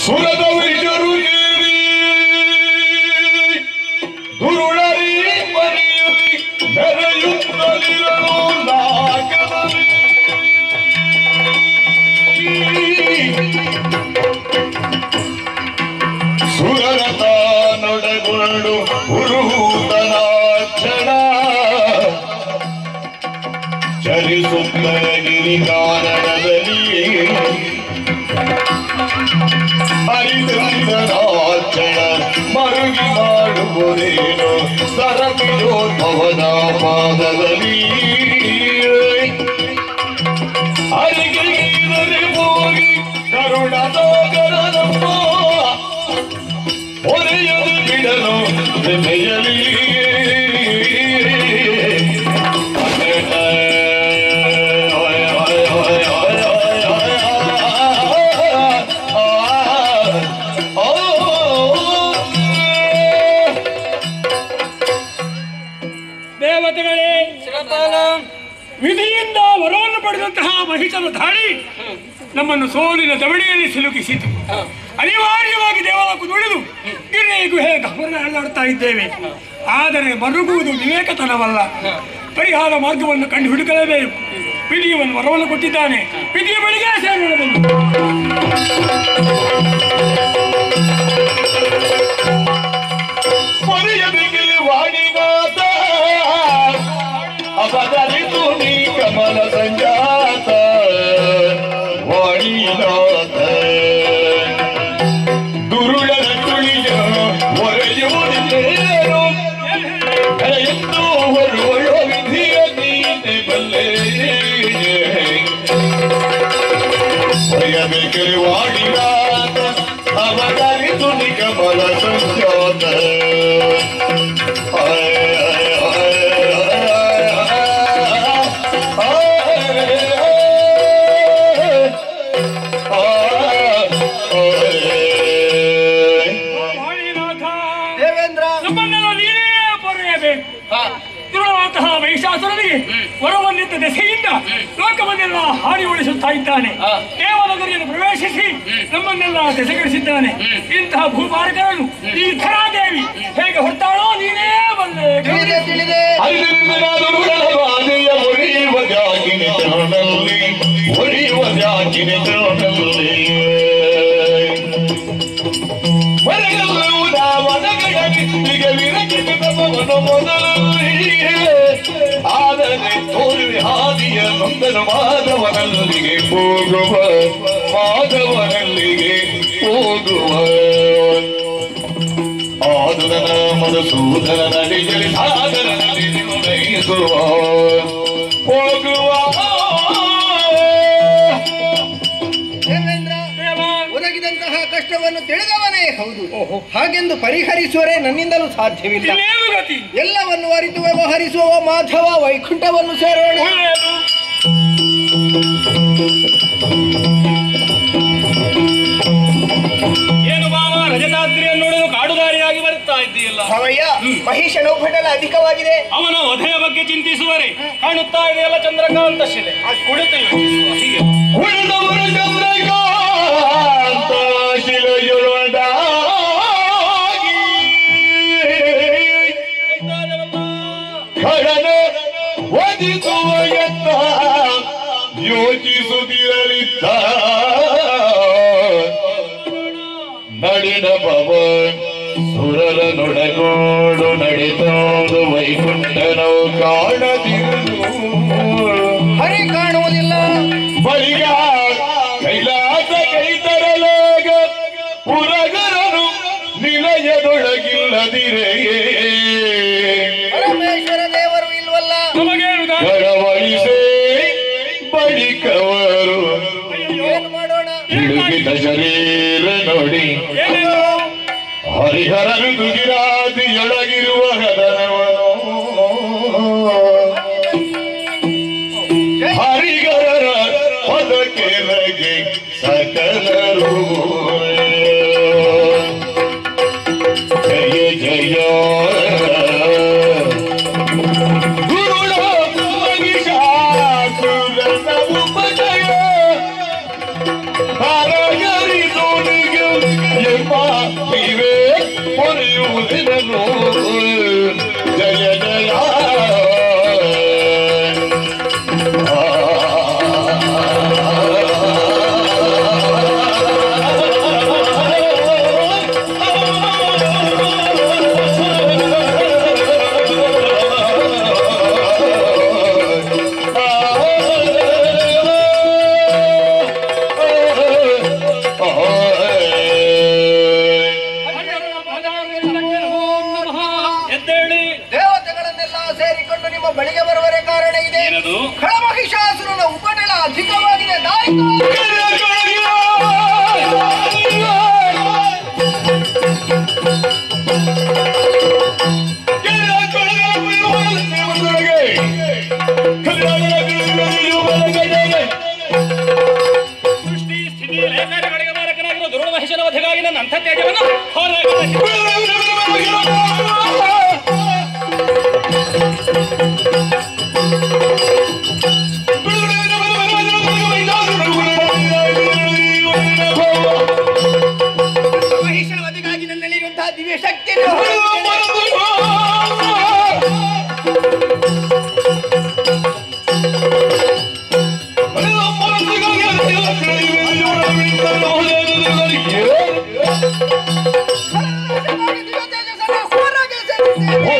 ಸುರದ ವಿಜರು ಏರಿ ದುರುಳರಿ ಮನೆಯಲ್ಲಿ ಮೆರೆಯುತ್ತಲಿರಲು ನಾಗದಲ್ಲಿ ಸುರರತ ನೊಡಗೊಂಡು ಹುರುಹೂತನ ಕ್ಷಣ ಚಲಿಸುತ್ತ ಗಿರಿಕಾರಣದಲ್ಲಿ ಹರಿದಂದರಾಚಣ ಮರುಗಿ ಮಾಡುವುದೇನು ಸರಪಿಯೋದ್ಭವನ ಪಾದದಲ್ಲಿ ಹರಿಗಿರಿ ಹೋಗಿ ಕರುಣದೋಗರನಮ್ಮ ಒರೆಯದು ಬಿಡಲು ಜೊತೆಯಲಿ ದೇವತೆಗಳೇ ವಿಧಿಯಿಂದ ವರವನ್ನು ಪಡೆದಂತಹ ಮಹಿಷನ ದಾಳಿ ನಮ್ಮನ್ನು ಸೋಲಿನ ದವಡಿಯಲ್ಲಿ ಸಿಲುಕಿಸಿತು ಅನಿವಾರ್ಯವಾಗಿ ದೇವಾಲಯಕ್ಕೂ ನುಡಿದು ಗಿರಿಯ ಗುಹೆ ಗಮನಾಡುತ್ತಾ ಇದ್ದೇವೆ ಆದರೆ ಮರುಗುವುದು ವಿವೇಕತನವಲ್ಲ ಪರಿಹಾರ ಮಾರ್ಗವನ್ನು ಕಂಡು ಹುಡುಕಲೇಬೇಕು ವಿಧಿಯವನು ವರವನ್ನು ಕೊಟ್ಟಿದ್ದಾನೆ ವಿಧಿಯ ಬಳಿಗೆ ಸೇರೋಣ ಮರೆಯದಿಗೆ ವಾಣಿನಾಥ ಅಪದರಿತು ನೀ ಕಮಲ ಸಂಜಾತ ವಾಣಿನಾಥ ದುರುಳರ ತುಳಿಯ ಒರೆಯುವುದಿಲ್ಲೇನು ಕರೆಯೆಂದು ಹೊರುವಳು ವಿಧಿಯ ನೀನೆ ಬಲ್ಲೆ ಒಯ್ಯಬೇಕೆ ವಾಣಿನಾಥ ಅವತರಿತು ನೀ ಕಮಲ ಸಂಜಾತ ವಾಣಿನಾಥ ದೇವೇಂದ್ರ ನಮ್ಮನ್ನೆಲ್ಲ ನೀನೇ ಪೊರೆಯಬೇಕು ಹಾ, ದುರುಳಾದಂತಹ ಮಹಿಷಾಸುರನಿಗೆ ವರವನ್ನಿದ್ದ ದೆಸೆಯಿಂದ ಲೋಕವನ್ನೆಲ್ಲ ಹಾಡಿ ಉಳಿಸುತ್ತಾ ಇದ್ದಾನೆ ಹಾ. ದೇವನಗರಿಯನ್ನು ಪ್ರವೇಶಿಸಿ ನಮ್ಮನ್ನೆಲ್ಲ ದೆಸೆಗಳಿಸಿದ್ದಾನೆ ಇಂತಹ ಭೂಭಾರಕರನ್ನು ಈ ಧರಾದೇವಿ ಹೇಗೆ ಹೊತ್ತಾಳೋ ನೀನೇ ಬಂದೆ ತಿಳಿದೆ ತಿಳಿದೆ ಒಡೆಯುವ ಜಾಕಿನ ತೋಟಲ್ಲಿ ಮರಗಲ್ಲೂದ ವನಗಳ ಬಿತ್ತಿಗೆ ವಿರಚಿತ ತಪವನು ಮೊದಲು ಆದರೆ ತೋರುವೆ ಹಾದಿಯ ನೊಂದನು ಮಾಧವನಲ್ಲಿಗೆ ಹೋಗುವ ಮಾಧವನಲ್ಲಿಗೆ ಹೋಗುವ ಆದುದನ ಮಧುಸೂದನ ನಡಿಜಲಿ ಸಾಗರ ನಡಿ ನಯಿಸುವ ಹೋಗುವ ದೇವೇಂದ್ರ ಒದಗಿದಂತಹ ಕಷ್ಟವನ್ನು ತಿಳಿದವನೇ ಹೌದು ಹಾಗೆಂದು ಪರಿಹರಿಸುವರೇ ನನ್ನಿಂದಲೂ ಸಾಧ್ಯವಿಲ್ಲ ಇನ್ನೇನು ಗತಿ ಎಲ್ಲವನ್ನು ಅರಿತು ವ್ಯವಹರಿಸುವ ಮಾಧವ ವೈಕುಂಠವನ್ನು ಸೇರೋಣ ಒಳ್ಳೆಯದು ಏನು ಬಾವ ರಜತಾದ್ರಿಯನ್ನು ನೋಡಲು ಕಾಡುದಾರಿಯಾಗಿ ಬರುತ್ತಾ ಇದ್ದೀಯಲ್ಲ ಅವಯ್ಯ ಮಹಿಷ ನೌಭಟಲ ಅಧಿಕವಾಗಿದೆ ಅವನ ವಧೆಯ ಬಗ್ಗೆ ಚಿಂತಿಸುವರೆ ಕಾಣುತ್ತಾ ಇದೆಯಲ್ಲ ಚಂದ್ರಕಾಂತ ಶಿಲೆ ಆ ಕುಳಿತು ಯೋಚಿಸುವ ಹೀಗೆ ಉಳಿದವರು ಚಂದ್ರಕಾಂತ ಶಿಲೆಯೊಳಗಾಗಿ ಖಡನ ವಧಿಸುವ ಯತ್ನ ಯೋಚಿಸುತ್ತಿರಲಿದ್ದ ನಡಿನ ಪವ ಸುರರ ನೊಡಗೋಡು ನಡೆತೋದು ವೈಕುಂಠನವು ಕಾಣದಿರುವುದು ಹರಿ ಕಾಣುವುದಿಲ್ಲ ಬಳಿಗ ಕೈಲಾಸ ಕೈ ತರಲಾಗ ಪುರಗರನು ನಿಲಯದೊಳಗಿಲ್ಲದಿರೇ ಪರಮೇಶ್ವರ ದೇವರು ಇಲ್ವಲ್ಲ ನಮಗೇನು ದಾರಿ? ಕಳವಳಿಸೇ ಬಳಿಕವರು ಏನು ಮಾಡೋಣ ಹಿಡುಗಿದ ಶರೀರ ನೋಡಿ ಏನೇನು ಹರಿಹರನು ದುಗಿರಾದಿಯೊಳಗಿರುವ ಹದನವನು ಹರಿಗರ ಪದಕೆಲಗೆ ಸಕಲರು ಜಯ ಜಯ ಗುರುಳ ಮಹಿಷಾಸುರನ ಉಪಜಯ ಹರಗರಿ ತೋಳಿಗೆ ಜಯನು ಜಯ ಜಯ ಎದ್ದೇಳಿ ದೇವತೆಗಳನ್ನೆಲ್ಲ ಸೇರಿಕೊಂಡು ನಿಮ್ಮ ಬಳಿಗೆ ಬರುವರೆ ಕಾರಣ ಇದೆ ಏನದು ಖಳಮಹಿಷಾಸುರನ ಉಪಟಳ ಅಧಿಕವಾಗಿದೆ ದಾರಿ ಸೃಷ್ಟಿ ಸ್ಥಿತಿ ಲಯಕಾರ್ಯಗಳಿಗೆ ಮಾರಕನಾಗಿರುವ ದುರುಳ ಮಹಿಷನ ವಧೆಗಾಗಿ ನನ್ನ ಅಂಥ ತ್ಯಾಜ್ಯವನ್ನು ಹೋರಾಟ ಮಹಿಷನ ವಧೆಗಾಗಿ ನನ್ನಲ್ಲಿರುವಂತಹ ದಿವ್ಯ ಶಕ್ತಿಯನ್ನು ಹೊರಗೆ ಖಳಮಹಿಷನಾಗಿ ದಿವ್ಯ ತೇಜಸ್ಸನ್ನು ಹೊರಗೆ ಸೇರಿದ್ದೇವೆ.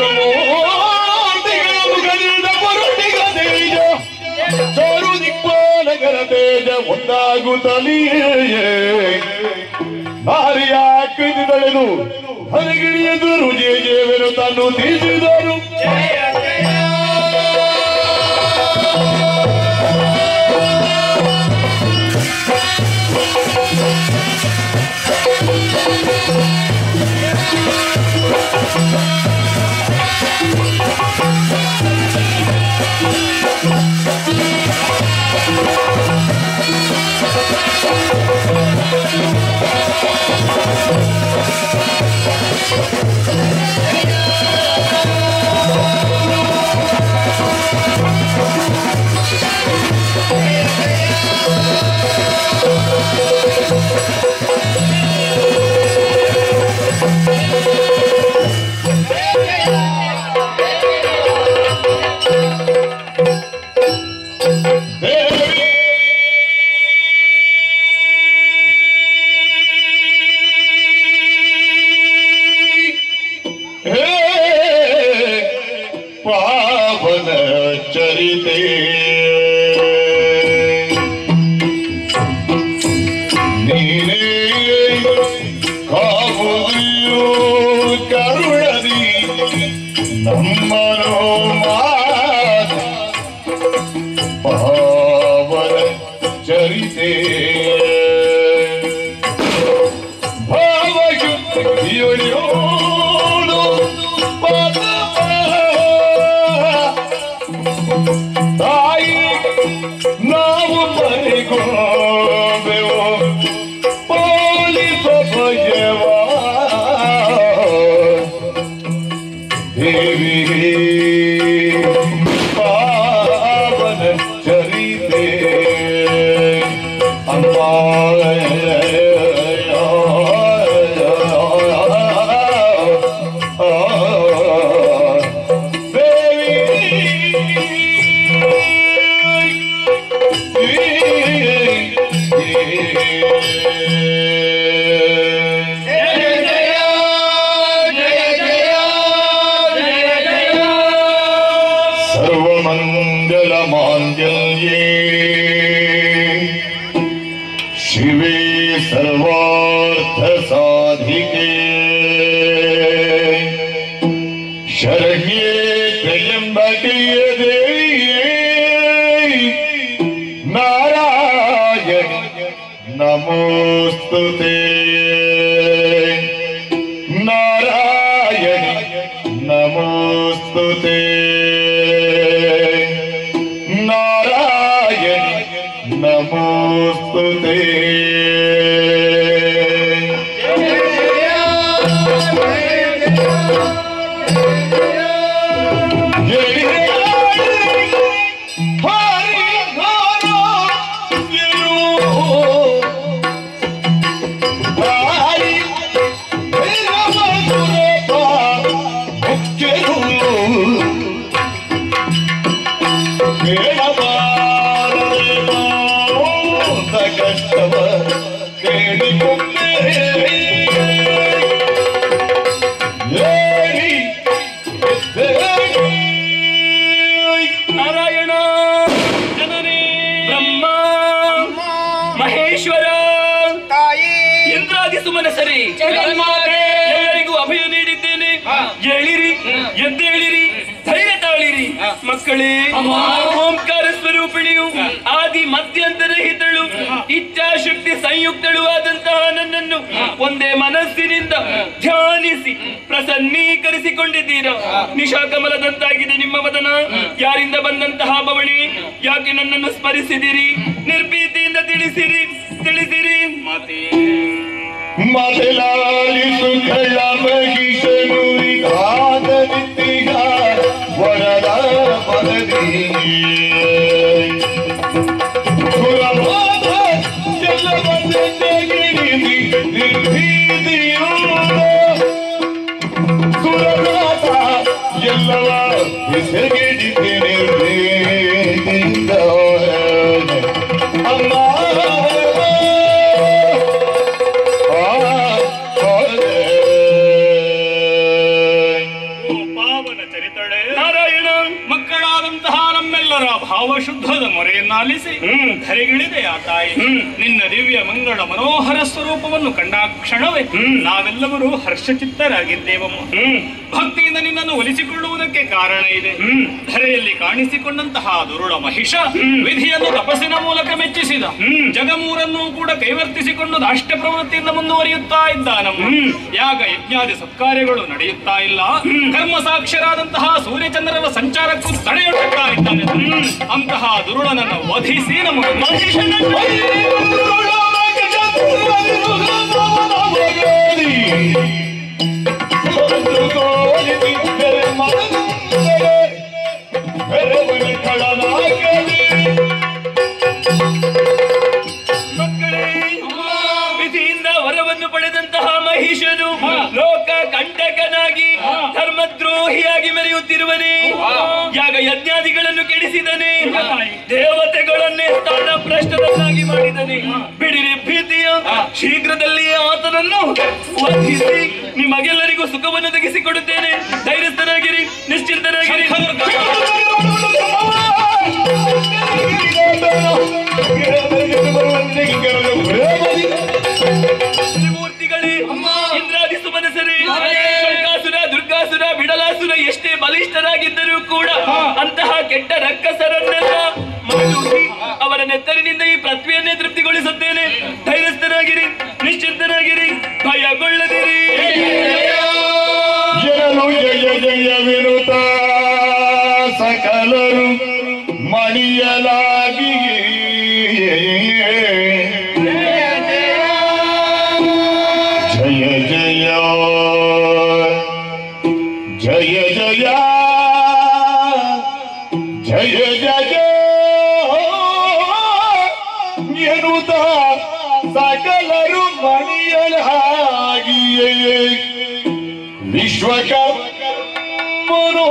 ಒಂದಾಗುತ್ತಲಿಯೇ ಭಾರಿಯ ಕೃತಿ ತಳೆದು ಹೊರಗಿಳಿಯದರು ಜೇ ಜೇವೆನು ತಾನು ತಿಳಿಸಿದರು ದೇವಿ ಹೇ ಪಾವನ ಚರಿತೆ ನೀನೇ ಕಾವುದಿಯು ಕರುಣದಿ ನಮ್ಮನು ಮಾತ ಪಾವನ ಚರಿತೆ ಭಾವಯುಕ್ತಿಯೊಳಿಯೋಡು ತಾಯಿ ನಾವು ಮರಿಗೋಬೆವು ಪೊಲೀಸ ಭಯವ ದೇವಿ ಪಾವನ ಚರಿತೆ ಅಮ್ಮ ಸರ್ವಮಂಗಲ ಮಾಂಗಲ್ಯೇ ಶಿವೇ ಸರ್ವಾರ್ಥ ಸಾಧಿಕೆ ಶರಣ್ಯೇ ತ್ರಯಂಬಕೆಯ ದೇವಿಯೇ ನಾರಾಯಣ ನಮೋಸ್ತುತೆ ನಾರಾಯಣ ನಮೋಸ್ತುತೆ ನಾರಾಯಣ ನಮೋಸ್ತುತೆ ಹರಿ ಸುಮನಸರಿ ಎಲ್ಲರಿಗೂ ಅಭಯ ನೀಡಿದ್ದೇನೆ ಹೇಳಿರಿ ಎದ್ದೇಳಿರಿ ಧೈರ್ಯ ತಾಳಿರಿ ಮಕ್ಕಳೇ ಓಂಕಾರ ಸ್ವರೂಪಿಣಿಯು ಆದಿ ಮಧ್ಯಂತರಹಿತಳು ಇಚ್ಛಾಶಕ್ತಿ ಸಂಯುಕ್ತಳು ಆದಂತಹ ನನ್ನನ್ನು ಒಂದೇ ಮನಸ್ಸಿನಿಂದ ಧ್ಯಾನಿಸಿ ಪ್ರಸನ್ನೀಕರಿಸಿಕೊಂಡಿದ್ದೀರಾ ನಿಶಾಕಮಲದಂತಾಗಿದೆ ನಿಮ್ಮ ವದನ ಯಾರಿಂದ ಬಂದಂತಹ ಬವಣಿ ಯಾಕೆ ನನ್ನನ್ನು ಸ್ಮರಿಸಿದಿರಿ ನಿರ್ಭೀತಿಯಿಂದ ತಿಳಿಸಿರಿ ತಿಳಿಸಿರಿ ಮಾತೇ ಮದಲಾಲಿಸು ಕಳ್ಳ ಮಹಿಷನು ನಿತ್ತೀಗ ವರದ ಪದವಿ ಸುರಭಾಗ ಎಲ್ಲವನ್ನೇ ಗಿರಿಸಿ ನಿರ್ಭೀತಿಯು ಸುರಭಾಗ ಎಲ್ಲವ ಹೆಸಗಿಡಿಸಿ ನಿರ್ಭೀತಿಯಿಂದ ಅಮ್ಮ ಓ ಪಾವನ ಚರಿತಳೆ ನಾರಾಯಣ ಮಕ್ಕಳಾದಂತಹ ನಮ್ಮೆಲ್ಲರ ಭಾವಶುದ್ಧದ ಮೊರೆಯನ್ನಾಲಿಸಿ ಧರೆಗಿಳಿದೆ ಆ ತಾಯಿ ನಿನ್ನ ದಿವ್ಯ ಮಂಗಳ ಮನೋಹರ ಸ್ವರೂಪವನ್ನು ಕಂಡ ಕ್ಷಣವೇ ನಾವೆಲ್ಲರೂ ಹರ್ಷಚಿತ್ತರಾಗಿದ್ದೇವಮ್ಮ ಭಕ್ತಿಯಿಂದ ನಿನ್ನನ್ನು ಒಲಿಸಿಕೊಳ್ಳುವುದಕ್ಕೆ ಕಾರಣ ಇದೆ ಧರೆಯಲ್ಲಿ ಕಾಣಿಸಿಕೊಂಡಂತಹ ದುರುಳ ಮಹಿಷ ವಿಧಿಯನ್ನು ತಪಸ್ಸಿನ ಮೂಲಕ ಮೆಚ್ಚಿಸಿದ ಜಗಮೂರನ್ನು ಕೂಡ ಕೈವರ್ತಿಸಿಕೊಂಡು ದಾಷ್ಟ್ಯ ಪ್ರವೃತ್ತಿಯಿಂದ ಮುಂದುವರಿಯುತ್ತಾ ಇದ್ದಾನಮ್ಮ ಯಾಗ ಯಜ್ಞಾದಿ ಸತ್ಕಾರ್ಯಗಳು ನಡೆಯುತ್ತಾ ಇಲ್ಲ ಕರ್ಮ ಸಾಕ್ಷರಾದಂತಹ ಸೂರ್ಯಚಂದ್ರರ ಸಂಚಾರಕ್ಕೂ ತಡೆಯೊಡ್ಡುತ್ತಾ ಇದ್ದಾನೆ ಅಂತಹ ದುರುಳನನ್ನು ವಧಿಸಿ ನಮ್ಮ ಮಹಿಷನನ್ನು ಮಕ್ಕಳೇ ವಿಧಿಯಿಂದ ವರವನ್ನು ಪಡೆದಂತಹ ಮಹಿಷನು ಲೋಕ ಕಂಟಕನಾಗಿ ಧರ್ಮದ್ರೋಹಿಯಾಗಿ ಮೆರೆಯುತ್ತಿರುವನೇ ಯಾಗ ಯಜ್ಞಾದಿಗಳನ್ನು ಕೆಡಿಸಿದನೆ ದೇವತೆಗಳನ್ನೇ ಸ್ಥಾನ ಭ್ರಷ್ಟರನ್ನಾಗಿ ಮಾಡಿದನೆ ಬಿಡಿರಿ ಭೀತಿಯ ಶೀಘ್ರದಲ್ಲಿ ಆತನನ್ನು ವಧಿಸಿ ನಿಮಗೆಲ್ಲರಿಗೂ ಸುಖವನ್ನು ತೆಗೆಸಿಕೊಡುತ್ತೇನೆ ಧೈರ್ಯಸ್ಥರಾಗಿರಿ ನಿಶ್ಚಿಂತರಾಗಿರಿ ತ್ರಿಮೂರ್ತಿಗಳೇ ಇಂದ್ರಾದಿ ಸುಮನಸರೇ ಶಂಕಾಸುರ ದುರ್ಗಾಸುರ ಬಿಡಲಾಸುರ ಎಷ್ಟೇ ಬಲಿಷ್ಠರಾಗಿದ್ದರೂ ಕೂಡ ಅಂತಹ ಕೆಟ್ಟ ರಕ್ಕಸರನ್ನೆಲ್ಲ ಮನದೂಡಿ ಅವರ ನೆತ್ತರಿನಿಂದ ಈ ಪೃಥ್ವಿಯನ್ನೇ ತೃಪ್ತಿಗೊಳಿಸುತ್ತೇನೆ ಧೈರ್ಯಸ್ಥರಾಗಿರಿ ನಿಶ್ಚಿಂತರಾಗಿರಿ ಭಯಗೊಳ್ಳದಿರಿ ಜನರು ಜಯ ಜಯ ವಿನುತ ಸಕಲರು ಮಣಿಯಲಾಗಿ ಜಯ ಜಯ ಜಯ ಜಯ ಜಯ ಜಯ ಎನ್ನುತ್ತ ಸಕಲರು ಮಣಿಯಲಾಗಿಯೇ ವಿಶ್ವಕರ್ಮನು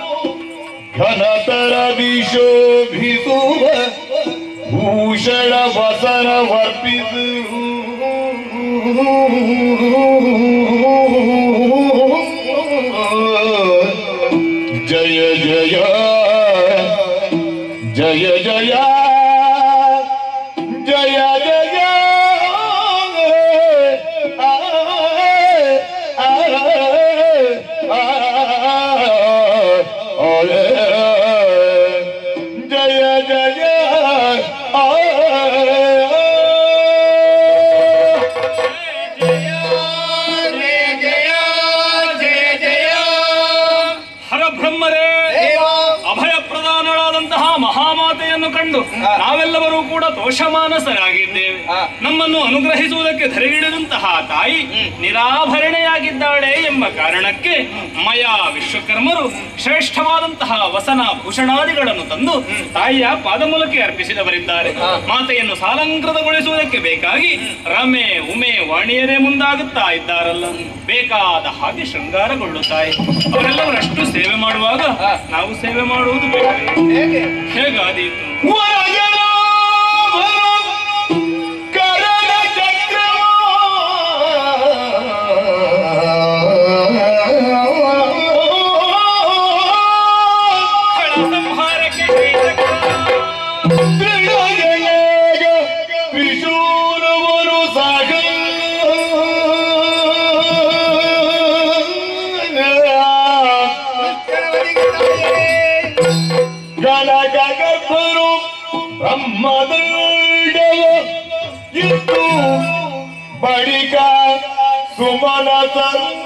ಘನತರ ವಿಶೋಭಿಸುವ ಭೂಷಣ ವಸನ ವರ್ಪಿಸು ಜಯ ಜಯ ಜಯ ಜಯ ಜಯ ಜಯ ಆ, ಆ, ಆ, ಜಯ ಜಯ ಆ, ಹರಬ್ರಹ್ಮರೇ ಅಭಯ ಪ್ರಧಾನಳಾದಂತಹ ಮಹಾಮಾತೆಯನ್ನು ಕಂಡು ನಾವೆಲ್ಲರೂ ಕೂಡ ದೋಷಮಾನಸರಾಗಿದ್ದೇವೆ ನಮ್ಮನ್ನು ಅನುಗ್ರಹಿಸುವುದಕ್ಕೆ ಧರೆಗಿಳಿದಂತಹ ತಾಯಿ ನಿರಾಭರಣೆಯಾಗಿದ್ದಾಳೆ ಎಂಬ ಕಾರಣಕ್ಕೆ ಮಯ ವಿಶ್ವಕರ್ಮರು ಶ್ರೇಷ್ಠವಾದಂತಹ ವಸನ ಭೂಷಣಾದಿಗಳನ್ನು ತಂದು ತಾಯಿಯ ಪಾದಮೂಲಕ್ಕೆ ಅರ್ಪಿಸಿದವರಿದ್ದಾರೆ ಮಾತೆಯನ್ನು ಸಾಲಂಕೃತಗೊಳಿಸುವುದಕ್ಕೆ ಬೇಕಾಗಿ ರಮೆ ಉಮೆ ವಾಣಿಯರೇ ಮುಂದಾಗುತ್ತಾ ಇದ್ದಾರಲ್ಲ ಬೇಕಾದ ಹಾಗೆ ಶೃಂಗಾರಗೊಳ್ಳುತ್ತಾರೆ ಅವರೆಲ್ಲವರಷ್ಟು ಸೇವೆ ಮಾಡುವಾಗ ನಾವು ಸೇವೆ ಮಾಡುವುದು ಬೇಕೇ ಹೇಗಾದೀತು ವರಜನ ಕರಣ ಚಕ್ರ ಕಳ ಸಂಹಾರಕ್ಕೆ ಶ್ರೀಚಕ್ರ. ತ್ರಿಜಯಗ ತ್ರಿಶೂಲವನ್ನು ಸಾಗ ಬ್ರಹ್ಮದಂಡವ ಇತ್ತು ಬಳಿಕ ಸುಮನತ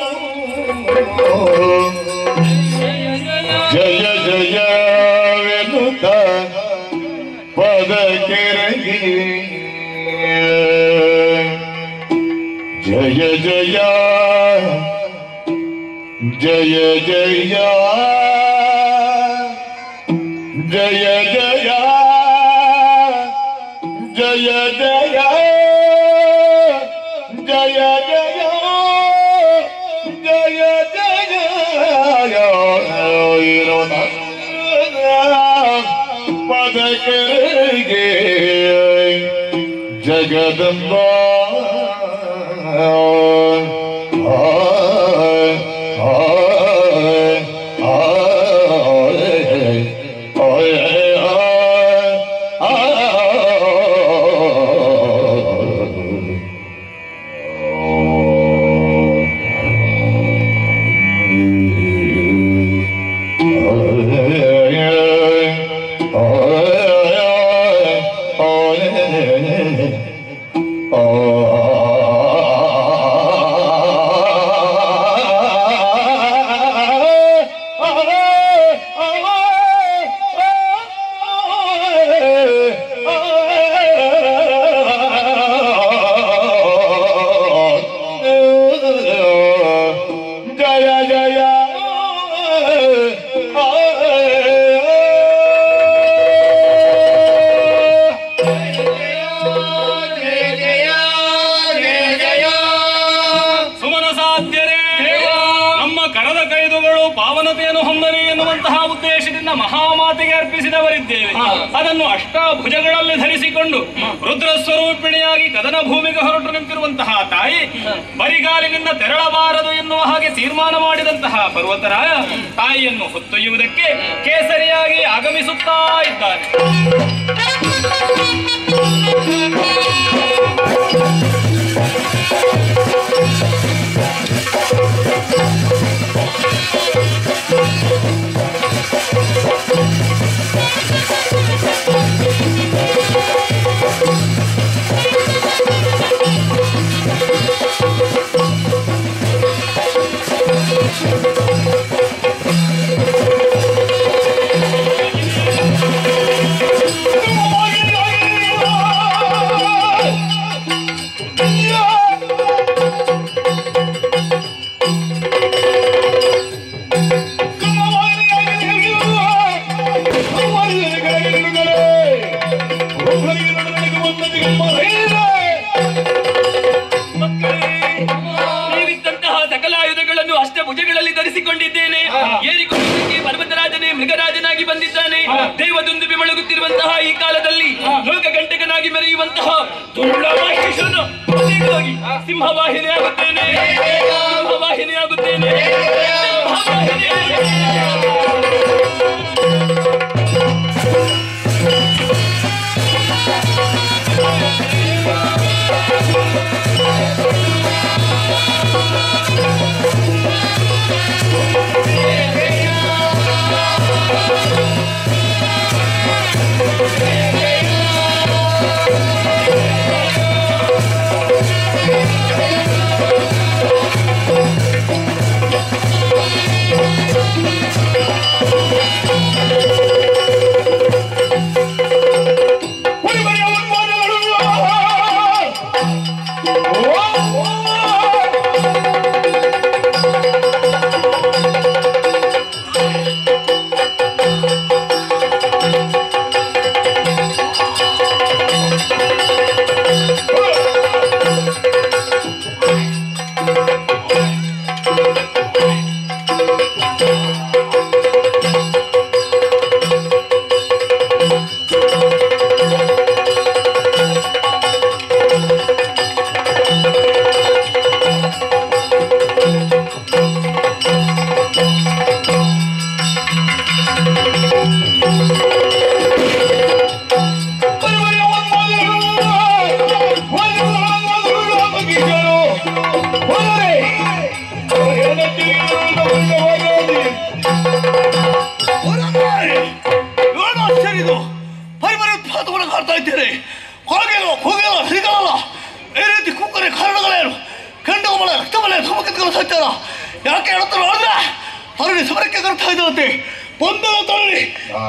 ಜಯ ಜಯವೆನುತ ಪದ ಕೆರಗಿ ಜಯ ಜಯ ಜಯ ಜಯ ಜಯ ಜಯ ಜಯ ಜಯ ಜಯ ಜಯ ಜಯ ಜಯ ಇರೋಣ ಪದಕರಿಗೆ ಜಗದಂಬ ಜಯ ಜಯ ಸುಮನ ಸಾಧ್ಯರೇ ನಮ್ಮ ಕರದ ಕೈದುಗಳು ಪಾವನತೆಯನ್ನು ಹೊಂದಲಿ ಎನ್ನುವಂತಹ ಉದ್ದೇಶದಿಂದ ಮಹಾಮಾತೆಗೆ ಅರ್ಪಿಸಿದವರಿದ್ದೇವೆ ಅದನ್ನು ಅಷ್ಟಾಭುಜಗಳಲ್ಲಿ ಧರಿಸಿಕೊಂಡು ರುದ್ರ ಸ್ವರೂಪಿಣಿಯಾಗಿ ಕದನ ಭೂಮಿಗೆ ಹೊರಟು ನಿಂತಿರುವಂತಹ ತಾಯಿ ಬರಿಗಾಲಿನಿಂದ ತೆರಳಬಾರದು ಎನ್ನುವ ಹಾಗೆ ತೀರ್ಮಾನ ಮಾಡಿದಂತಹ ಪರ್ವತರಾಯ ತಾಯಿಯನ್ನು ಹೊತ್ತೊಯ್ಯುವುದಕ್ಕೆ ಕೇಸರಿಯಾಗಿ ಆಗಮಿಸುತ್ತಾ ಇದ್ದಾನೆ ನೀವಿದ್ದಂತಹ ಸಕಲ ಆಯುಧಗಳನ್ನು ಅಷ್ಟಭುಜಗಳಲ್ಲಿ ಧರಿಸಿಕೊಂಡಿದ್ದೇನೆ ಏರಿಕೊಳ್ಳುವುದಕ್ಕೆ ಪರ್ವತರಾಜನೇ ಮೃಗರಾಜನಾಗಿ ಬಂದಿದ್ದಾನೆ ದೇವದುಂದು ಬೆಳಗುತ್ತಿರುವಂತಹ ಈ ಕಾಲದಲ್ಲಿ ಲೋಕ ಗಂಟಕನಾಗಿ ಮೆರೆಯುವಂತಹ ದುಳ್ಳ ಮಹೇಶನ ಪ್ರತಿಗಾಗಿ ಸಿಂಹವಾಹಿನಿ ಆಗುತ್ತೇನೆ ಸಿಂಹವಾಹಿನಿ ಆಗುತ್ತೇನೆ ಸಿಂಹವಾಹಿನಿ ಜಯ ರಕ್ತವಲ್ಲ ಧೂಮಕತ್ಗಳು ಸತ್ಯಲ್ಲ ಯಾಕೆ ಹೇಳ್ತಾರೆ ನೋಡಿದ್ರೆ ತರುಣಿ ಸಮರಕ್ಕೆ ಕರ್ತಾ ಇದ್ದಂತೆ ಬಂದಳ ತರುಣಿ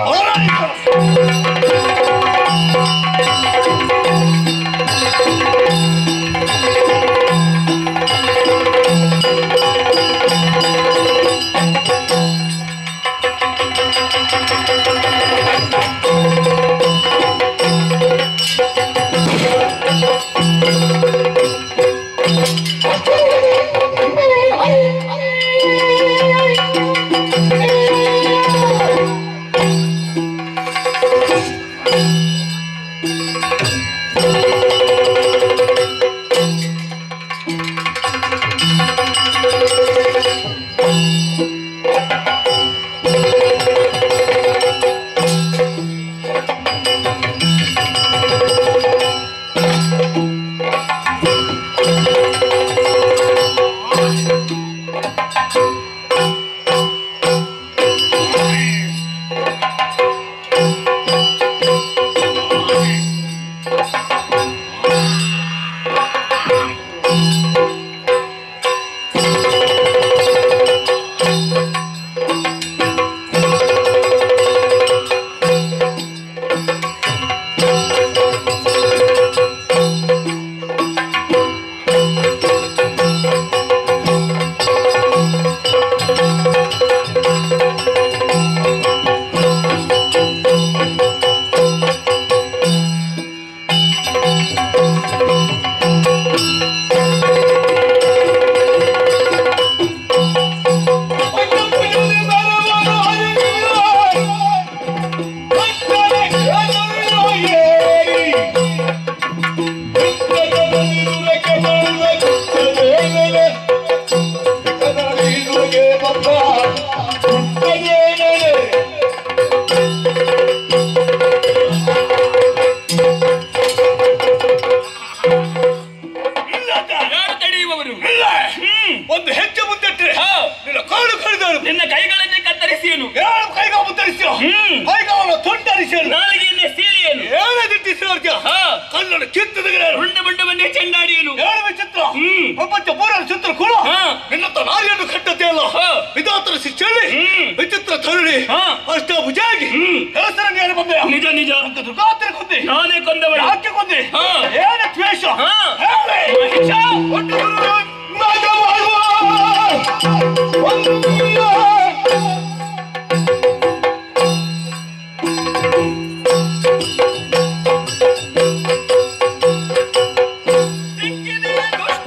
ಯಾರು ತಡೆಯುವವರು ಒಂದು ಹೆಜ್ಜೆ ಮುಂದಿಟ್ಟರೆ ಹಾ. ನಿನ್ನ ಕಾಲು ಕಳೆದಳು ನಿನ್ನ ಕೈಗಳನ್ನೇ ಕತ್ತರಿಸಿಯನು ಏನು ಕೈಗ ಮುತ್ತರಿಸ್ಯೋ ಹ್ಮ್. ಕೈಗಾವಲ್ಲ ತುಂಡರಿಸ್ಯೋ ನಾಲಿಗೆಯನ್ನೇ ಸೀಳಿಯನು ಏನೇ ದಿಟ್ಟಿಸಿ ನೋಡ್ತೀಯ ಹಾ. ಕಲ್ಲನ್ನು ಕಿತ್ತದ ರುಂಡ ಬಂಡವನ್ನೇ ಚೆಂಡಾಡಿಯನು ಏನು ವಿಚಿತ್ರ ಹ್ಮ್. ಪ್ರಪಂಚ ಪೂರ ಚಿತ್ರ ಕುಲ ಹಾ. ನಿನ್ನತ್ತ ನಾರಿಯನ್ನು ಕಟ್ಟತ್ತೆ ಅಲ್ಲ ಹಾ. ವಿಧಾತರ ಶಿಕ್ಷಣಿ ಹ್ಮ್. ವಿಚಿತ್ರ ತರುಣಿ ಹಾ. ಅಷ್ಟ ಭುಜಾಗಿ ಹ್ಮ್. ಹೆಸರನ್ನು ಏನು ಬಂದೆ ನಿಜ ನಿಜ ದುರ್ಗಾತ್ರ ಕೊಂದೆ ನಾನೇ ಕೊಂದವಳು ಯಾಕೆ ಕೊಂದೆ ಹಾ. ಏನು ದ್ವೇಷ ಹಾ. ಹೇಳಿ. ಮಹಿಷ. ಒಟ್ಟು ಮಗ ಮಾಡುವ ಒಂದು ಗುರಿಯ. ಸಿಕ್ಕಿದೆಯ ದುಷ್ಟ.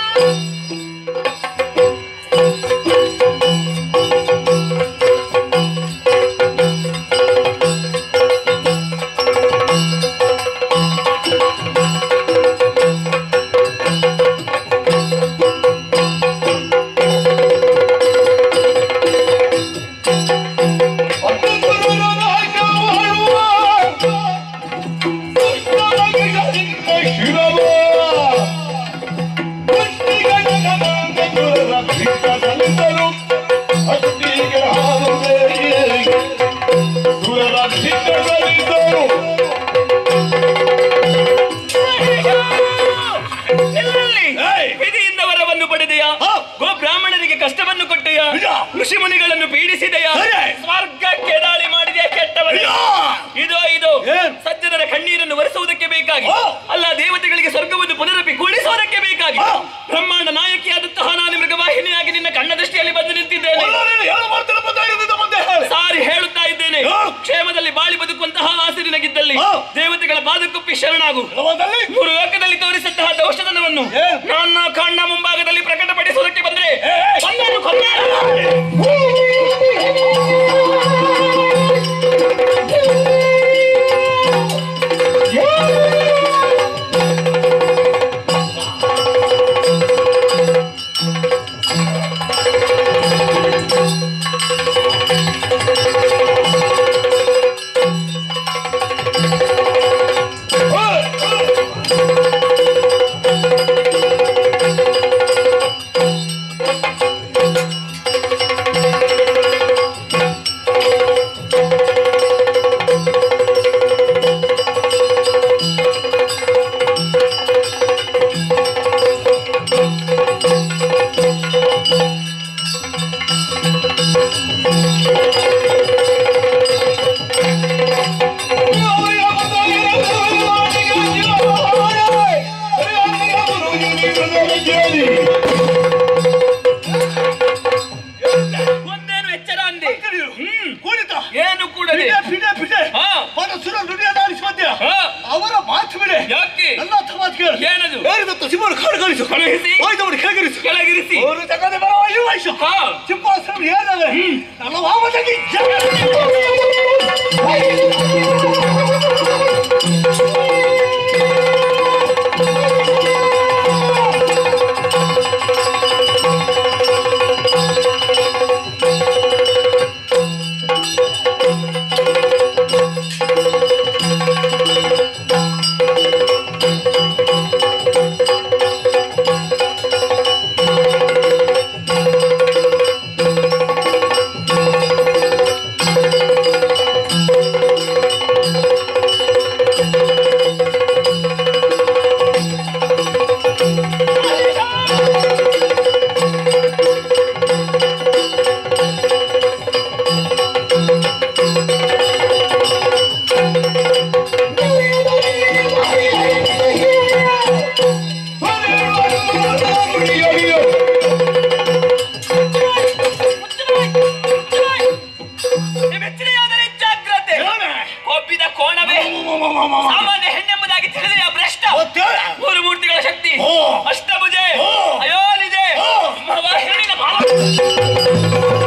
ಒಂದು ಗುರುವಿನ ಮಗ ಮಾಡುವ ದುಷ್ಟನಿಗೆ ನಿನ್ನ ಶಿರವ. ಒಟ್ಟಿಗಡಗನಾಂಗದುರ ರಕ್ಷಿತದಲ್ಲಿದ್ದರು. ಅಷ್ಟಿಗೆ ಹಾರುತ್ತೇನೆ. ಸುರರಕ್ಷಿತದಲ್ಲಿದ್ದರು. ಎಲ್ಲೆಲ್ಲಿ? ಏಯ್! ವಿಧಿಯಿಂದ ವರವನ್ನು ಪಡೆದೆಯಾ ಹಾ. ಗೋ ಬ್ರಾಹ್ಮಣರಿಗೆ ಕಷ್ಟವನ್ನು ಕೊಟ್ಟೆಯಾ ನಿಜ. ಋಷಿ ಮುನಿಗಳನ್ನು ಪೀಡಿಸಿದೆಯಾ ಸರಿ. ಸ್ವರ್ಗಕ್ಕೆ ದಾಳಿ ಮಾಡಿದೆಯಾ ಕೆಟ್ಟವನೇ ಇಲ್ಲ. ಇದೋ ಇದು ಏನ್? ಸಜ್ಜನರ ಕಣ್ಣೀರನ್ನು ಒರೆಸುವುದಕ್ಕೆ ಬೇಕಾಗಿ ಹಾ. ಅಲ್ಲ ದೇವತೆಗಳಿಗೆ ಸ್ವರ್ಗವನ್ನು ಪುನರಪಿ ಕೂಡಿಸುವುದಕ್ಕೆ ಬೇಕಾಗಿ ಹಾ. ಬ್ರಹ್ಮಾಂಡ ನಾಯಕಿಯಾದಂತಹ ನಾನು ಮೃಗವಾಹಿನಿಯಾಗಿ ನಿನ್ನ ಕಣ್ಣ ದೃಷ್ಟಿಯಲ್ಲಿ ಬಂದು ನಿಂತಿದ್ದೇನೆ ಒಳ್ಳೆಯ ಏನು ಮಾಡ್ತಾರೆ ಗೊತ್ತಾಗಿದ್ದಿದ್ದ ಮುಂದೆ ಹೇಳಿ. ಸಾರಿ ಹೇಳುತ್ತಾ ಇದ್ದೇನೆ ಹಾ. ಕ್ಷೇಮದಲ್ಲಿ ಬಾಳಿ ಬದುಕುವಂತಹ ಆಸೆ ನಿನಗಿದ್ದಲ್ಲಿ ಹಾ. ದೇವತೆಗಳ ಪಾದಕ್ಕುಪ್ಪಿ ಶರಣಾಗು ಲೋಕದಲ್ಲಿ ಮೂರು ಲೋಕದಲ್ಲಿ ತೋರಿಸಂತಹ ದೋಷದನವನ್ನು ಏನ್? ನನ್ನ ಕಣ್ಣ ಮುಂಭಾಗದಲ್ಲಿ ಪ್ರಕಟಪಡಿಸುವುದಕ್ಕೆ ಬಂದ್ರೆ ಏ, ಏ. ಕೊಂದನು ಕೊಂದಾಡ. ಏ, ಏ. ಕೆಳಗಿರಿಸಿ ಹೋಯ್ತವರು ಕೆಳಗಿರಿಸು ಕೆಳಗಿರಿಸಿ ಅವರು ತಗೊಂಡು ಬರುವ ಈ ವಯಸ್ಸು ಹಾ ಸಿಂಹಾಸನ ಏನಾದ್ರೆ ನನ್ನ ವಾಮದಲ್ಲಿ ಮೆಚ್ಚನೆಯಾದರೆ ಜಾಗ್ರತೆ ಒಬ್ಬಿದ ಕೋಣವೇ ಸಾಮಾನ್ಯ ಹೆಣ್ಣೆಂಬುದಾಗಿ ತಿಳಿದರೆ ಭ್ರಷ್ಟ ಮೂರು ಮೂರ್ತಿಗಳ ಶಕ್ತಿ ಓ. ಅಷ್ಟಭುಜೆ ಓ. ಅಯೋನಿಜೆ ಓ. ಹೆಣ್ಣಿನ ಭಾವ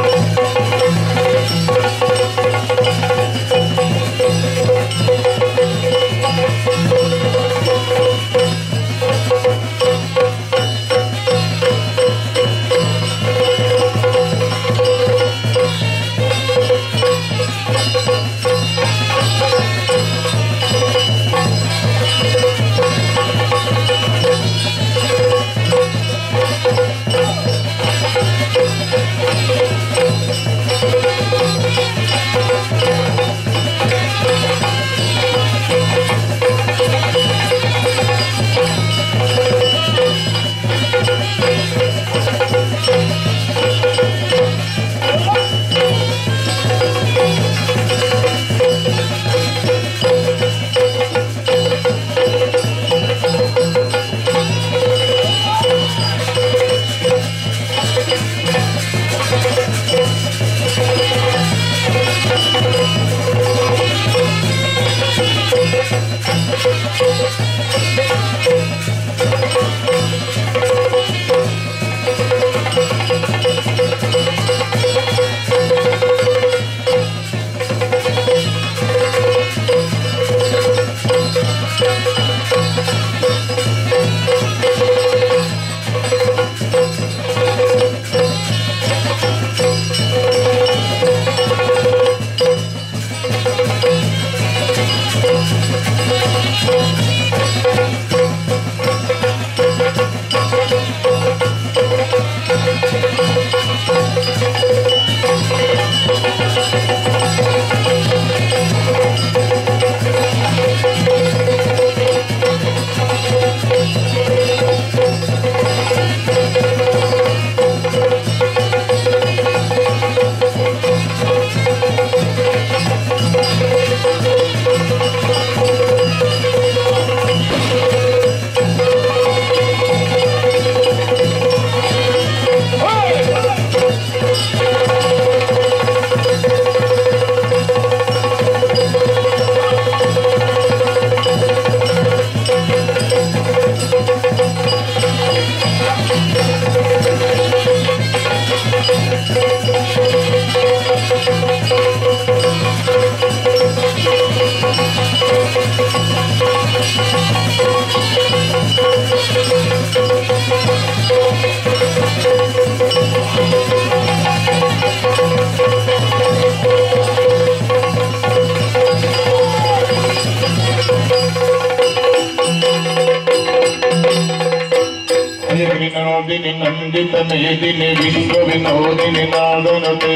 ವಿನೋದಿನಿ ನಂದಿತ ಮೇದಿನಿ ವಿಶ್ವ ವಿನೋದಿನಿ ನಾದನುತೆ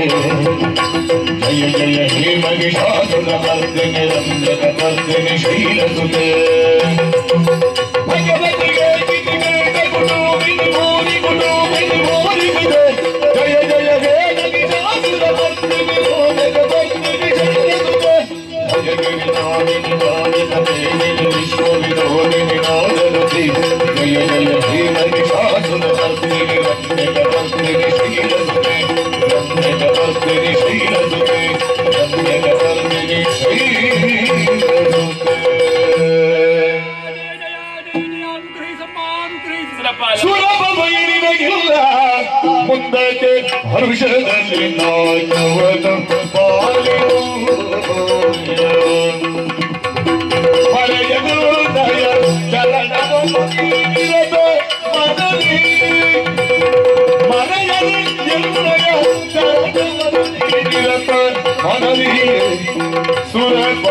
ಜಯ ಜಯ ಹೇ ಮಹಿಷಾಸುರ ಮರ್ದಿನಿ ರಂಜನ ಮರ್ದಿನಿ ಶೈಲಸುತೆ ಭಗವತಿಗೆ ಗಿರಿವೇದ ಕುಟುಂಬಿನಿ ಭೂರಿ ಕುಟುಂಬಿನಿ ಭೂರಿ ವಿದೆ ಜಯ ಜಯ ಹೇ ಮಹಿಷಾಸುರ ಮರ್ದಿನಿ ರೋದಕ ಮರ್ದಿನಿ ಶೈಲಸುತೆ ಜಯ ಗಿರಿನಾದಿನಿ ನಾದಿತ ಮೇದಿನಿ ವಿಶ್ವ ವಿನೋದಿನಿ ನಾದನುತೆ ಜಯ ಜಯ ಹೇ ಮಹಿಷಾಸುರ ಮರ್ದಿನಿ ರಂಜನ ಮರ್ದಿನಿ ಶೈಲಸುತೆ ರಂಜನ ಮರ್ದಿನಿ ಶೈಲಸುತೆ ರಂಜನ ಮರ್ದಿನಿ ಶೈಲಸುತೆ ಮುಂದಕ್ಕೆ ಹರುಷದಲ್ಲಿ ನಾಯಕವನು ಪಾಲಿರು ಮರೆಯದು ದಯ ಚರಣವ ನೀಡಿರದ ಮನದಿ ಮರೆಯದು ಎನ್ನಯ ಚರಣವ ನೀಡಿರದ ಮನದಿ ಸುರಪ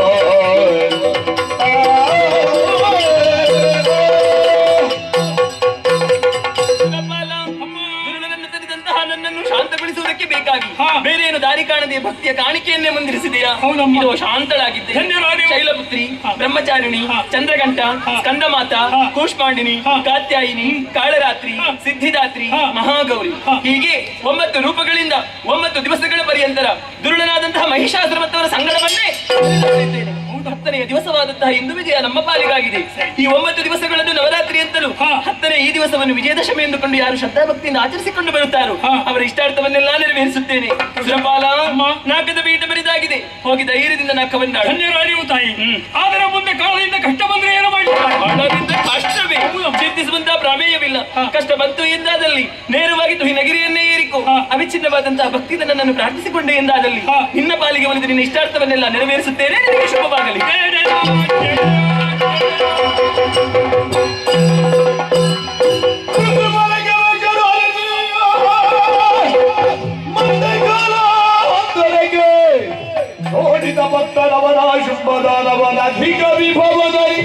ಗೋಪಾಲ, ದುರುಳನನ್ನು ತರಿದಂತಹ ನನ್ನನ್ನು ಶಾಂತಗೊಳಿಸುವುದಕ್ಕೆ ಬೇಕಾಗಿ ಬೇರೆ ಏನು ದಾರಿ ಕಾಣದೆ ಭಕ್ತಿಯ ಕಾಣಿಕೆಯನ್ನೇ ಮುಂದಿರಿಸಿದೆಯಾ ಇದು ಶಾಂತಳಾಗಿದ್ದೆ ಶೈಲಪುತ್ರಿ ಬ್ರಹ್ಮಚಾರಿಣಿ ಚಂದ್ರಘಂಟ ಸ್ಕಂದಮಾತ ಕೂಷ್ಮಾಂಡಿನಿ ಕಾತ್ಯಾಯಿನಿ ಕಾಳರಾತ್ರಿ ಸಿದ್ಧಿದಾತ್ರಿ ಮಹಾಗೌರಿ ಹೀಗೆ ಒಂಬತ್ತು ರೂಪಗಳಿಂದ ಒಂಬತ್ತು ದಿವಸಗಳ ಪರ್ಯಂತರ ದುರುಳನಾದಂತಹ ಮಹಿಷಾಸುರ ಮತ್ತವರ ಸಂಗಡವನ್ನೇ ನಡೆಸಿದ್ದೇನೆ. ಹತ್ತನೆಯ ದಿವಸವಾದಂತಹ ಇಂದು ವಿಜಯ ನಮ್ಮ ಪಾಲಿಗಾಗಿದೆ ಈ ಒಂಬತ್ತು ದಿವಸಗಳನ್ನು ನವರಾತ್ರಿ ಅಂತಲೂ ಹತ್ತನೇ ಈ ದಿವಸವನ್ನು ವಿಜಯದಶಮಿ ಎಂದುಕೊಂಡು ಯಾರು ಶ್ರದ್ಧಾಭಕ್ತಿಯಿಂದ ಆಚರಿಸಿಕೊಂಡು ಬರುತ್ತಾರೋ ಅವರ ಇಷ್ಟಾರ್ಥವನ್ನೆಲ್ಲ ನೆರವೇರಿಸುತ್ತೇನೆ ಸುರಪಾಲ ನಾಕದ ಪೀಠ ಬರಿದಾಗಿದೆ ಹೋಗಿ ಧೈರ್ಯದಿಂದ ನಾಕವನ್ನಾಡು ಧನ್ಯರಾಣಿಯು ತಾಯಿ ಅದರ ಮುಂದೆ ಕಾಲದಿಂದ ಕಷ್ಟ ಬಂದ್ರೆ ಏನು ಮಾಡಿ ಮಾಡೋದ್ರಿಂದ ಕಷ್ಟವೇ ಚಿಂತಿಸುವಂತಹ ಪ್ರಮೇಯವಿಲ್ಲ ಕಷ್ಟ ಬಂತು ಎಂದಾದಲ್ಲಿ ನೇರವಾಗಿ ತುಹಿನಗಿರಿಯನ್ನೇ ಏರಿಕೊ ಅವಿಚ್ಛಿನ್ನವಾದಂತಹ ಭಕ್ತಿಯಿಂದ ನನ್ನನ್ನು ಪ್ರಾರ್ಥಿಸಿಕೊಂಡೆ ಎಂದಾದಲ್ಲಿ ನಿನ್ನ ಪಾಲಿಗೆ ಒಲಿದು ನಿನ್ನ ಇಷ್ಟಾರ್ಥವನ್ನೆಲ್ಲ ನೆರವೇರಿಸುತ್ತೇನೆ ನಿನಗೆ ಶುಭವಾಗಲಿ ನೋಡಿದ ಭಕ್ತರವನ ಶುಭದಾನವನ ಅಧಿಕ ವಿಭವದಲ್ಲಿ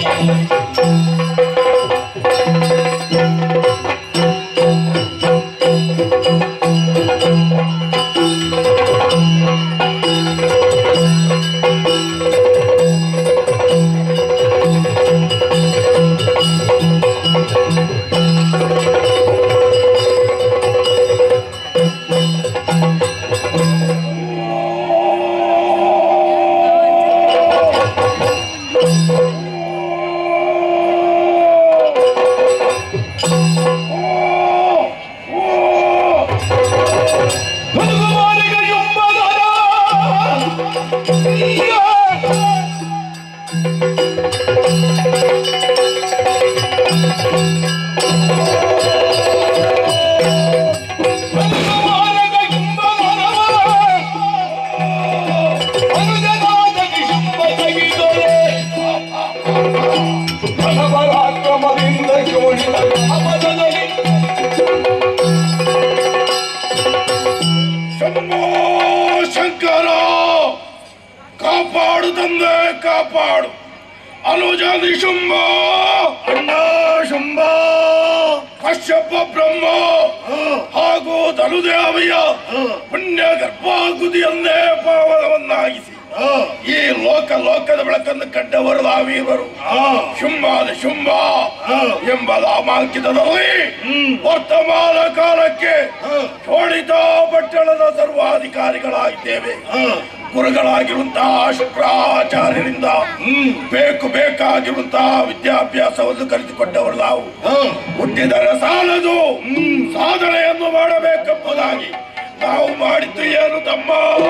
ಪರಾಕ್ರಮದಿಂದ ಜೋಡಿದ ಅಪದದಲ್ಲಿ ಶಂಭೋ ಶಂಕರ ಕಾಪಾಡು ತಂದೆ ಕಾಪಾಡು ಅನುಜಾದಿ ಶುಂಭ ಅಣ್ಣ ಶುಂಭ ಕಶ್ಯಪ ಬ್ರಹ್ಮ ಹಾಗೂ ಧನುದೇವಯ್ಯ ಪುಣ್ಯ ಗರ್ಭಾಗುದಿಯನ್ನೇ ಪಾವನವನ್ನಾಗಿಸಿ ಈ ಲೋಕ ಲೋಕದ ಬೆಳಕನ್ನು ಕಂಡವರು ನಾವೀವರು ಶುಂಭಾದ ಶುಂಭ ಎಂಬ ನಾಮಾಂಕಿತದಲ್ಲಿ ವರ್ತಮಾನ ಕಾಲಕ್ಕೆ ಶೋಣಿತ ಪಟ್ಟಣದ ಸರ್ವಾಧಿಕಾರಿಗಳಾಗಿದ್ದೇವೆ ಗುರುಗಳಾಗಿರುವಂತಹ ಶುಕ್ರಾಚಾರ್ಯರಿಂದ ಬೇಕು ಬೇಕಾಗಿರುವಂತಹ ವಿದ್ಯಾಭ್ಯಾಸವನ್ನು ಕಲಿತುಕೊಂಡವರು ನಾವು ಹುಟ್ಟಿದರೆ ಸಾಲದು ಸಾಧನೆಯನ್ನು ಮಾಡಬೇಕೆಂಬುದಾಗಿ ನಾವು ಮಾಡಿದ್ದು ಏನು ತಮ್ಮ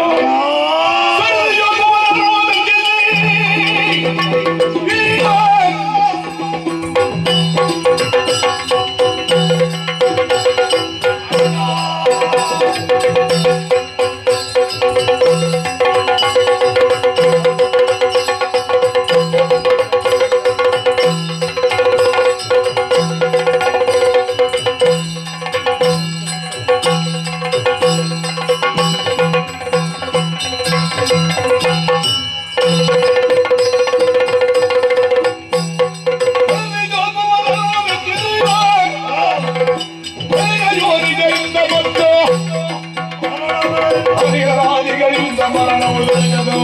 ಹರಿಹರಾದಿಗಳಿಂದ ಮರಣವು ದೊರೆಯದು.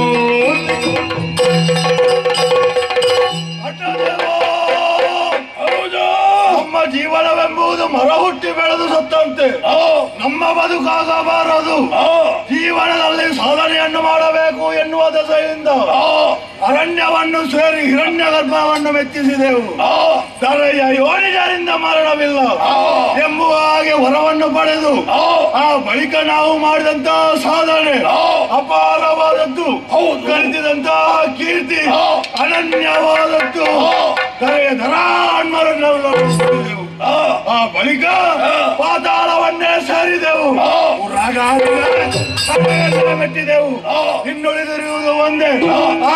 ನಮ್ಮ ಜೀವನವೆಂಬುದು ಮರ ಹುಟ್ಟಿ ಬೆಳೆದು ಸತ್ತಂತೆ ನಮ್ಮ ಬದುಕಾಗಬಾರದು ಜೀವನದಲ್ಲಿ ಸಾಧನೆಯನ್ನು ಮಾಡಬೇಕು ಎನ್ನುವ ದಸೆಯಿಂದ ಅರಣ್ಯವನ್ನು ಸೇರಿ ಹಿರಣ್ಯ ಗರ್ಭವನ್ನು ಮೆಚ್ಚಿಸಿದೆವು ತಲೆಯ ಯೋನಿಜರಿಂದ ಮರಣವಿಲ್ಲ ಎಂಬುವ ಹಾಗೆ ವರವನ್ನು ಪಡೆದು ಆ ಬಳಿಕ ನಾವು ಮಾಡಿದಂತಹ ಸಾಧನೆ ಅಪಾರವಾದದ್ದು ಕಲಿತಿದಂತಹ ಕೀರ್ತಿ ಅನನ್ಯವಾದದ್ದು ತಲೆಯ ಧರಾಣ್ಮರನ್ನೆಲ್ಲ ಆ ಬಳಿಕ ಪಾತಾಳವನ್ನೇ ಸೇರಿದೆವು ಸಮಯ ಮೆಟ್ಟಿದೆವು ಇನ್ನುಳಿದಿರುವುದು ಒಂದೇ ಆ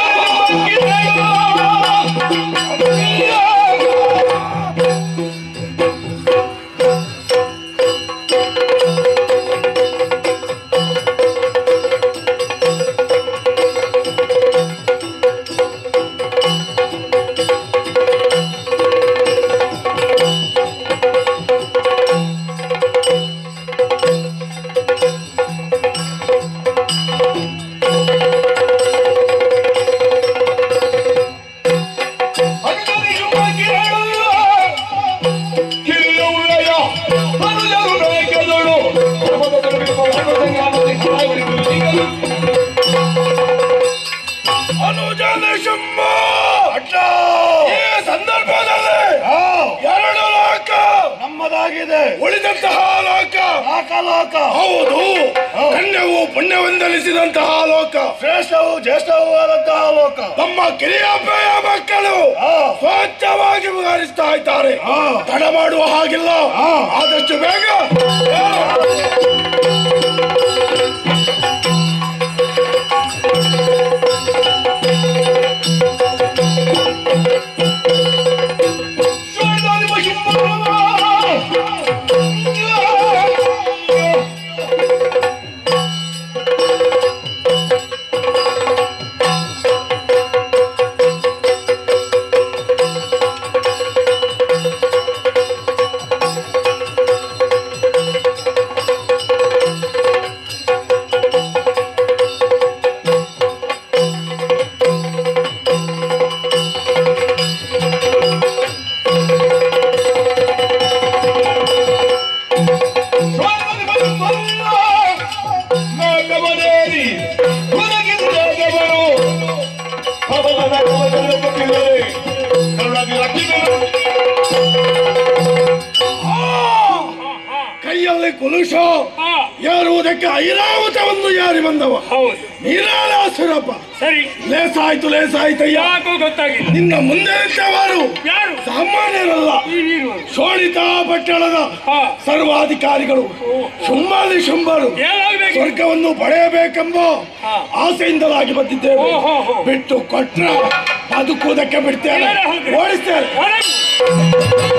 ಅನುಜನ ಶಂಭ ಈ ಸಂದರ್ಭದಲ್ಲಿ ಎರಡು ಲೋಕ ನಮ್ಮದಾಗಿದೆ ಉಳಿದಂತಹ ಲೋಕ ಲೋಕ ಹೌದು ಕನ್ಯವು ಪುಣ್ಯವೆಂದೆನಿಸಿದಂತಹ ಲೋಕ ಶ್ರೇಷ್ಠವು ಜ್ಯೇಷ್ಠವೂ ಆದಂತಹ ಲೋಕ ನಮ್ಮ ಕಿರಿಯಪ್ಪಯ್ಯ ಮಕ್ಕಳು ಸ್ವಚ್ಛವಾಗಿ ವಿವರಿಸ್ತಾ ಇದ್ದಾರೆ ತಡ ಮಾಡುವ ಹಾಗಿಲ್ಲ ಆದಷ್ಟು ಬೇಗ ಕೈಯಲ್ಲಿ ಕುಲುಷ ಏರುವುದಕ್ಕೆ ಐರಾವತವನ್ನು ಯಾರಿ ಬಂದವ ಹೌದು ನೀರಾಲಾಸುರಪ್ಪ ಸರಿ ಲೇಸಾಯ್ತು ಲೇಸಾಯ್ತಯ್ಯ ಯಾಕೋ ಗೊತ್ತಾಗಿಲ್ಲ ನಿನ್ನ ಮುಂದೆ ನಿಂತವರು ಯಾರು ಸಾಮಾನ್ಯರಲ್ಲ ಈ ವೀರರು ಶೋಣಿತಾ ಪಟ್ಟಣದ ಹಾ. ಸರ್ವಾಧಿಕಾರಿಗಳು ಶುಂಭಾಲಿ ಶುಂಭರು ಏನಾಗ್ಬೇಕು ಸ್ವರ್ಗವನ್ನು ಪಡೆಯಬೇಕೆಂಬ ಹಾ. ಆಸೆಯಿಂದಲಾಗಿ ಬಂದಿದ್ದೇವೆ ಓ, ಹೋ, ಹೋ. ಬಿಟ್ಟು ಕೊಟ್ರ ಬದುಕುವುದಕ್ಕೆ ಬಿಡ್ತೇವೆ ಏನಾರ ಹೋಗ್ರಿ. ಓಡಿಸ್ತೇವೆ ಹೊರಗೆ.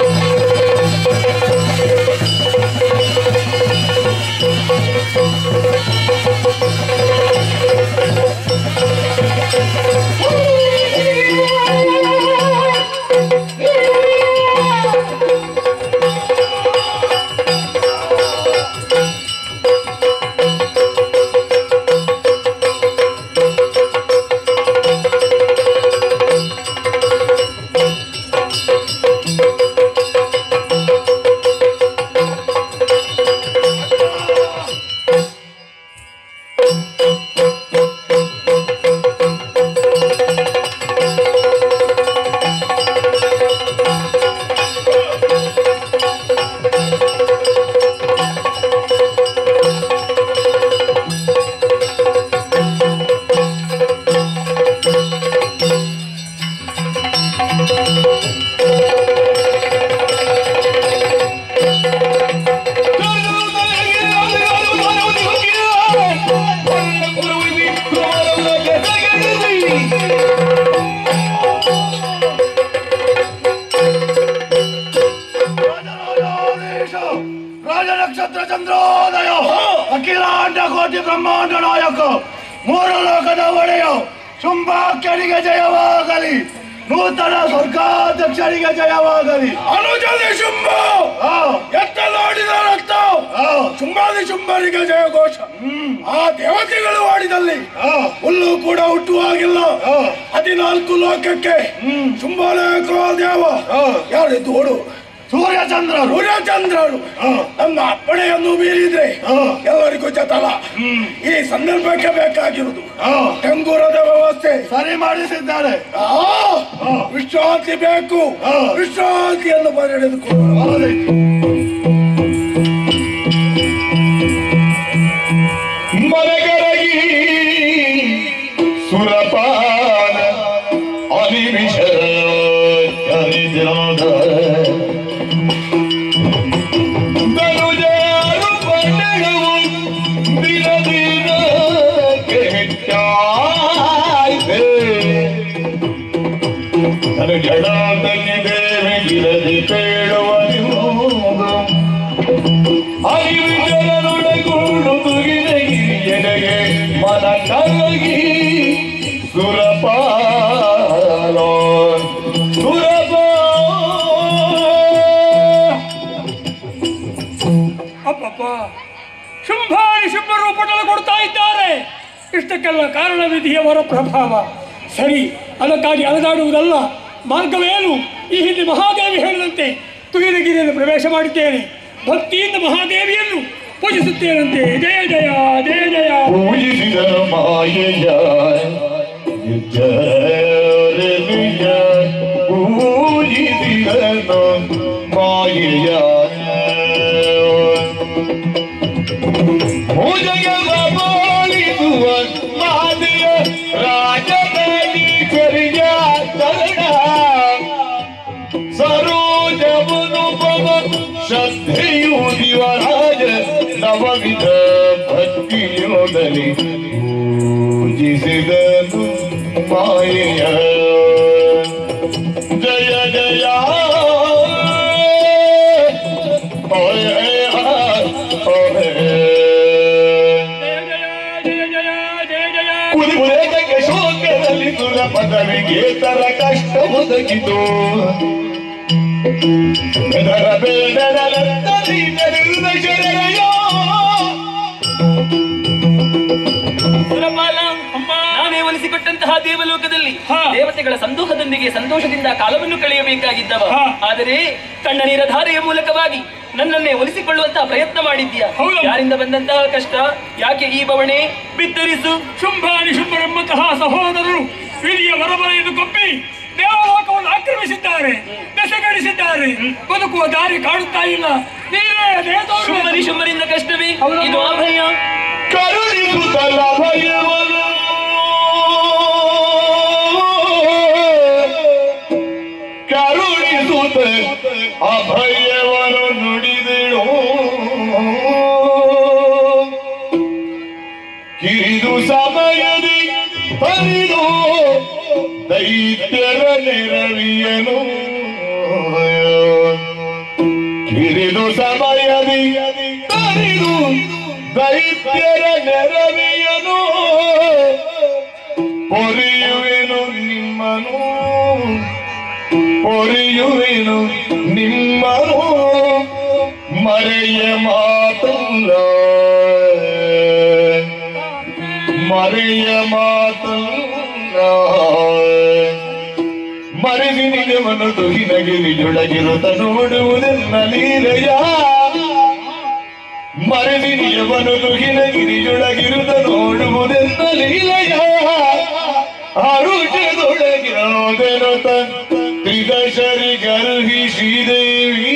ರಾಜರಾಜಾಧೀಶ, ರಾಜ ನಕ್ಷತ್ರ ಚಂದ್ರೋದಯ ಅಖಿಲಾಂಡ ಕೋಟಿ ಬ್ರಹ್ಮಾಂಡ ನಾಯಕ ಮೂರು ಲೋಕದ ಒಡೆಯ ಶುಂಭಾಕ್ಷರಿಗೆ ಜಯವಾಗಲಿ ನೂತನ ಸ್ವರ್ಗಾಧ್ಯಕ್ಷರಿಗೆ ಜಯವಾಗಲಿ ಅನುಜಲಿ ಶುಂಭ ಎತ್ತಲಾಡಿದ ರಕ್ತ ಶುಂಭಾದಿ ಶುಂಭರಿಗೆ ಜಯ ಘೋಷ ಆ ದೇವತೆಗಳು ಆಡಿದಲ್ಲಿ ಹುಲ್ಲು ಕೂಡ ಹುಟ್ಟುವಾಗಿಲ್ಲ ಹದಿನಾಲ್ಕು ಲೋಕಕ್ಕೆ ಶುಂಭಲೇಖ ದೇವ ಯಾರಿದ್ದು ಓಡು ಸೂರ್ಯಚಂದ್ರರು ಸೂರ್ಯಚಂದ್ರರು ನಮ್ಮ ಅಪ್ಪಣೆಯನ್ನು ಮೀರಿದ್ರೆ ಎಲ್ಲರಿಗೂ ಜತಲ ಈ ಸಂದರ್ಭಕ್ಕೆ ಬೇಕಾಗಿರುವುದು ಟಂಗೂರದ ವ್ಯವಸ್ಥೆ ಸರಿ ಮಾಡಿಸಿದ್ದಾರೆ ವಿಶ್ರಾಂತಿ ಬೇಕು ವಿಶ್ರಾಂತಿಯನ್ನು ಬರೆದುಕೊಳ್ಳೋಣ ಮರಗರಗಿ ಸುರಪಾನ ಅನಿಮಿಷ ಹರಿದ್ರಾದ ಧನುಜಾರು ಪಟ್ಟಣವು ಜಡಾದಲ್ಲಿ ದೇವಿ ಗಿರದಿ ಬೇಡುವನು ಅರಿವಿಜರನೊಡಗೂಡು ತುಗಿದಗಿರಿಯೆಡೆಗೆ ಮನ ಕರಗಿ ಸುರಪಾಲೋ ಸುರಪಾ ಅಪ್ಪಪ್ಪ ಶುಂಭಾರಿ ಶುಭ ರೂಪದಲ್ಲಿ ಕೊಡ್ತಾ ಇದ್ದಾರೆ ಇಷ್ಟಕ್ಕೆಲ್ಲ ಕಾರಣವಿದೆಯವರ ಪ್ರಭಾವ ಸರಿ ಅದಕ್ಕಾಗಿ ಅಲೆದಾಡುವುದಲ್ಲ ಮಾರ್ಗವೇನು ಈ ಹಿಂದೆ ಮಹಾದೇವಿ ಹೇಳಿದಂತೆ ತುಗಿದಗಿರಿಯನ್ನು ಪ್ರವೇಶ ಮಾಡಿದ್ದೇನೆ ಭಕ್ತಿಯಿಂದ ಮಹಾದೇವಿಯನ್ನು ಪೂಜಿಸುತ್ತೇನಂತೆ ಜಯ ಜಯ ಜಯ ಜಯ ಪೂಜಿಸಿದ ಮಾಯೆಯ ನಿರ್ಜರವಿಯ ಪೂಜಿಸಿದನು ಮಾಯೆಯ ಪೂಜೆಯ ಪಾಲಿಸುವ ಮಾದೆಯ ರಾಜಕೀಕರಿಯ ಚರಣ ಸರೋಜವನು ಪವ ಶ್ರದ್ಧೆಯು ದಿವರಾಜ ನವವಿಧ ಭಕ್ತಿಯೋದಲಿ ಪೂಜಿಸಿದನು ಮಾಯೆಯ ಜಯ ಜಯ ಓಯ್ ಓಯ್ ಜಯ ಜಯ ಜಯ ಜಯ ಜಯ ಜಯ ಕುದಿ ಉರೇಗಕ್ಕೆ ಶೋಕದಲ್ಲಿ ಸುರ ಪದವಿಗೆ ತರ ಕಷ್ಟ ಒದಗಿತು ಬೆದರ ಬೇಡರಲತ್ತಲಿ ನೆರೆದ ಶರಣಯ್ಯೋ ಸುರಪಾಲ ನಾವೇ ಒಲಿಸಿಕೊಟ್ಟಂತಹ ದೇವಲೋಕದಲ್ಲಿ ಹಾ. ದೇವತೆಗಳ ಸಂದೋಹದೊಂದಿಗೆ ಸಂತೋಷದಿಂದ ಕಾಲವನ್ನು ಕಳೆಯಬೇಕಾಗಿದ್ದವ ಹಾ. ಆದರೆ ಕಣ್ಣ ನೀರ ಧಾರೆಯ ಮೂಲಕವಾಗಿ ನನ್ನನ್ನೇ ಒಲಿಸಿಕೊಳ್ಳುವಂತಹ ಪ್ರಯತ್ನ ಮಾಡಿದ್ಯಾ ಹೌದು. ಯಾರಿಂದ ಬಂದಂತಹ ಕಷ್ಟ ಯಾಕೆ ಈ ಬವಣೆ ಬಿತ್ತರಿಸು ಶುಂಭಾನಿ ಶುಂಭರೆಂಬಂತಹ ಸಹೋದರರು ವಿಧಿಯ ವರಬರೆಯನ್ನು ಕೊಪ್ಪಿ ದೇವಲೋಕವನ್ನು ಆಕ್ರಮಿಸಿದ್ದಾರೆ ಬೆಸಗಡಿಸಿದ್ದಾರೆ ಬದುಕುವ ದಾರಿ ಕಾಣುತ್ತಾ ಇಲ್ಲ ನೀವೇ ಅದೇ ತೋರುವೆ. ಶುಂಭರಿ ಶುಂಭರಿಂದ ಕಷ್ಟವೇ ಹೌದು. ಇದು ಅಭಯ ಕರುಣಿಸುತ್ತಲ ಭಯವನು ಕರುಣಿಸುತ್ತ ಅಭಯವನು ನುಡಿದೆಳು ಕಿರಿದು ಸಮಯದಿ ಪರಿದು ದೈತ್ಯರ ನೆರವಿಯನು ಕಿರಿದು ಸಮಯದಿ ತರಿದು ದೈತ್ಯರ ನೆರವಿಯನು ಪೊರೆಯುವೆನು ನಿಮ್ಮನು ಪೊರೆಯುವೆನು ನಿಮ್ಮನು ಮರೆಯ ಮಾತಲ್ಲ ಮರೆಯ ಮಾತಲ್ಲ ಮರೆಸಿ ನಿಜವನ್ನು ತುಗಿನಗಿರಿಯೊಳಗಿರುತ್ತ ನೋಡುವುದೆನ್ನ ಲೀಲೆಯ ಮರೆಸಿ ನಿಜವನ್ನು ತುಗಿನಗಿರಿಯೊಳಗಿರುತ್ತ ನೋಡುವುದೆನ್ನ ಲೀಲೆಯ ಅರುಷದೊಳಗಿರೋದೆನುತ ತ್ರಿದಶರಿ ಗರ್ಹಿಸಿ ದೇವಿ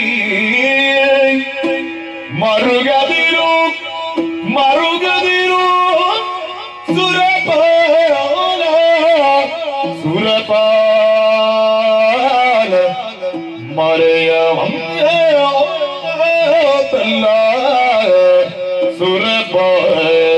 ಮರುಗದಿರು ಮರುಗದಿರು ಸುರಪಾಲ ಸುರಪಾಲ ಮರೆಯ ತಲ್ಲ ಸುರಪಾಲ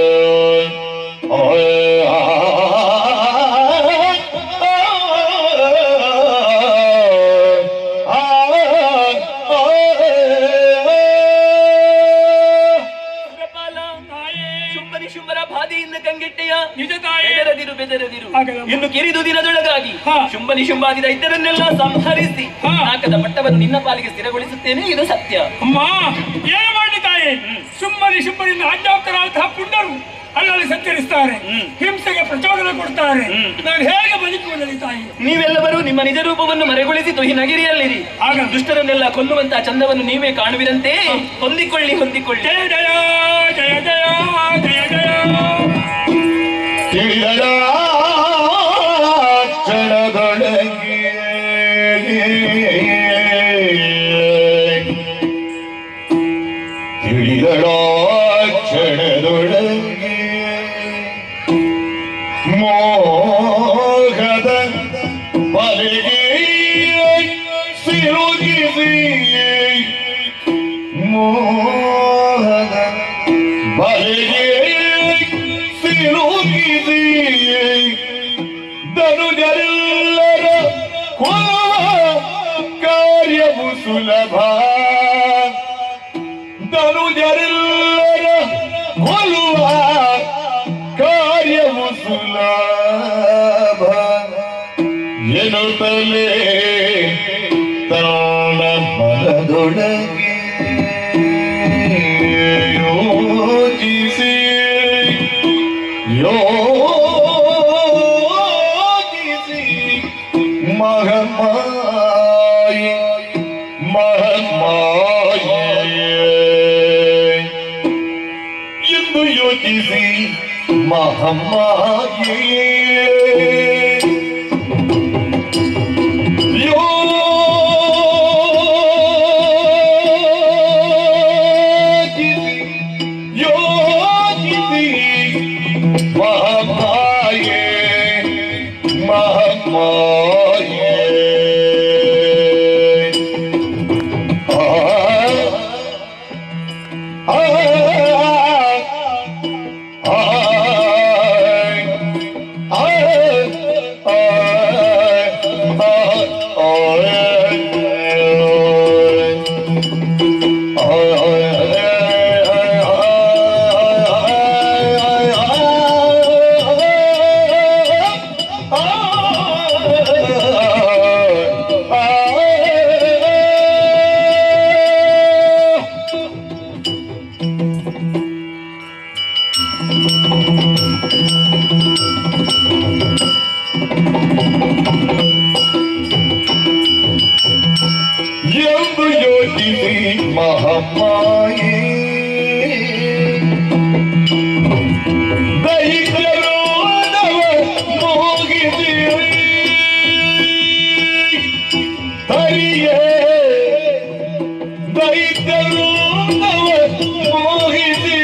ಸುರಪಾಲ ಶುಂಭರಿ ಶುಂಭರ ಬಾಧೆಯಿಂದ ಕಂಗೆಟ್ಟೆಯ ನಿಜ ತಾಯೇ ಬೆದರದಿರು ಬೆದರದಿರು ಆಗಲ್ಲ. ಇನ್ನು ಕಿರಿದು ದಿನದೊಳಗಾಗಿ ಹಾ. ಶುಂಭ ನಿಶುಂಭಾದಿ ದೈತ್ಯರನ್ನೆಲ್ಲ ಸಂಹರಿಸಿ ಹಾ. ನಾಕದ ಪಟ್ಟವನ್ನು ನಿನ್ನ ಪಾಲಿಗೆ ಸ್ಥಿರಗೊಳಿಸುತ್ತೇನೆ ಇದು ಸತ್ಯ ಅಮ್ಮ ಏನು ಮಾಡಿ ತಾಯಿ ಸುಮ್ಮನೆ ಶುಂಭರಿಂದ ಆಜ್ಞಾಪ್ತರಾದಂತಹ ಪುಂಡರು ಅಲ್ಲಲ್ಲಿ ಸಂಚರಿಸ್ತಾರೆ ಹಿಂಸೆಗೆ ಪ್ರಚೋದನೆ ಕೊಡ್ತಾರೆ ನಾನು ಹೇಗೆ ಬದುಕುವುದಲ್ಲಿ ತಾಯಿ ನೀವೆಲ್ಲರೂ ನಿಮ್ಮ ನಿಜ ರೂಪವನ್ನು ಮರೆಗೊಳಿಸಿ ತೊಹಿ ನಗಿರಿಯಲ್ಲಿರಿ ಆಗ ದುಷ್ಟರನ್ನೆಲ್ಲ ಕೊಲ್ಲುವಂತಹ ಚಂದವನ್ನು ನೀವೇ ಕಾಣುವಿರಂತೆ ಹೊಂದಿಕೊಳ್ಳಿ ಹೊಂದಿಕೊಳ್ಳಿ ಜಯ ಜಯ ಜಯ ಜಯ ಜಯ ಜಯ ತಿಳಿದಳ ಕ್ಷಣದೊಳಗೆ ತಿಳಿದಳ ಕ್ಷಣದೊಳಗೆ ಮೋಹದ ಬಲೆಗೆ ಸಿಲುಕಿಸಿ ಮೋಹದ ಬಲೆಗೆ ಸಿಲುಕಿಸಿ ಧನುಜರೆಲ್ಲರ ಕೊಲ್ಲ ದೈತ್ಯರೆಲ್ಲರ ಕೊಲ್ಲುವ ಕಾರ್ಯವು ಸುಲಭ ಎನ್ನುತ್ತಲೇ ತನ್ನ ಮನದೊಳಗೆ ಯೋಚಿಸಿ ಯೋಚಿಸಿ ಮಹಮಾಯಿ ಮಹಮಾಯಿ ಎಂದು ಯೋಚಿಸಿ ಮಹಮಾಯಿ ಯೋಚಿಸಿ ಯೋಚಿಸಿ ಮಹಮಾಯೆ ಮಹಮಾಯೆ ಆ ಆ ಎಂದು ಯೋಚಿಸಿ ಮಹಮ್ಮಾಯಿ ದೈತ್ಯರೋಧವ ಮೋಗಿಸಿ ಹರಿಯೇ ದೈತ್ಯರೋಧವ ಮೋಗಿಸಿ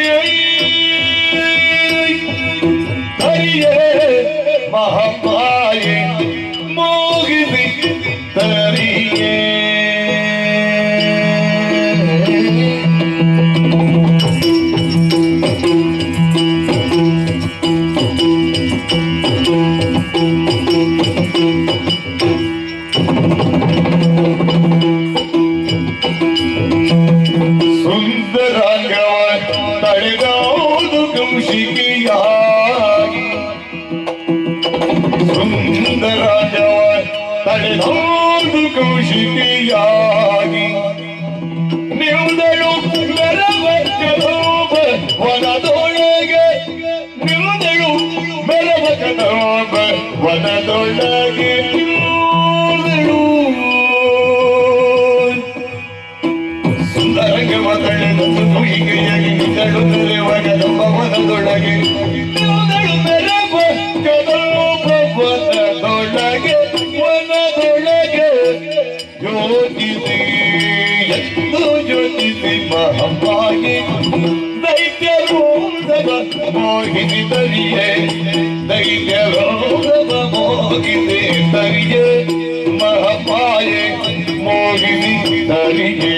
ಹರಿಯೇ ಮಹಮ್ಮಾಯಿ ಮೋಗಿಸಿ ತರಿಯೇ ಸುಂದರಾಂಗವ ತಡೆದೌದು ಕೌಶಿಕಿಯಾಗಿ ಸುಂದರಾಂಗವ ತಡೆದೌದು ಕೌಶಿಕಿಯಾಗಿ ನಿಲ್ದಳು ಮೆರವಕ್ಕನೋಬ ವನದೊಳಗೆ ನಿಲ್ದಳು ಮೆರವಕ್ಕನೋಬ ವನದೊಳಗೆ ನಿಲ್ದಳು ಸುಂದರಂಗವ ತಳೆದು ತುಯಿಗೆಯಾಗಿ ನಿಂದಳು ನೆಲೆವಗದೊಬ್ಬ ವನದೊಳಗೆ ನಿಲ್ದಳು ಮೆರವ ಕದೋಬ ವನದೊಳಗೆ ವನದೊಳಗೆ ಯೋಚಿಸಿ ಎಂದು ಯೋಚಿಸಿ ಮಹಮ್ಮಾಗಿ ದೈತ್ಯರೋಧವ ಮೋಹಿನಿ ತರಿಯೇ ದೈತ್ಯರೋಧವ ಮೋಹಿನಿ ತರಿಯೇ ಮಹಮ್ಮಾಯೆ ಮೋಹಿನಿ ತರಿಯೇ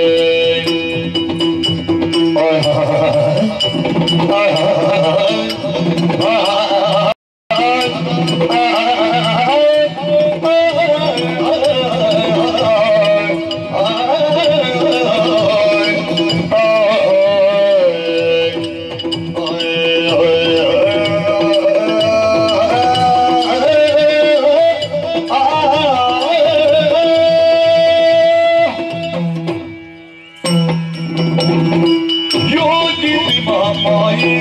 ಯೋಚಿಸಿ ಮಾಮಾಯೇ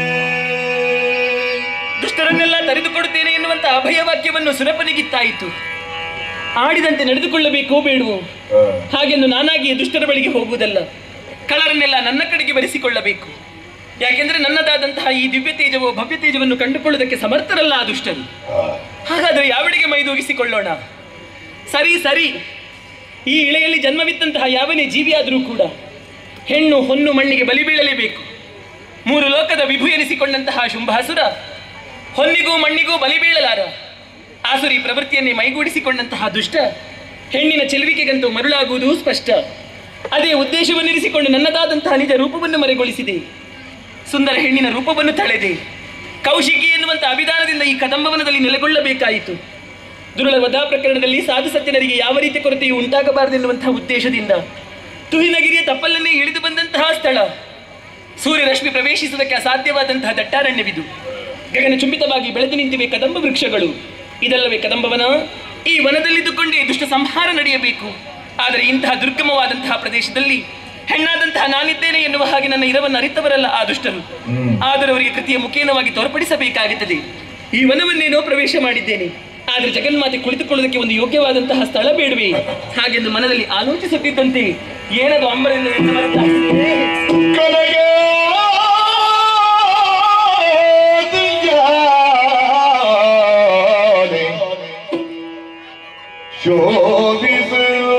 ದುಷ್ಟರನ್ನೆಲ್ಲ ತರಿದುಕೊಡುತ್ತೇನೆ ಎನ್ನುವಂತ ಅಭಯ ವಾಕ್ಯವನ್ನು ಸುರಪನಿಗಿತ್ತಾಯಿತು ಆಡಿದಂತೆ ನಡೆದುಕೊಳ್ಳಬೇಕೋ ಬೇಡವೋ ಹಾಗೆಂದು ನಾನಾಗಿ ದುಷ್ಟರ ಬಳಿಗೆ ಹೋಗುವುದಲ್ಲ ಕಳರನ್ನೆಲ್ಲ ನನ್ನ ಕಡೆಗೆ ಬರೆಸಿಕೊಳ್ಳಬೇಕು ಯಾಕೆಂದ್ರೆ ನನ್ನದಾದಂತಹ ಈ ದಿವ್ಯ ತೇಜವೋ ಭವ್ಯ ತೇಜವನ್ನು ಕಂಡುಕೊಳ್ಳುವುದಕ್ಕೆ ಸಮರ್ಥರಲ್ಲ ಆ ದುಷ್ಟರು ಹಾಗಾದ್ರೆ ಯಾವಡಿಗೆ ಮೈದೂಗಿಸಿಕೊಳ್ಳೋಣ ಸರಿ ಸರಿ ಈ ಇಳೆಯಲ್ಲಿ ಜನ್ಮವಿತ್ತಂತಹ ಯಾವನೇ ಜೀವಿಯಾದರೂ ಕೂಡ ಹೆಣ್ಣು ಹೊನ್ನು ಮಣ್ಣಿಗೆ ಬಲಿ ಬೀಳಲೇಬೇಕು ಮೂರು ಲೋಕದ ವಿಭು ಎನಿಸಿಕೊಂಡಂತಹ ಶುಂಭಾಸುರ ಹೊನ್ನಿಗೂ ಮಣ್ಣಿಗೂ ಬಲಿ ಬೀಳಲಾರ ಆಸುರಿ ಪ್ರವೃತ್ತಿಯನ್ನೇ ಮೈಗೂಡಿಸಿಕೊಂಡಂತಹ ದುಷ್ಟ ಹೆಣ್ಣಿನ ಚೆಲುವಿಕೆಗಂತೂ ಮರುಳಾಗುವುದು ಸ್ಪಷ್ಟ ಅದೇ ಉದ್ದೇಶವನ್ನಿರಿಸಿಕೊಂಡು ನನ್ನದಾದಂತಹ ನಿಜ ರೂಪವನ್ನು ಮರೆಗೊಳಿಸಿದೆ ಸುಂದರ ಹೆಣ್ಣಿನ ರೂಪವನ್ನು ತಳೆದೆ ಕೌಶಿಕಿ ಎನ್ನುವಂತ ಅಭಿಧಾನದಿಂದ ಈ ಕದಂಬವನದಲ್ಲಿ ನೆಲೆಗೊಳ್ಳಬೇಕಾಯಿತು ದುರುಳ ವಧಾ ಪ್ರಕರಣದಲ್ಲಿ ಸಾಧು ಸಜ್ಜನರಿಗೆ ಯಾವ ರೀತಿಯ ಕೊರತೆಯೂ ಉಂಟಾಗಬಾರದೆನ್ನುವಂತಹ ಉದ್ದೇಶದಿಂದ ತುಹಿನಗಿರಿಯ ತಪ್ಪಲನ್ನೇ ಇಳಿದು ಬಂದಂತಹ ಸ್ಥಳ ಸೂರ್ಯರಶ್ಮಿ ಪ್ರವೇಶಿಸುವುದಕ್ಕೆ ಅಸಾಧ್ಯವಾದಂತಹ ದಟ್ಟಾರಣ್ಯವಿದು ಗಗನ ಚುಂಬಿತವಾಗಿ ಬೆಳೆದು ನಿಂತಿವೆ ಕದಂಬ ವೃಕ್ಷಗಳು ಇದಲ್ಲವೇ ಕದಂಬವನ ಈ ವನದಲ್ಲಿದ್ದುಕೊಂಡೇ ದುಷ್ಟ ಸಂಹಾರ ನಡೆಯಬೇಕು ಆದರೆ ಇಂತಹ ದುರ್ಗಮವಾದಂತಹ ಪ್ರದೇಶದಲ್ಲಿ ಹೆಣ್ಣಾದಂತಹ ನಾನಿದ್ದೇನೆ ಎನ್ನುವ ಹಾಗೆ ನನ್ನ ಇರವನ್ನು ಅರಿತವರಲ್ಲ ಆ ದುಷ್ಟರು ಆದರೆ ಅವರಿಗೆ ಕೃತಿಯ ಮುಖೇನವಾಗಿ ತೋರ್ಪಡಿಸಬೇಕಾಗುತ್ತದೆ ಈ ವನವನ್ನೇನೋ ಪ್ರವೇಶ ಮಾಡಿದ್ದೇನೆ ಆದರೆ ಜಗನ್ಮಾತೆ ಕುಳಿತುಕೊಳ್ಳುವುದಕ್ಕೆ ಒಂದು ಯೋಗ್ಯವಾದಂತಹ ಸ್ಥಳ ಬೇಡವೇ ಹಾಗೆಂದು ಮನದಲ್ಲಿ ಆಲೋಚಿಸುತ್ತಿದ್ದಂತೆ ಏನದು ಅಂಬರನ್ನು ಎದ್ದು ಮರೆತಾಗಿದೆ. ಕನಕ ಶೋಭಿಸಲು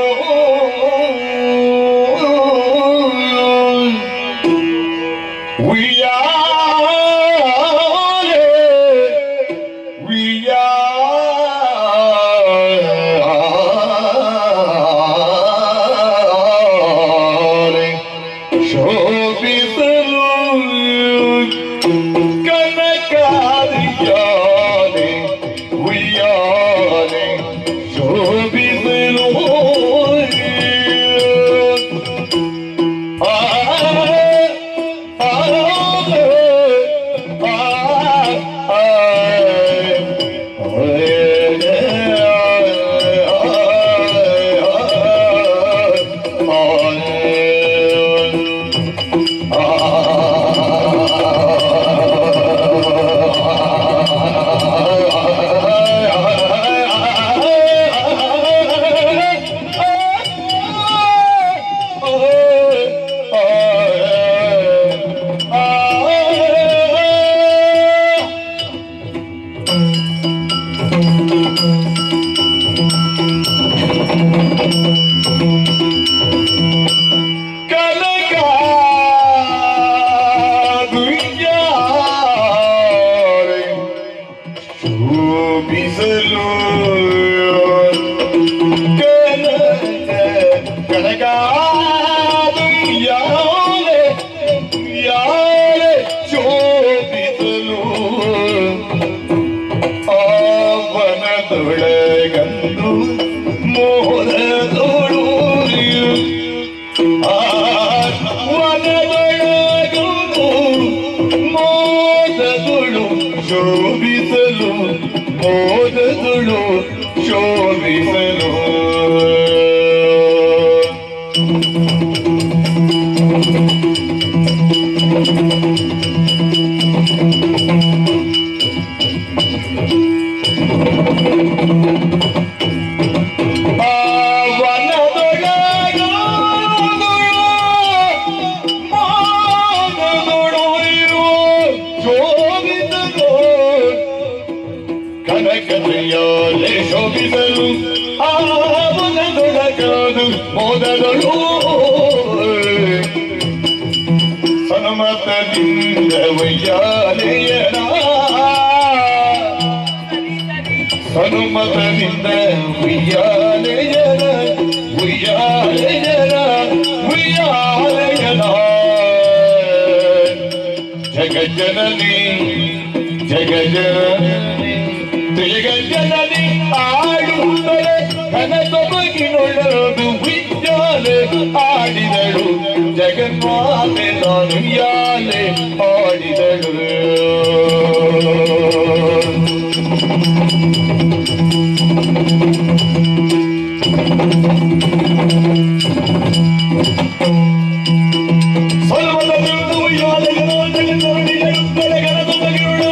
ಉಯ್ಯಾಲೆ ಉಯ್ಯಾಲೆ ಶೋಭಿಸಲು ಕನಕಾದಿಯಾಲೆ ಉಯ್ಯಾಲೆ ಶೋಭಿಸಲು ಆ ಆ ಶೋಭಿಸಲು ಕನಕ ಕನಕಾದು ಯಾಲೆ ಯಾಲೆ ಶೋಭಿಸಲು ಆವನದೊಳಗಂದು ಮೋದದೊಳು ವನದೊಳಗಂದು ಮೋದದೊಳು ಶೋಭಿಸಲು ಮೋದದೊಳು ಶೋಭಿಸಲು ಕನಕತೆಯಾಲೆ ಶೋಭಿಸಲು ಆವನದೊಳಗಾದು ಮೋದದಳು ಸನ್ಮತದಿಂದ ವಯ್ಯಾಲೆಯನ ಹನುಮತನಿಂದ ಉಯ್ಯಾಲೆಯನ ಉಯ್ಯಾಲೆಯನ ಉಯ್ಯಾಲೆಯನ ಜಗಜ್ಜನನಿ ಜಗಜನನಿ ಜಗಜ್ಜನನಿ ಆಡುತ್ತಲೇ ಕನಸೊಬಗಿನೊಳದು ಉಯ್ಯಾಲೆ ಆಡಿದಳು ಜಗನ್ಮಾತೆ ನಾನು ಯಾಲೆ ಆಡಿದಳು ಸರ್ವದಲ್ಲಿರುವುದು ಉಯ್ಯಾಲೆಗಳು ಜಗತ್ತೊಳಗಿರುತ್ತಲೇ ಕನಸೊಬಗಿನೊಳದು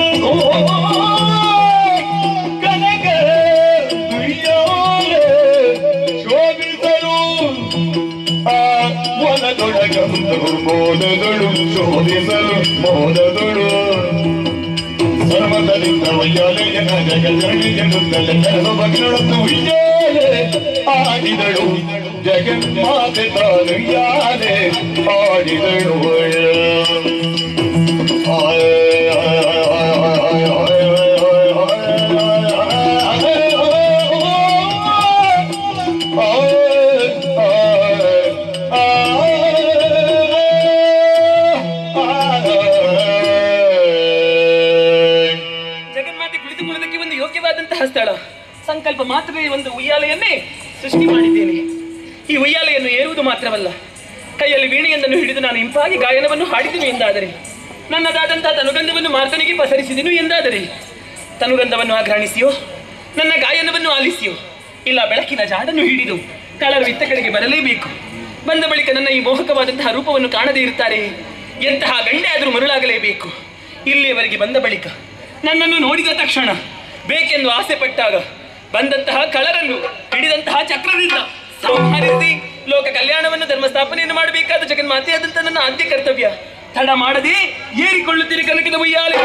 ಕನಕ ಉಯ್ಯಾಲೆ ಶೋಭಿಸಲು ಆ ವನದೊಳಗಂದು ಮೋದದಳು ಶೋಧಿಸಲು ಮೋದದಳು ಸರ್ವದರಿಂದ ಉಯ್ಯಾಲೆಯನ ಜಗಜಣಿಯನುತ್ತಲೇ ಕನಸೊಬಗಿನೊಳದು ಉಯ್ಯಾಲೆ ಆಡಿದಳು ಜಗನ್ಮಾತೆ ತಾನು ಯಾಲೆ ಆಡಿದಳು ಜಗನ್ಮಾತೆ ಕುಳಿತುಕೊಳ್ಳುವುದಕ್ಕೆ ಒಂದು ಯೋಗ್ಯವಾದಂತಹ ಸ್ಥಳ ಸಂಕಲ್ಪ ಮಾತ್ರವೇ ಒಂದು ಉಯ್ಯಾಲೆಯನ್ನೇ ಸೃಷ್ಟಿ ಮಾಡಿದ್ದೇನೆ ಈ ಉಯ್ಯಾಲೆಯನ್ನು ಏರುವುದು ಮಾತ್ರವಲ್ಲ ಕೈಯಲ್ಲಿ ವೀಣೆಯೊಂದನ್ನು ಹಿಡಿದು ನಾನು ಇಂಪಾಗಿ ಗಾಯನವನ್ನು ಹಾಡಿದನು ಎಂದಾದರೆ ನನ್ನದಾದಂತಹ ತನುಗಂಧವನ್ನು ಮಾರ್ತನಿಗೆ ಪಸರಿಸಿದನು ಎಂದಾದರೆ ತನುಗಂಧವನ್ನು ಆಗ್ರಹಿಸಿಯೋ ನನ್ನ ಗಾಯನವನ್ನು ಆಲಿಸಿಯೋ ಇಲ್ಲ ಬೆಳಕಿನ ಜಾಡನ್ನು ಹಿಡಿದು ಕಳರು ಇತ್ತ ಕಡೆಗೆ ಬರಲೇಬೇಕು ಬಂದ ಬಳಿಕ ನನ್ನ ಈ ಮೋಹಕವಾದಂತಹ ರೂಪವನ್ನು ಕಾಣದೇ ಇರುತ್ತಾರೆ ಎಂತಹ ಗಂಡೆ ಆದರೂ ಮರುಳಾಗಲೇಬೇಕು ಇಲ್ಲಿಯವರೆಗೆ ಬಂದ ಬಳಿಕ ನನ್ನನ್ನು ನೋಡಿದ ತಕ್ಷಣ ಬೇಕೆಂದು ಆಸೆ ಪಟ್ಟಾಗ ಬಂದಂತಹ ಕಳರನ್ನು ಹಿಡಿದಂತಹ ಚಕ್ರದಿಂದ ಸಂಹರಿಸಿ ಲೋಕ ಕಲ್ಯಾಣವನ್ನು ಧರ್ಮ ಸ್ಥಾಪನೆಯನ್ನು ಮಾಡಬೇಕಾದ ಜಗನ್ಮಾತೆಯಾದಂತಹ ನನ್ನ ಆದ್ಯ ಕರ್ತವ್ಯ ತಡ ಮಾಡದೆ ಏರಿಕೊಳ್ಳುತ್ತೀರಿ ಕನಕದ ಉಯ್ಯಾಲೆ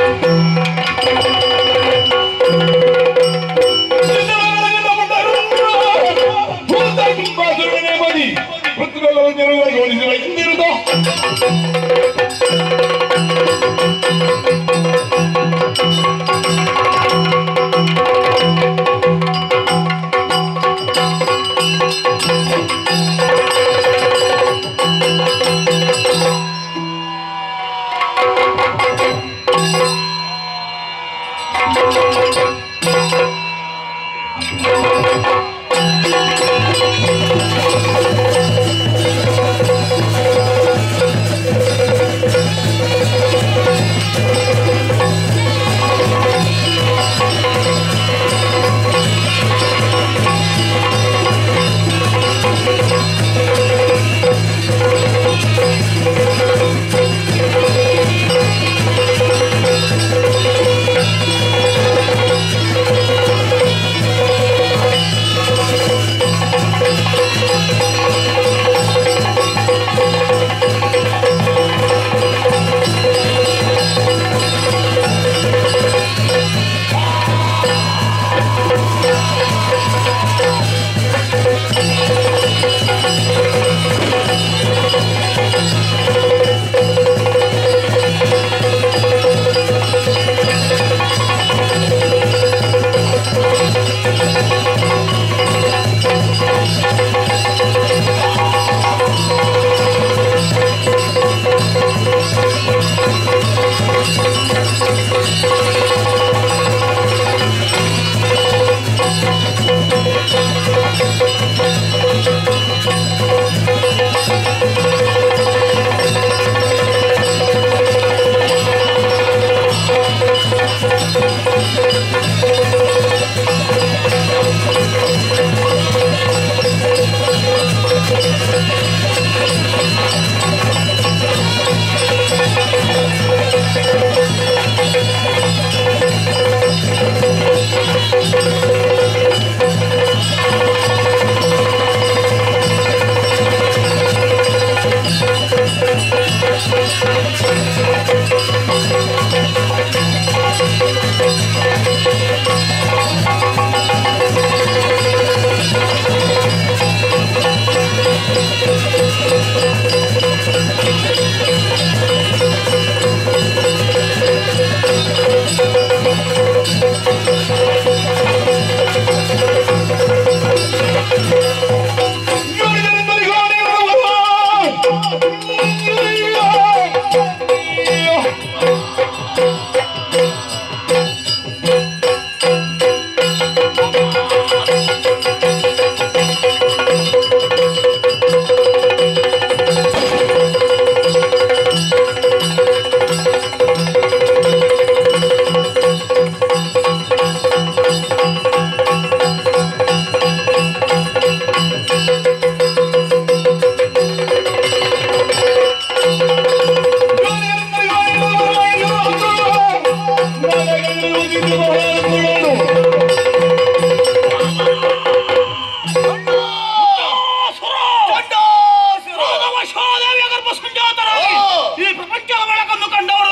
ಈ ಪ್ರಪಂಚದ ಬೆಳಕನ್ನು ಕಂಡವರು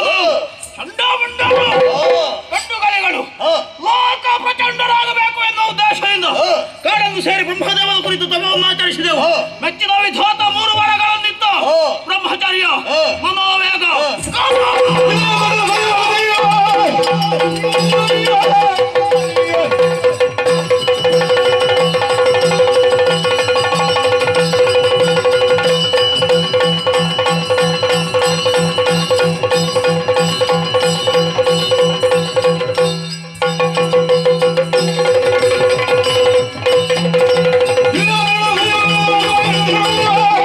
ಚಂಡಾಮಂಡರು ಕಟ್ಟುಗಲೆಗಳು ಲೋಕ ಪ್ರಚಂಡರಾಗಬೇಕು ಎನ್ನುವ ಉದ್ದೇಶದಿಂದ ಕಾಡನ್ನು ಸೇರಿ ಬ್ರಹ್ಮದೇವನ ಕುರಿತು ತಪವನ್ನು ಆಚರಿಸಿದೆವು ಮೆಚ್ಚಿದ ವಿಧಾತ ಮೂರು ವರಗಳನ್ನಿತ್ತು ಬ್ರಹ್ಮಚರ್ಯ ಮನೋವೇಗ ¡Viva!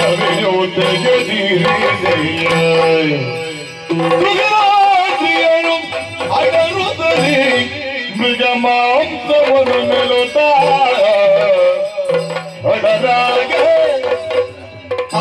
ಮನವಿಯು ತೆಗೆದಿರಿದೆಯ ಮೃಗರಾತ್ರಿಯನು ಅಡರುತ್ತದೆ ಮೃಗ ಮಾಂಸವನ್ನು ಮೆಲುತ್ತಾ ಅಡರಾಗ ಆ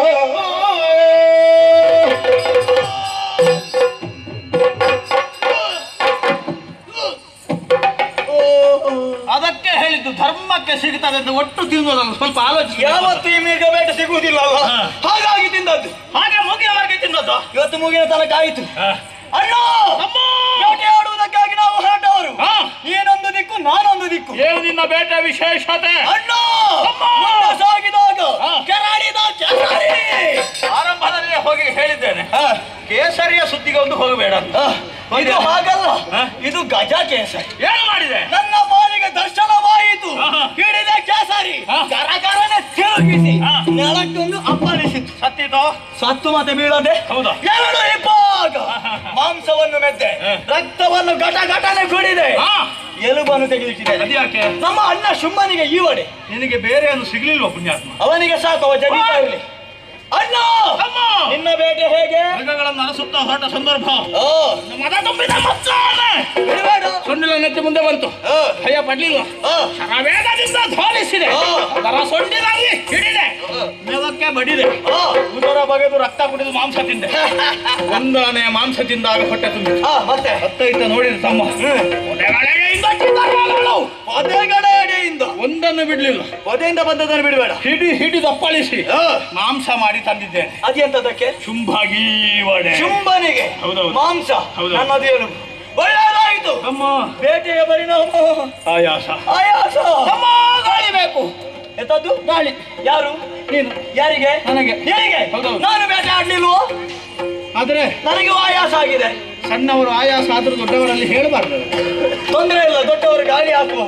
ಅದಕ್ಕೆ ಹೇಳಿದ್ದು ಧರ್ಮಕ್ಕೆ ಸಿಗ್ತದೆ ಅಂತ ಒಟ್ಟು ತಿನ್ನುವುದಲ್ಲ ಸ್ವಲ್ಪ ಆಲೋಚನೆ ಯಾವತ್ತು ಈ ಮೀರ್ಗ ಬೇಟೆ ಸಿಗುವುದಿಲ್ಲ ಅಲ್ಲ ಹಾಗಾಗಿ ತಿಂದದ್ದು ಹಾಗೆ ಮುಗಿಯವರೆಗೆ ತಿನ್ನೋದು ಇವತ್ತು ಮುಗಿನ ತನಕ ಆಯಿತು ಅಣ್ಣ ಬೇಟೆ ಆಡುವುದಕ್ಕಾಗಿ ನಾವು ಹೊರಟವರು ನೀನೊಂದು ದಿಕ್ಕು ನಾನೊಂದು ದಿಕ್ಕು ಏನು ನಿನ್ನ ಬೇಟೆ ವಿಶೇಷತೆ ಅಣ್ಣ ಮುಂದೆ ಸಾಗಿದಾಗ ಕೆರಾಡಿದ ಕೆರಾಡಿ ಆರಂಭದಲ್ಲೇ ಹೋಗಿ ಹೇಳಿದ್ದೇನೆ ಕೇಸರಿಯ ಸುದ್ದಿಗೆ ಒಂದು ಹೋಗಬೇಡ ಅಂತ ಇದು ಹಾಗಲ್ಲ ಇದು ಗಜ ಕೇಸರಿ ಏನು ಮಾಡಿದೆ ನನ್ನ ಪಾಲಿಗೆ ದರ್ಶನವಾಯಿತು ಹಿಡಿದ ಕೇಸರಿ ಕರಕರನೆ ತಿರುಗಿಸಿ ನೆಲಕ್ಕೊಂದು ಅಪ್ಪಳಿಸಿತು ಸತ್ತಿತೋ ಸತ್ತು ಮತ್ತೆ ಬೀಳದೆ ಹೌದಾ? ಎರಡು ಇಬ್ಬಾಗ ಮಾಂಸವನ್ನು ಮೆದ್ದೆ ರಕ್ತವನ್ನು ಘಟ ಘಟನೆ ಕುಡಿದೆ ಹಾ. ಎಲುಬನ್ನು ತೆಗೆದಿಟ್ಟಿದೆ ಅದ್ಯಾಕೆ ನಮ್ಮ ಅಣ್ಣ ಶುಂಭನಿಗೆ ಈವಡೆ ನಿನಗೆ ಬೇರೆ ಏನು ಸಿಗ್ಲಿಲ್ವಾ ಪುಣ್ಯಾತ್ಮ ಅವನಿಗೆ ಸಾಕು ಅವ ಜಗೀತಾ ಇರಲಿ ಅಣ್ಣ ಅಮ್ಮ! ನಿನ್ನ ಬೇಟೆ ಹೇಗೆ ಮೃಗಗಳನ್ನು ಅರಸುತ್ತಾ ಹೊರಟ ಸಂದರ್ಭ ಓ, ಮದ ತುಂಬಿದ ಮತ್ತಾನೆ ಬಿಡಬೇಡ ಸೊಂಡಿಲ ನೆತ್ತಿ ಮುಂದೆ ಬಂತು ಓ, ಭಯ ಪಡ್ಲಿಲ್ಲ ಓ, ಶರವೇಗದಿಂದ ಧೋಲಿಸಿದೆ ಓ. ಅದರ ಸೊಂಡಿಲಲ್ಲಿ ಹಿಡಿದೆ ನೆಲಕ್ಕೆ ಬಡಿದೆ ಓ. ಉದರ ಬಗೆದು ರಕ್ತ ಕುಡಿದು ಮಾಂಸ ತಿಂದೆ ಒಂದನೇ ಮಾಂಸ ತಿಂದಾಗ ಹೊಟ್ಟೆ ತುಂಬಿತು ಆ, ಮತ್ತೆ ಹತ್ತೈತ ನೋಡಿದ ತಮ್ಮ ಕೊನೆಗಡೆಯಿಂದ ಕಿತ್ತರಗಳು. ಪೊದೆಗಡೆ ಎಡೆಯಿಂದ ಒಂದನ್ನು ಬಿಡ್ಲಿಲ್ಲ ಪೊದೆಯಿಂದ ಬಂದದನ್ನು ಬಿಡಬೇಡ ಹಿಡಿ ಹಿಡಿದು ಅಪ್ಪಳಿಸಿ ಓ, ಮಾಂಸ ಮಾಡಿ ತಂದಿದ್ದೇನೆ ಅದೆಂತದಕ್ಕೆ ಶುಂಭಾಗಿ ವಡೆ ಶುಂಭನಿಗೆ ಹೌದೌದು. ಮಾಂಸ ಹೌದೌದು. ನನ್ನದು ಏನು ಒಳ್ಳೆಯದಾಯಿತು ಅಮ್ಮ ಬೇಟೆಯ ಪರಿಣಾಮ ಆಯಾಸ ಆಯಾಸ ಅಮ್ಮ, ಗಾಳಿ ಬೇಕು ಎಂತದ್ದು ಗಾಳಿ ಯಾರು ನೀನು ಯಾರಿಗೆ ನನಗೆ. ನಿನಗೆ ಹೌದೌದು. ನಾನು ಬೇಟೆ ಆಡ್ಲಿಲ್ವೋ ಆದ್ರೆ ನನಗೂ ಆಯಾಸ ಆಗಿದೆ ಸಣ್ಣವರು ಆಯಾಸ ಆದ್ರೂ ದೊಡ್ಡವರಲ್ಲಿ ಹೇಳಬಾರ್ದು ತೊಂದರೆ ಇಲ್ಲ ದೊಡ್ಡವರು ಗಾಳಿ ಹಾಕುವ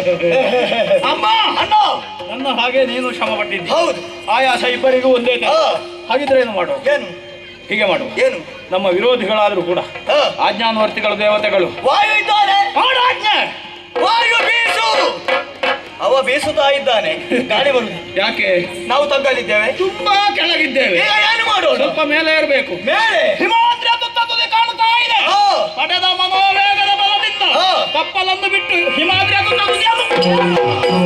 ಅಮ್ಮ ಅಣ್ಣ ನನ್ನ ಹಾಗೆ ನೀನು ಶ್ರಮ ಪಟ್ಟಿದ್ದಿ ಹೌದು ಆಯಾಸ ಇಬ್ಬರಿಗೂ ಒಂದೇ ತರ. ಹಾ. ಹಾಗಿದ್ರೆ ಏನು ಮಾಡು ಏನು ಹೀಗೆ ಮಾಡು ಏನು ನಮ್ಮ ವಿರೋಧಿಗಳಾದ್ರೂ ಕೂಡ ಹಾ. ಆಜ್ಞಾನವರ್ತಿಗಳು ದೇವತೆಗಳು ವಾಯು ಇದ್ದಾನೆ ಮಾಡು ಆಜ್ಞೆ ವಾಯು ಬೀಸು ಅವ ಬೀಸುತ್ತಾ ಇದ್ದಾನೆ ಗಾಳಿ ಬರುದು ಯಾಕೆ ನಾವು ತಗ್ಗಲಿದ್ದೇವೆ ತುಂಬಾ ಕೆಳಗಿದ್ದೇವೆ ಈಗ ಏನು ಮಾಡೋಣ ಸ್ವಲ್ಪ ಮೇಲೆ ಇರಬೇಕು ಮೇಲೆ ಹಿಮಾದ್ರಿ ತುತ್ತ ತುದಿ ಕಾಣ್ತಾ ಇದೆ ಹಾ. ಪಡೆದ ಮನೋವೇಗದ ಬಲದಿಂದ ಹಾ. ಕಪ್ಪಲನ್ನು ಬಿಟ್ಟು ಹಿಮಾದ್ರಿ ತುತ್ತ ತುದಿಯನ್ನು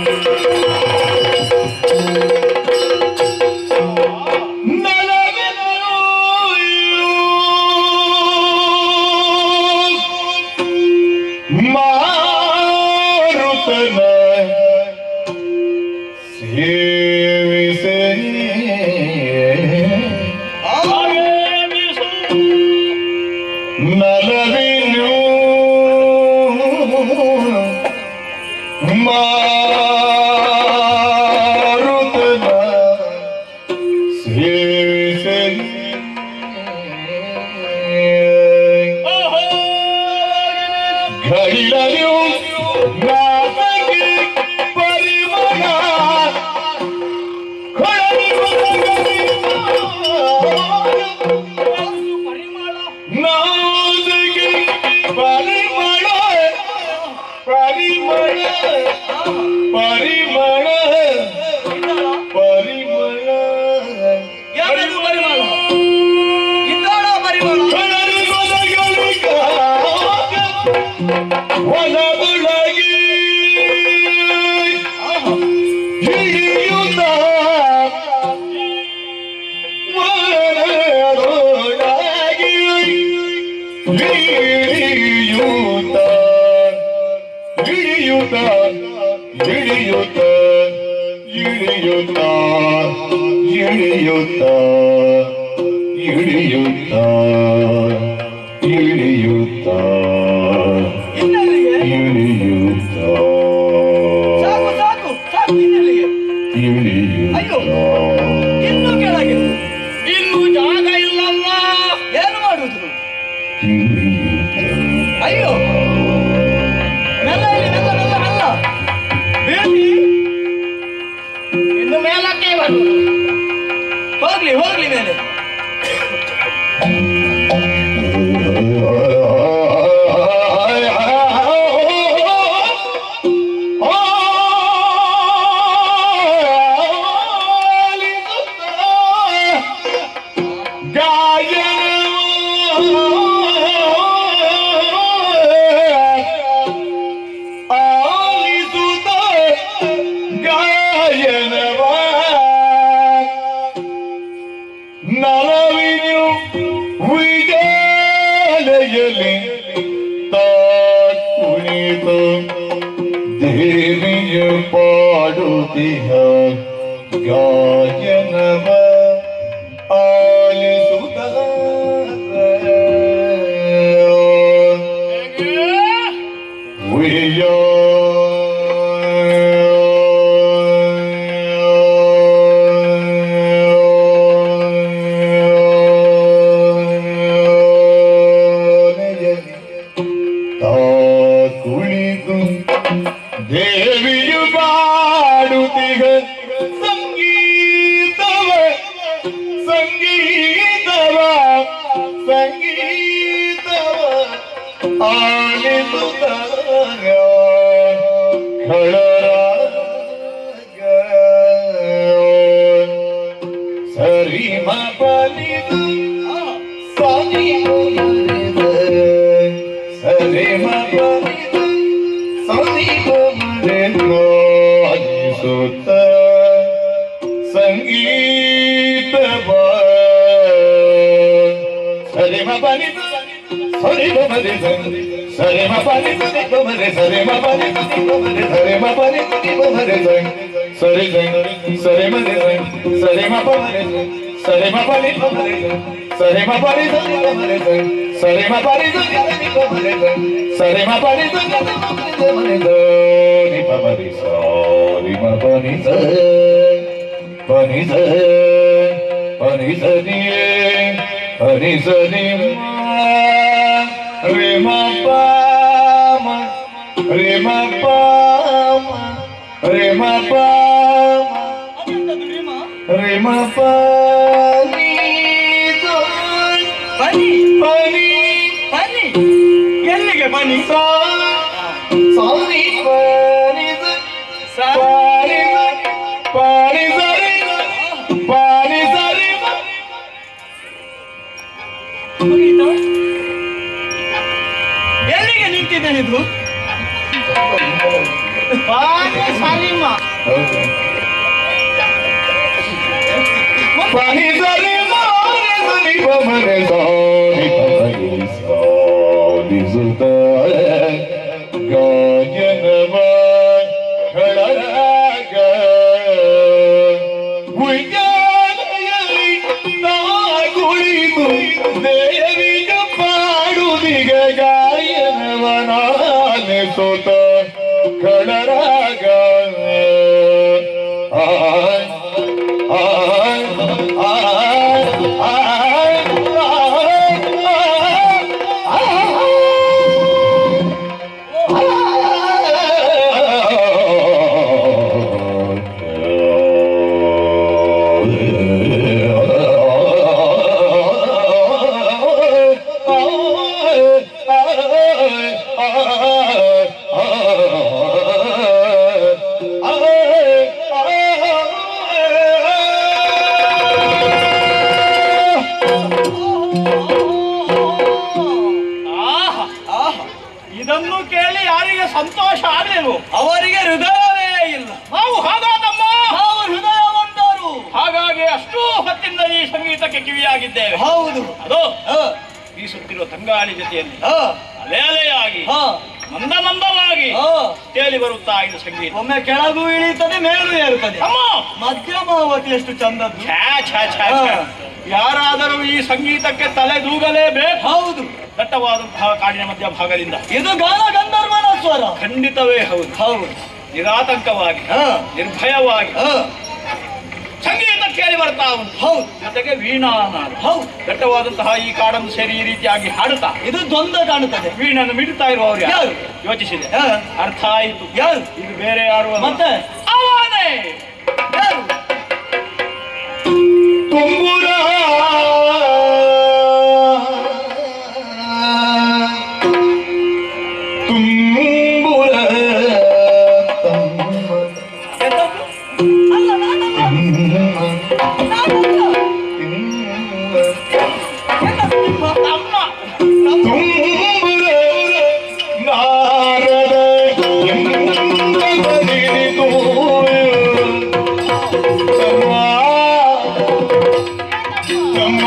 ಮಾರುತನ ಸೇವಿಸೆ ನಲವಿನು ಮಾರುತನ ಸೇವಿಸೆ ಘಡಿಲರು ನಾಟಕಿ ಪರಿಮಳ ನಾದಗಿ ಪರಿಮಳ ಪರಿಮಳ ಪರಿಮಳ ಪರಿಮಳ ಯಾರದು ಪರಿಮಳ ಇದ್ದಾಳ ಪರಿಮಳ ಒಳಗೊಳಗಿ ಹಿಡಿಯುತ್ತ ಒಳಗೊಳಗಿ ಹಿಡಿಯುತ್ತ ಹಿಡಿಯುತ್ತ ಹಿಡಿಯುತ್ತ ಹಿಡಿಯುತ್ತ ಹಿಡಿಯುತ್ತ ಹಿಡಿಯುತ್ತ ಹಿಡಿಯುತ್ತ ಇನ್ನೆಲ್ಲಿಗೆ ಹಿಡಿಯುತ್ತ ಸಾಕು ಸಾಕು ಸಾಕು ಇನ್ನೆಲ್ಲಿಗೆ ಅಯ್ಯೋ. ಇನ್ನು ಕೆಳಗೆ ಇನ್ನು ಜಾಗ ಇಲ್ಲಲ್ಲ ಏನು ಮಾಡುವುದು ಅಯ್ಯೋ ಮೆಲ್ಲ ಇಲ್ಲಿ ಮೆಲ್ಲ ಮೆಲ್ಲ ಮೆಲ್ಲ ಬೀಳ್ತಿ ಇನ್ನು ಮೇಲಕ್ಕೆ ಬರುವುದು ಹೋಗ್ಲಿ ಹೋಗ್ಲಿ ಮೇಲೆ ಆ ಮಾಡುತ್ತಿಹ ಗಾಯನವ ಆಲಿಸುತ್ತ ಕುಳಿತು ದೇವಿಯು ಮಾಡುತ್ತಿಗ ಸಂಗೀತವ ಸಂಗೀತವ ಸಂಗೀತವ ಆಲಿಸುತ್ತಾಗ ಖಳರಾಗ ಸರಿ ಮಪನಿದು ಸರಿ ಮರಿದ ಸರಿ ಮಪನಿದು ಸರಿ ಮರಿದ ಅನಿಸುತ್ತ ಸಂಗೀತ ಸರಿ ಮಪನಿದು ಸರಿ ಮರಿದ ಸರಿ ಮಪನಿದು ಮರೆ ಸರಿ ಮಪನಿದು ಮರೆ ಸರಿ ಮಪನಿದು ಮರೆ ಸರಿ ಸರಿ ಮರೆ ಸರಿ ಮಪ ಮರೆ ಸರಿ ಮಪನಿ ಮರೆ ಸರಿ ಮಪನಿ ಮರೆ ಸರಿ ಮಪನಿ ಮರೆ ಸರಿ ಮಪನಿ ಮರೆ ನಿ ಪಮರಿ ಸಾರಿ ಮಪನಿ ಪನಿ ಪನಿ ಸರಿ ಪನಿ ಸರಿ ರೇ ಮ ಪಾಮ ರೇ ಮ ಪಾಮ ರೇ ಮ ಪಾಮ ರೇ ಮ ಪಾನಿ ಬನ್ನಿ ಪನಿ ಬನ್ನಿ ಎಲ್ಲಿಗೆ ಬನ್ನಿ ಸಾರಿ ಪನಿ ಪಾನಿ ಪಾನಿ ಸರಿ ಪಾನಿ ಸರಿ ಮುಗೀತು? ಎಲ್ಲಿಗೆ ನಿಂತಿದ್ದೇನಿದು ಬಾನೆ ಸರಿಮ ಪಾನಿ ಸರಿ ಮಾರಿ ಸರಿ ಪಮರೆ ಸಾರಿ ಪಮರೆ ಸಾರಿ ಸುತ ಗಾಯನವ ಖಳರಾಗ ಉಯ್ಯಾಲೆಯಲ್ಲಿ ನಾ ಕುಳಿತು ದೇವಿಗ ಪಾಡುದಿಗ ಗಾಯನವನಾನೆ ಸುತ ಖಳರಾಗ ಆ ಆ ಆ ಆ ಆಹಾ, ಆಹಾ. ಇದನ್ನು ಕೇಳಿ ಯಾರಿಗೆ ಸಂತೋಷ ಆಗಲಿಲ್ಲ ಅವರಿಗೆ ಹೃದಯವೇ ಇಲ್ಲ ನಾವು ಹಾಗಾದಮ್ಮ ನಾವು ಹೃದಯವಂತರು ಹಾಗಾಗಿ ಅಷ್ಟೂ ಹೊತ್ತಿಂದ ಈ ಸಂಗೀತಕ್ಕೆ ಕಿವಿಯಾಗಿದ್ದೇವೆ ಹೌದು ಅದು ಬೀಸುತ್ತಿರುವ ತಂಗಾಳಿ ಜೊತೆಯಲ್ಲಿ ಅಲೆ ಅಲೆಯಾಗಿ ಮಂದ ಮಂದವಾಗಿ ತೇಲಿ ಬರುತ್ತಾ ಇದು ಸಂಗೀತ ಒಮ್ಮೆ ಕೆಳಗೂ ಇಳಿಯುತ್ತದೆ ಮೇಲೂ ಏರುತ್ತದೆ ಮಧ್ಯಮಾವತಿ ಎಷ್ಟು ಚಂದದ್ದು ಛಾ ಛಾ ಛಾ ಛಾ. ಯಾರಾದರೂ ಈ ಸಂಗೀತಕ್ಕೆ ತಲೆ ದೂಗಲೇಬೇಕು ಹೌದು ದಟ್ಟವಾದಂತಹ ಕಾಡಿನ ಮಧ್ಯ ಭಾಗದಿಂದ ಇದು ಗಾನ ಗಂಧರ್ವನ ಸ್ವರ ಖಂಡಿತವೇ ಹೌದು ಹೌದು ನಿರಾತಂಕವಾಗಿ ನಿರ್ಭಯವಾಗಿ ಸಂಗೀತ ಕೇಳಿ ಬರ್ತಾ ಉಂಟು ಹೌದು ಜೊತೆಗೆ ವೀಣಾನಾದ ಹೌದು ದಟ್ಟವಾದಂತಹ ಈ ಕಾಡನ್ನು ಸೇರಿ ಈ ರೀತಿಯಾಗಿ ಹಾಡುತ್ತಾ ಇದು ದ್ವಂದ್ವ ಕಾಣುತ್ತದೆ ವೀಣನ್ನು ಮಿಡುತ್ತಾ ಇರುವವರು ಯಾರು ಯೋಚಿಸಿದೆ ಅರ್ಥ ಆಯಿತು ಯಾರು ಇದು ಬೇರೆ ಯಾರು ಅಲ್ಲ. ಮತ್ತೆ ಅವನೇ ಯಾರು ತುಂಬುರ ತುಂಬುರ ಅಲ್ಲ ನಾನಲ್ಲ. ಅಮ್ಮ ತುಂಬುರ ನಾರದ ಎಂಬರಿತು ತಮ್ಮ ತಮ್ಮ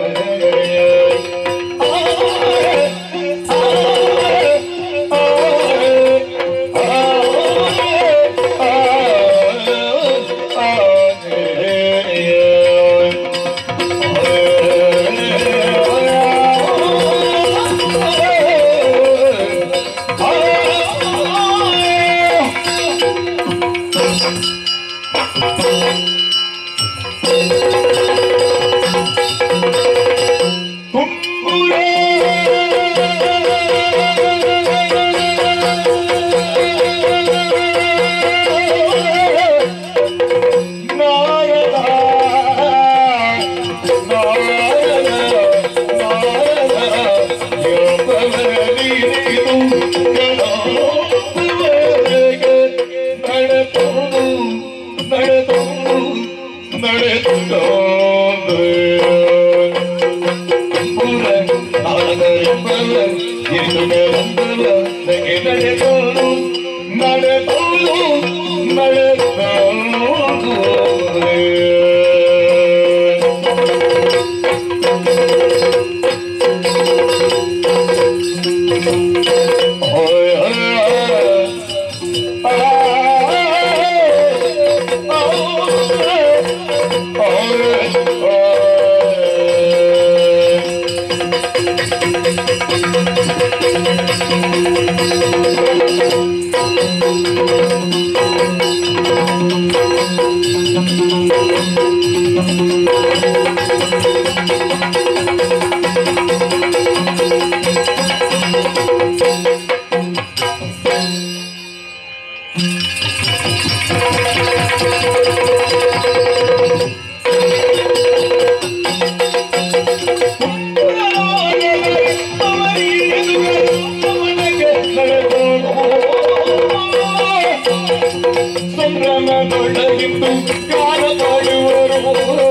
ಆ ನಡೆದು ಸಂಭ್ರಮಗೊಳ್ಳಗಿದ್ದು ಯಾರ ತಾಳುವರು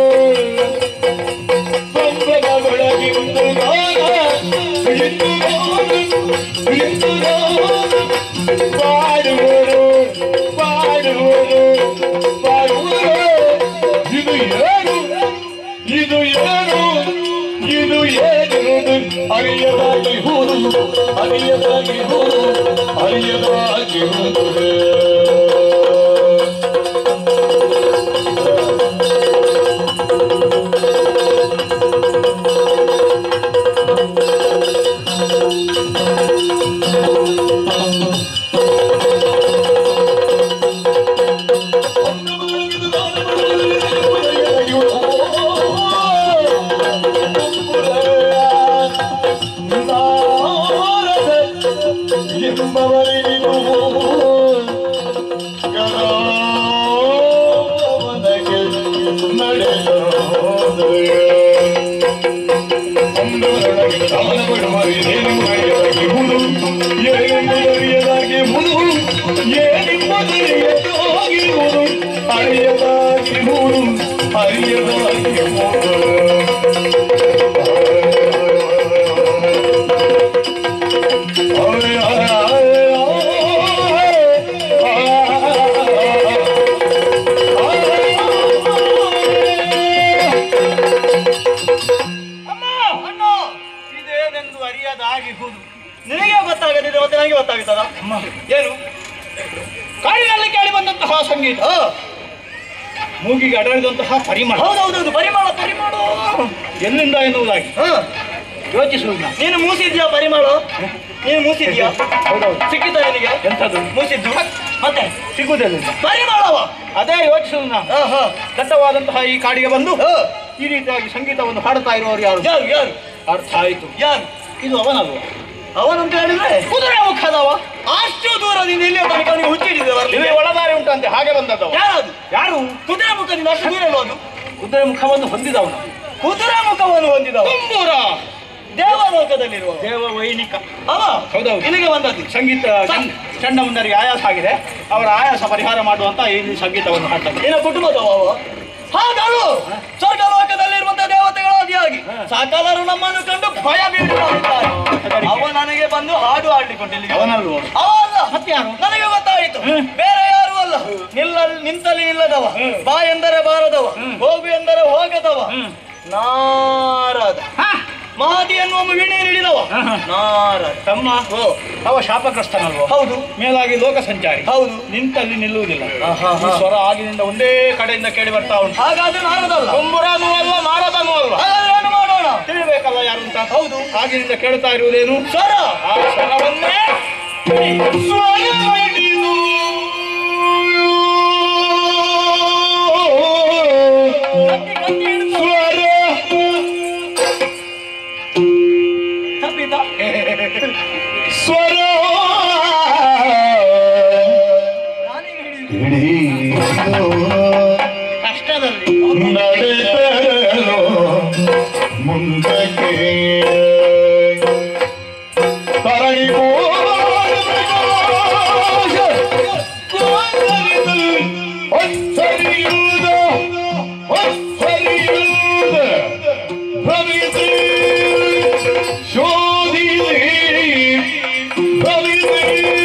ಸಂಭ್ರಮಗೊಳಗಿದ್ದು ಗಾನ ಇಂದು ಗಾನ ಇಂದು ಗಾನ ಪಾಡುವರು ಪಾಡುವರು ಪಾಡುವರು ಇದು ಏನು ಇದು ಏನು ಇದು ಏನು ಅರಿಯದಾಗಿ ಹೂರು ಅರಿಯದಾಗಿ ಹೂರು ಅರಿಯದಾಗಿ ಹೂರು ಅರಿಯದಾಗಿ ಮೂರು ಅರಿಯದಾಗಿ ಮೂರು ಅಮ್ಮ ಅಣ್ಣ ಇದೇನೆಂದು ಅರಿಯದಾಗಿ ಹೂದು ನಿನಗೆ ಗೊತ್ತಾಗದಿದೆ ಮತ್ತೆ ನನಗೆ ಗೊತ್ತಾಗುತ್ತದ ಅಮ್ಮ ಏನು ಕಾಡಿನಲ್ಲಿ ಕೇಳಿ ಬಂದಂತಹ ಸಂಗೀತ ಮೂಗಿಗೆ ಅಡಳಿದಂತಹ ಪರಿಮಳ ಹೌದೌದು ಪರಿಮಳ ಪರಿಮಳ ಎಲ್ಲಿಂದ ಎನ್ನುವುದಾಗಿ ಯೋಚಿಸುವುದ ನೀನು ಮೂಸಿದ್ಯಾ ಪರಿಮಳ ನೀನು ಮೂಸಿದ್ಯಾ ಹೌದೌದು ಸಿಕ್ಕಿತ ನಿನಗೆ ಎಂಥದ್ದು ಮೂಸಿದ್ದು ಮತ್ತೆ ಸಿಗುವುದಿಲ್ಲ ಪರಿಮಳವ ಅದೇ ಯೋಚಿಸುವುದು ನಾನು ದಟ್ಟವಾದಂತಹ ಈ ಕಾಡಿಗೆ ಬಂದು ಈ ರೀತಿಯಾಗಿ ಸಂಗೀತವನ್ನು ಹಾಡುತ್ತಾ ಇರುವವರು ಯಾರು ಯಾರು ಯಾರು ಅರ್ಥ ಆಯಿತು ಯಾರು ಇದು ಅವನಲ್ವ ಅವನಂತ ಹೇಳಿದ್ರೆ ಕುದುರೆ ಮುಖದವ ಅಷ್ಟು ದೂರದಿಂದ ಇಲ್ಲೇ ತನಕ ನೀವು ಹುಚ್ಚಿಡಿದೆ ಇಲ್ಲಿ ಒಳದಾರಿ ಉಂಟಂತೆ ಹಾಗೆ ಬಂದದವ ಯಾರು ಯಾರು ಕುದುರೆ ಮುಖದಿಂದ ಅಷ್ಟು ದೂರ ಇಲ್ವಾ ಅದು ಕುದುರೆ ಮುಖವನ್ನು ಹೊಂದಿದವನು ಕುದುರೆ ಮುಖವನ್ನು ಹೊಂದಿದವ ತುಂಬೂರ ದೇವಲೋಕದಲ್ಲಿರುವ ದೇವ ವೈಣಿಕ ಅವ ಹೌದೌದು ಇಲ್ಲಿಗೆ ಬಂದದ್ದು ಸಂಗೀತ ಚಂಡ ಮುಂದರಿಗೆ ಆಯಾಸ ಆಗಿದೆ ಅವರ ಆಯಾಸ ಪರಿಹಾರ ಮಾಡುವಂತ ಇಲ್ಲಿ ಸಂಗೀತವನ್ನು ಹಾಡ್ತಾರೆ ನಿನ್ನ ಕುಟುಂಬದವ ಅವ ಹಾಗಲು ಸ್ವರ್ಗ ಲೋಕದಲ್ಲಿರುವಂತಹ ದೇವತೆಗಳ ಆದಿಯಾಗಿ ಸಕಲರು ನಮ್ಮನ್ನು ಕಂಡು ಭಯ ಬೀಳುತ್ತಾರೆ ಅವ ನನಗೆ ಬಂದು ಹಾಡು ಹಾಡ್ಲಿಕ್ಕೆ ಅವನಲ್ವ ಅವ ಅಲ್ಲ ಮತ್ಯಾರು ನನಗೆ ಗೊತ್ತಾಯಿತು ಬೇರೆ ಯಾರು ಅಲ್ಲ ನಿಲ್ಲ ನಿಂತಲ್ಲಿ ನಿಲ್ಲದವ ಬಾ ಎಂದರೆ ಬಾರದವ ಹೋಗು ಎಂದರೆ ಹೋಗದವ ನಾರದ ಮಹತಿ ಎನ್ನುವ ವೀಣೆ ನೀಡಿದವ ನಾರದ ತಮ್ಮ ಅವ ಶಾಪಗ್ರಸ್ತನಲ್ವ ಹೌದು ಮೇಲಾಗಿ ಲೋಕ ಸಂಚಾರಿ ಹೌದು ನಿಂತಲ್ಲಿ ನಿಲ್ಲುವುದಿಲ್ಲ ಈ ಸ್ವರ ಆಗಿನಿಂದ ಒಂದೇ ಕಡೆಯಿಂದ ಕೇಳಿ ಬರ್ತಾ ಉಂಟು ಹಾಗಾದ್ರೆ ನಾರದಲ್ಲ ಕುಂಬುರನೂ ಅಲ್ಲ ನಾರದನೂ ಅಲ್ಲ ಏನು ಮಾಡೋಣ ತಿಳಿಬೇಕಲ್ಲ ಯಾರು ಅಂತ ಹೌದು ಆಗಿನಿಂದ ಕೇಳ್ತಾ ಇರುವುದೇನು ಸ್ವರ ಆ ಸ್ವರವನ್ನೇ ಸ್ವರವಣಿದು ಕಷ್ಟದಲ್ಲಿ ನಡೆಸಲು ಮುಂದಕ್ಕೆ ತರಣಿ ಹೊತ್ತರಿಯುವುದ ಹೊತ್ತರಿಯುವುದ ಭವಿಸಿ ಶೋಧಿಸಿ ಭವಿಸಿ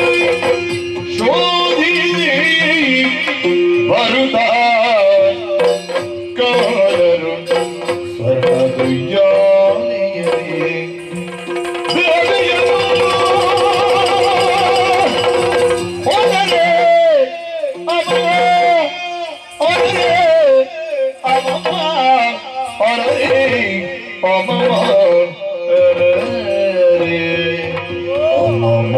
ಶೋಧಿಸಿ ಬರುತ್ತಾ ಕಾದರು ಸ್ವರ್ಣದುಯ್ಯಾನೆಯೇ ಹೋದರೆ ಅಮಮ ಹೊರರೆ ಅಮಮ ಹೊರರೆ ಅಮಮ ಹೊರರೆ ಅಮಮ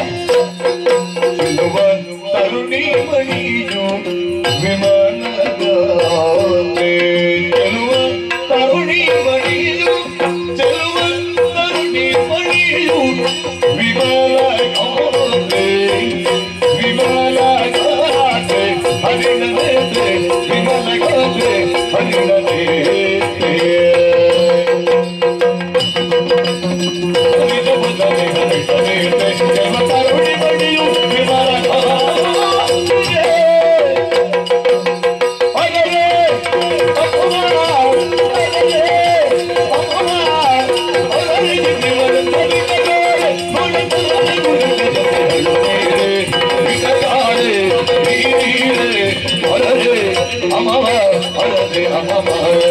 ತರುಣಿ ಮಣಿಯು ವಿಮಾನದ ಅಮವ ಹರದೆ ಅಮವ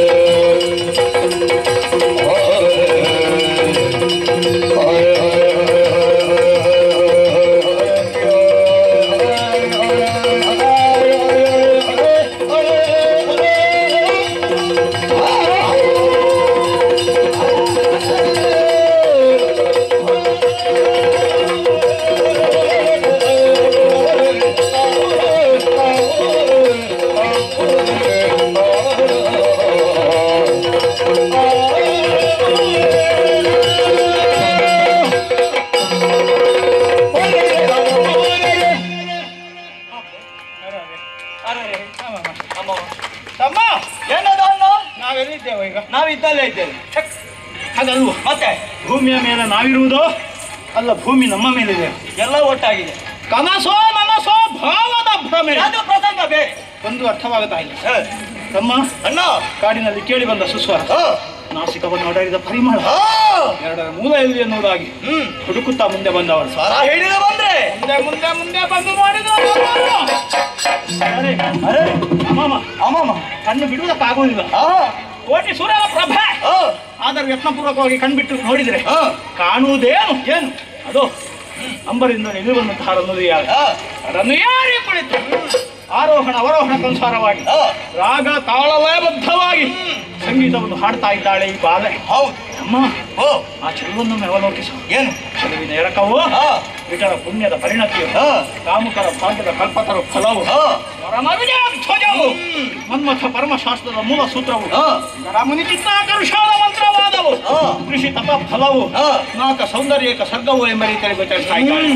ತಮ್ಮ ಏನದ ಅಣ್ಣ ನಾವೆಲ್ಲಿದ್ದೇವೆ ಈಗ ನಾವು ಇದ್ದಲ್ಲೇ ಇದ್ದೇವೆ ಹಾಗಲ್ವ ಮತ್ತೆ ಭೂಮಿಯ ಮೇಲೆ ನಾವಿರುವುದೋ ಅಲ್ಲ ಭೂಮಿ ನಮ್ಮ ಮೇಲಿದೆ ಎಲ್ಲ ಒಟ್ಟಾಗಿದೆ ಕನಸೋ ನನಸೋ ಭಾವದ ಭ್ರಮೆ ಅದು ಪ್ರಸಂಗ ಬೇರೆ ಒಂದು ಅರ್ಥವಾಗುತ್ತಾ ಇಲ್ಲ ಹ. ತಮ್ಮ ಅಣ್ಣ ಕಾಡಿನಲ್ಲಿ ಕೇಳಿ ಬಂದ ಸುಸ್ವರ ಹ. ನಾಸಿಕವನ್ನು ಒಡೆದ ಪರಿಮಳ ಹ. ಎರಡರ ಮೂಲ ಎಲ್ಲಿ ಎನ್ನುವುದಾಗಿ ಹ್ಮ್ ಹುಡುಕುತ್ತಾ ಮುಂದೆ ಬಂದವರು ಸ್ವರ ಹಿಡಿದು ಬಂದ್ರೆ ಮುಂದೆ ಮುಂದೆ ಮುಂದೆ ಬಂದು ನೋಡಿದವರು ಅರೆ ಅರೆ ಅಮ್ಮಮ್ಮ ಅಮ್ಮಮ್ಮ ಕಣ್ಣು ಬಿಡುವುದಕ್ಕಾಗುವುದಿಲ್ಲ ಹ. ಕೋಟಿ ಸೂರ್ಯನ ಪ್ರಭೆ ಹ. ಆದರೂ ಯತ್ನಪೂರ್ವಕವಾಗಿ ಕಣ್ಬಿಟ್ಟು ನೋಡಿದ್ರೆ ಹ. ಕಾಣುವುದೇನು ಏನು ಅದು ಅಂಬರಿಂದ ನಿಲುವಂತಹ ರನ್ನದು ಯಾರು ಹ. ಅದನ್ನು ಯಾರೇ ಕುಳಿತು ಆರೋಹಣ ಅವರೋಹಣಕ್ಕನುಸಾರವಾಗಿ ಹ. ರಾಗ ತಾಳಲಯಬದ್ಧವಾಗಿ ಸಂಗೀತವನ್ನು ಹಾಡ್ತಾ ಇದ್ದಾಳೆ ಈ ಬಾಲೆ ಹೌದು ಅಮ್ಮ ಓ ಆ ಚೆಲುವನ್ನು ಅವಲೋಕಿಸು ಏನು ಚೆಲುವಿನ ಎರಕವು ಹ. ವಿಟರ ಪುಣ್ಯದ ಪರಿಣತಿಯು ಹ. ಕಾಮುಕರ ಭಾಗ್ಯದ ಕಲ್ಪತರ ಫಲವು ಹ. ಪರಮವಿಜಯ ಧ್ವಜವು ಮನ್ಮಥ ಪರಮಶಾಸ್ತ್ರದ ಮೂಲ ಸೂತ್ರವು ಹ. ಮುನಿ ಚಿತ್ತಾಕರ್ಷಣ ಮಂತ್ರವಾದವು ಹ. ಕೃಷಿ ತಪ ಫಲವು ಹ. ನಾಕ ಸೌಂದರ್ಯಕ ಸರ್ಗವು ಎಂಬ ರೀತಿಯಲ್ಲಿ ಗೊತ್ತಾಗ್ತಾ ಇದ್ದಾಳೆ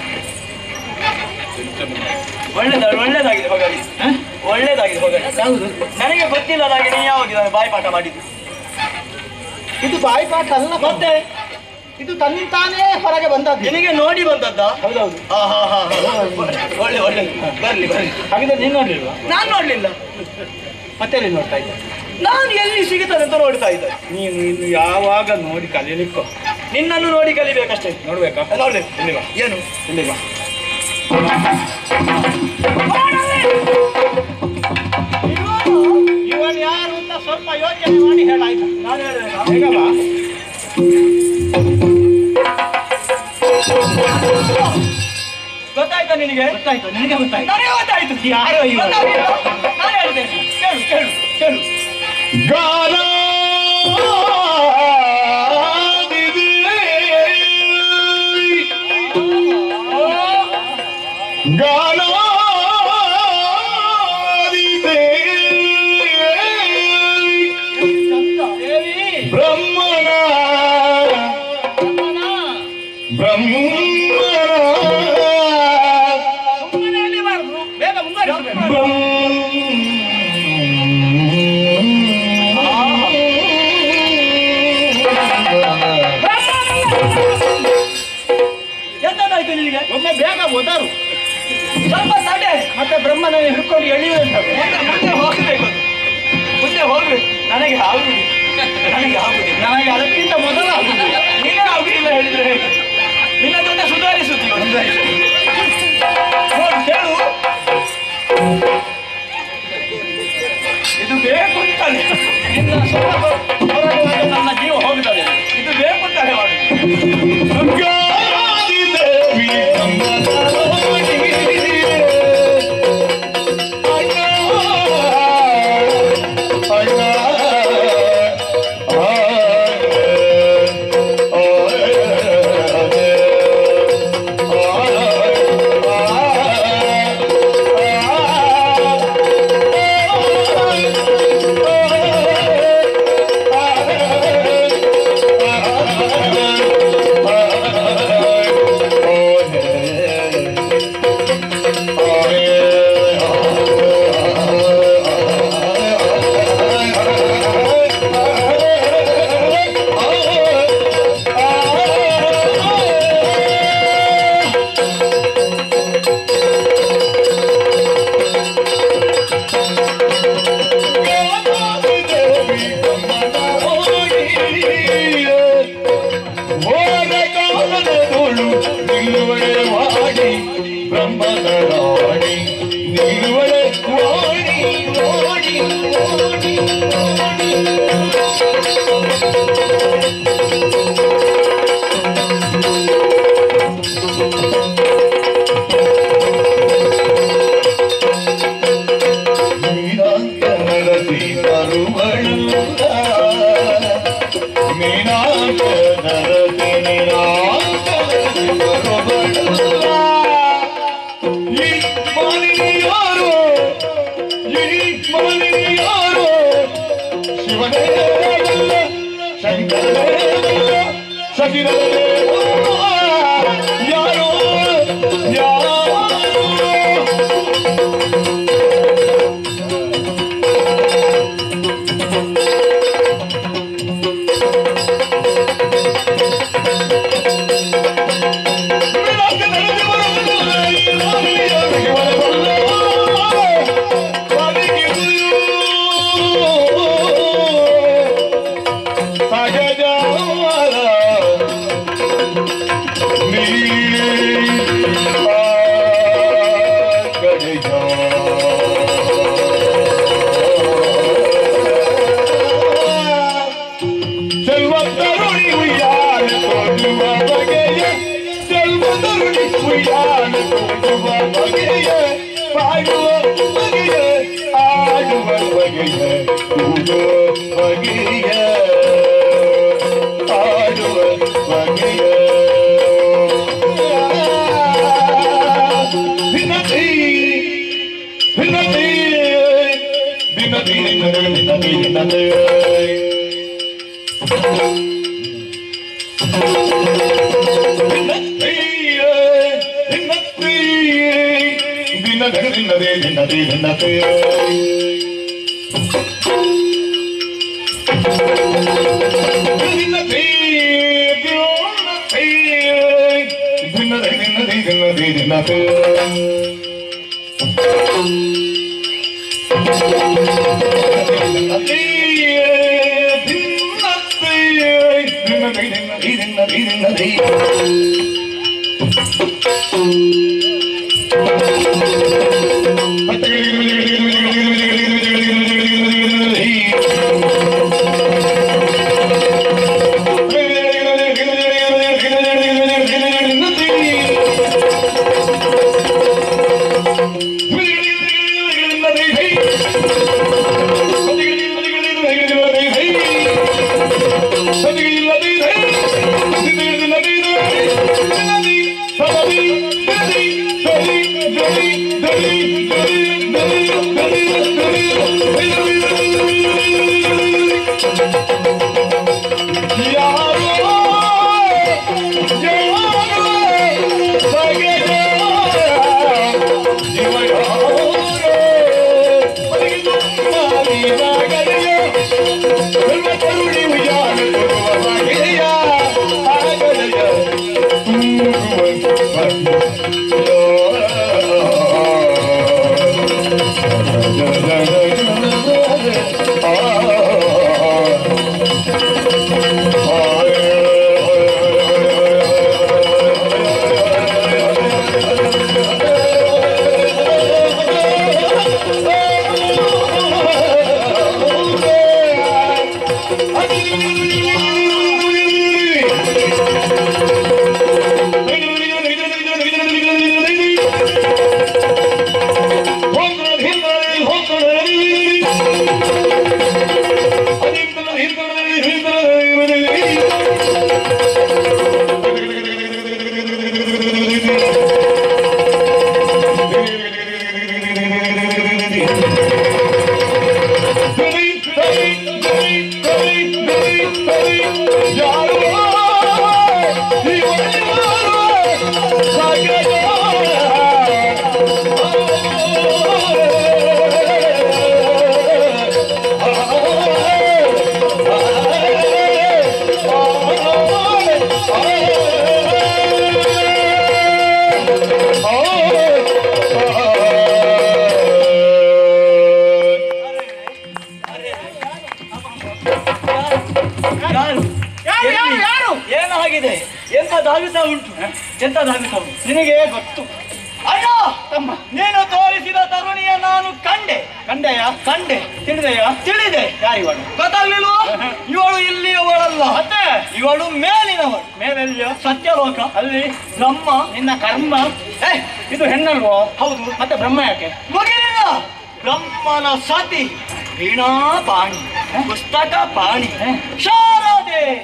ಒಳ್ಳೇದ ಒಳ್ಳೇದಾಗಿದೆ ಹೋಗಲಿ ಹ? ಒಳ್ಳೇದಾಗಿದೆ ಹೋಗಲಿ ಯಾವುದು ನನಗೆ ಗೊತ್ತಿಲ್ಲದಾಗಿ ನೀ ಯಾವಾಗ ಇದನ್ನು ಬಾಯಿಪಾಠ ಮಾಡಿದ್ದು ಇದು ಬಾಯಿಪಾಠ ಅಲ್ಲ ಮತ್ತೆ ಇದು ತನ್ನಿಂತಾನೇ ಹೊರಗೆ ಬಂದದ್ದು ನಿನಗೆ ನೋಡಿ ಬಂದದ್ದ ಹೌದೌದು ಹಾ ಹಾ ಹಾ ಹಾ. ಒಳ್ಳೆ ಒಳ್ಳೆ ಬರ್ಲಿ ಬರ್ಲಿ ಹಾಗಿದ್ರೆ ನೀನು ನೋಡ್ಲಿಲ್ವಾ ನಾನ್ ನೋಡ್ಲಿಲ್ಲ ಮತ್ತೆ ಎಲ್ಲಿ ನೋಡ್ತಾ ಇದ್ದೆ ನಾನು ಎಲ್ಲಿ ಸಿಗುತ್ತದೆ ಅಂತ ನೋಡ್ತಾ ಇದ್ದೆ ನೀನು ಇನ್ನು ಯಾವಾಗ ನೋಡಿ ಕಲೀಲಿಕ್ಕೋ ನಿನ್ನನ್ನು ನೋಡಿ ಕಲಿಬೇಕಷ್ಟೇ ನೋಡ್ಬೇಕಾ ನೋಡ್ಲಿ ಇಲ್ಲಿ ಬಾ ಏನು ಇಲ್ಲಿ ಬಾ ಇವನ್ ಯಾರು ಅಂತ ಸ್ವಲ್ಪ ಯೋಚನೆ ಮಾಡಿ ಹೇಳಾಯ್ತು ನಾನು ಹೇಳ್ಬೇಕಾ ಬೇಗ ಬಾ ಗೊತ್ತಾಯ್ತಾ ನಿನಗೆ ಗೊತ್ತಾಯ್ತು ನಿನಗೆ ಗೊತ್ತಾಯ್ತು ನನಗೆ ಗೊತ್ತಾಯ್ತು ಯಾರು ಇವರು? ಗೊತ್ತಾಗ್ಲಿಲ್ಲ? ನಾನು ಹೇಳ್ತೇನೆ ಕೇಳು ಕೇಳು ಕೇಳು ಗಾನ ಗಾನ ಬ್ರಹ್ಮನ ಬ್ರಹ್ಮನ ಸುಮ್ಮನೆ ಅಲ್ಲಿಬಾರ್ದು. ಬೇಗ ಮುಂದುವರಿಸಬೇಕು ಎಂತದಾಯ್ತು ನಿನಗೆ ಒಮ್ಮೆ ಬೇಗ ಒದರು ಸ್ವಲ್ಪ ತಡೆ ಮತ್ತೆ ಬ್ರಹ್ಮನ ಹಿಡ್ಕೊಂಡು ಎಳೆಯುವಂಥದ್ದು ಮುಂದೆ ಮುಂದೆ ಹೋಗ್ಬೇಕು ಅದು. ಮುಂದೆ ಹೋಗ್ಬೇಕು ನನಗೆ ಆಗುದಿಲ್ಲ ನನಗೆ ಆಗುದಿಲ್ಲ ನನಗೆ ಅದಕ್ಕಿಂತ ಮೊದಲು ಆಗುವುದು. ನೀನೇ ಆಗುದಿಲ್ಲ ಹೇಳಿದ್ರೆ ಹೇಗೆ ನಿನ್ನ ಜೊತೆ ಸುಧಾರಿಸುತ್ತೀವಿ ನೋಡು ಕೇಳು ಇದು ಬೇಕು ಅಂತಾನೆ ನಿನ್ನ ಸ್ವಲ್ಪ ಹೊರಡುವಾಗ ನನ್ನ ಜೀವ ಹೋಗುತ್ತದೆ ಇದು ಬೇಕು ಅಂತಾನೆ ಮಾಡುದು Oh ಮಾಲಿನಿ ಯಾರು ಈ ಮಾಲಿನಿ ಯಾರು ಶಿವನೇ ಅಲ್ಲ, ಶಂಕರನೇ ಅಲ್ಲ, ಶಶಿಧರನೇ ಅಲ್ಲ. ಯಾರೋ ಯಾರೋ செல்வந்தருணி உய்யால் தோன்றுவ வகைய செல்வந்தருணி உய்யால் தோன்றுவ வகைய பாடுவ வகைய ஆடுவ வகைய கூடுவ வகைய ஆடுவ வகைய தினத்தை தினத்தை தினத்தை தினத்தை தினத்தை ಯಾರು ಯಾರು ಯಾರು ಯಾರು ಏನಾಗಿದೆ ಎಂತ ಧಾವಿಸ ಉಂಟು ಎಂತ ಧಾವಿಸ ಉಂಟು ನಿನಗೆ ಗೊತ್ತು ಅಯ್ಯೋ ತಮ್ಮ ನೀನು ತೋರಿಸಿದ ತರುಣಿಯ ನಾನು ಕಂಡೆ ಕಂಡೆಯ ಕಂಡೆ ತಿಳಿದೆಯ ತಿಳಿದೆ ಯಾರಿವಳು ಗೊತ್ತಾಗ್ಲಿಲ್ವ ಇವಳು ಇಲ್ಲಿಯವಳಲ್ಲ ಮತ್ತೆ ಇವಳು ಮೇಲಿನವಳು ಮೇಲೆಲ್ಲಿಯೋ ಸತ್ಯಲೋಕ ಅಲ್ಲಿ ಬ್ರಹ್ಮ ನಿನ್ನ ಕರ್ಮ ಏ ಇದು ಹೆಣ್ಣಲ್ವೋ ಹೌದು ಮತ್ತೆ ಬ್ರಹ್ಮ ಯಾಕೆ ಮುಗಿಲಿಲ್ಲ ಬ್ರಹ್ಮನ ಸತಿ ವೀಣಾ ಪಾಣಿ ಪುಸ್ತಕ ಪಾಣಿ ಶಾರದೆ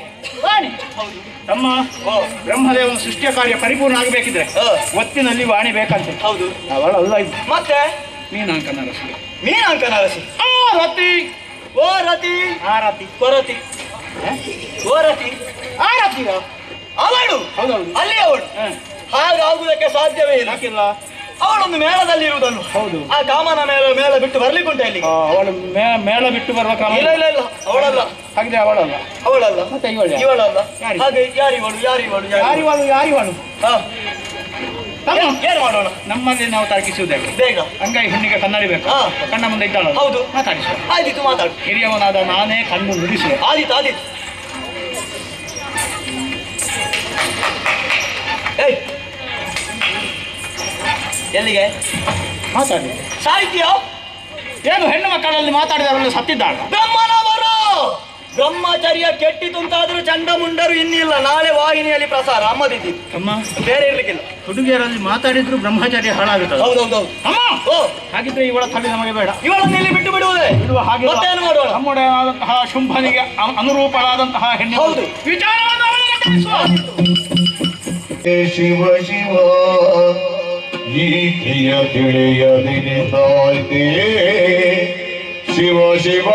ವಾಣಿ ತಮ್ಮ ಬ್ರಹ್ಮದೇವನ ಸೃಷ್ಟಿಯ ಕಾರ್ಯ ಪರಿಪೂರ್ಣ ಆಗಬೇಕಿದ್ರೆ ಒತ್ತಿನಲ್ಲಿ ವಾಣಿ ಬೇಕಂತೆ ಹೌದು ಅವಳ ಅಲ್ಲ ಇದು ಮತ್ತೆ ಮೀನಾಂಕನ ರಸಿ ಮೀನಾಂಕನ ರಸಿ ಆ ರತಿ ಓ ರತಿ ಆ ರತಿ ಕೊರತಿ ಓ ರತಿ ಆ ರತಿಯ ಅವಳು ಹೌದೌದು ಅಲ್ಲಿ ಅವಳು ಹ. ಹಾಗಾಗುವುದಕ್ಕೆ ಸಾಧ್ಯವೇ ಇಲ್ಲ ಯಾಕಿಲ್ಲ ಅವಳೊಂದು ಮೇಳದಲ್ಲಿ ಇರುವುದನ್ನು ಹೌದು ಆ ಕಾಮನ ಮೇಳ ಮೇಳ ಬಿಟ್ಟು ಬರ್ಲಿಕ್ಕುಂಟೆ ಅಲ್ಲಿ ಆ, ಅವಳು ಮೇ- ಮೇಳ ಬಿಟ್ಟು ಬರುವ ಕ್ರಮ ಇಲ್ಲ ಇಲ್ಲ ಇಲ್ಲ ಅವಳಲ್ಲ ಹಾಗಿದ್ರೆ ಅವಳಲ್ಲ ಅವಳಲ್ಲ ಮತ್ತೆ ಇವಳು ಯಾರು? ಇವಳಲ್ಲ ಯಾರು? ಹಾಗೆ ಯಾರಿವಳು ಯಾರಿವಳು ಯಾರಿವಳು ಯಾರಿವಳು ಹಾ. ತಮ್ಮ ಏನ್- ಏನ್ ಮಾಡೋಣ ನಮ್ಮಲ್ಲಿ ನಾವು ತರ್ಕಿಸುವುದೇವೆ ಬೇಗ ಅಂಗೈ ಹುಣ್ಣಿಗೆ ಕನ್ನಡಿ ಬೇಕು ಹಾ. ಕಣ್ಣ ಮುಂದೆ ಇದ್ದಾಳ ಹೌದು. ಮಾತಾಡಿಸುವ ಆದಿತ್ತು ಮಾತಾಡು ಹಿರಿಯವನಾದ ನಾನೇ ಕಣ್ಣು ಮುಗಿಸುವೆ ಆದಿತ್ತು ಆದಿತ್ತು ಏಯ್ ಎಲ್ಲಿಗೆ ಮಾತಾಡಿ ಸಾಹಿತ್ಯ ಏನು ಹೆಣ್ಣು ಮಕ್ಕಳಲ್ಲಿ ಮಾತಾಡಿದವರೆಲ್ಲ ಸತ್ತಿದ್ದಾಳ ಬ್ರಹ್ಮನವರು ಬ್ರಹ್ಮಚರ್ಯ ಕೆಟ್ಟಿತು ಅಂತಾದ್ರೂ ಚಂಡಮುಂಡರು ಇನ್ನಿಲ್ಲ ನಾಳೆ ವಾಹಿನಿಯಲ್ಲಿ ಪ್ರಸಾರ ಅಮ್ಮದಿದ್ದು ಅಮ್ಮ ಬೇರೆ ಇರ್ಲಿಕ್ಕಿಲ್ಲ ಹುಡುಗಿಯರಲ್ಲಿ ಮಾತಾಡಿದ್ರು ಬ್ರಹ್ಮಚರ್ಯ ಹಾಳಾಗುತ್ತದೆ ಹೌದೌದೌದು ಅಮ್ಮ ಓ ಹಾಗಿದ್ರೆ ಇವಳ ತಲೆ ನಮಗೆ ಬೇಡ ಇವಳನ್ನು ಇಲ್ಲಿ ಬಿಟ್ಟು ಬಿಡುವುದೇ ಇರುವ ಹಾಗೆ ಮತ್ತೇನು ಮಾಡೋಣ ನಮ್ಮೊಡೆಯಾದಂತಹ ಶುಂಭನಿಗೆ ಅ- ಅನುರೂಪರಾದಂತಹ ಹೆಣ್ಣು ಹೌದು. ವಿಚಾರವನ್ನು ಅವಳಿಗೆ ತಿಳಿಸುವ. ಶಿವ ಶಿವ ಈಕೆಯ ತಿಳಿಯದಿರಿತಾಯ್ತೆ ಶಿವ ಶಿವ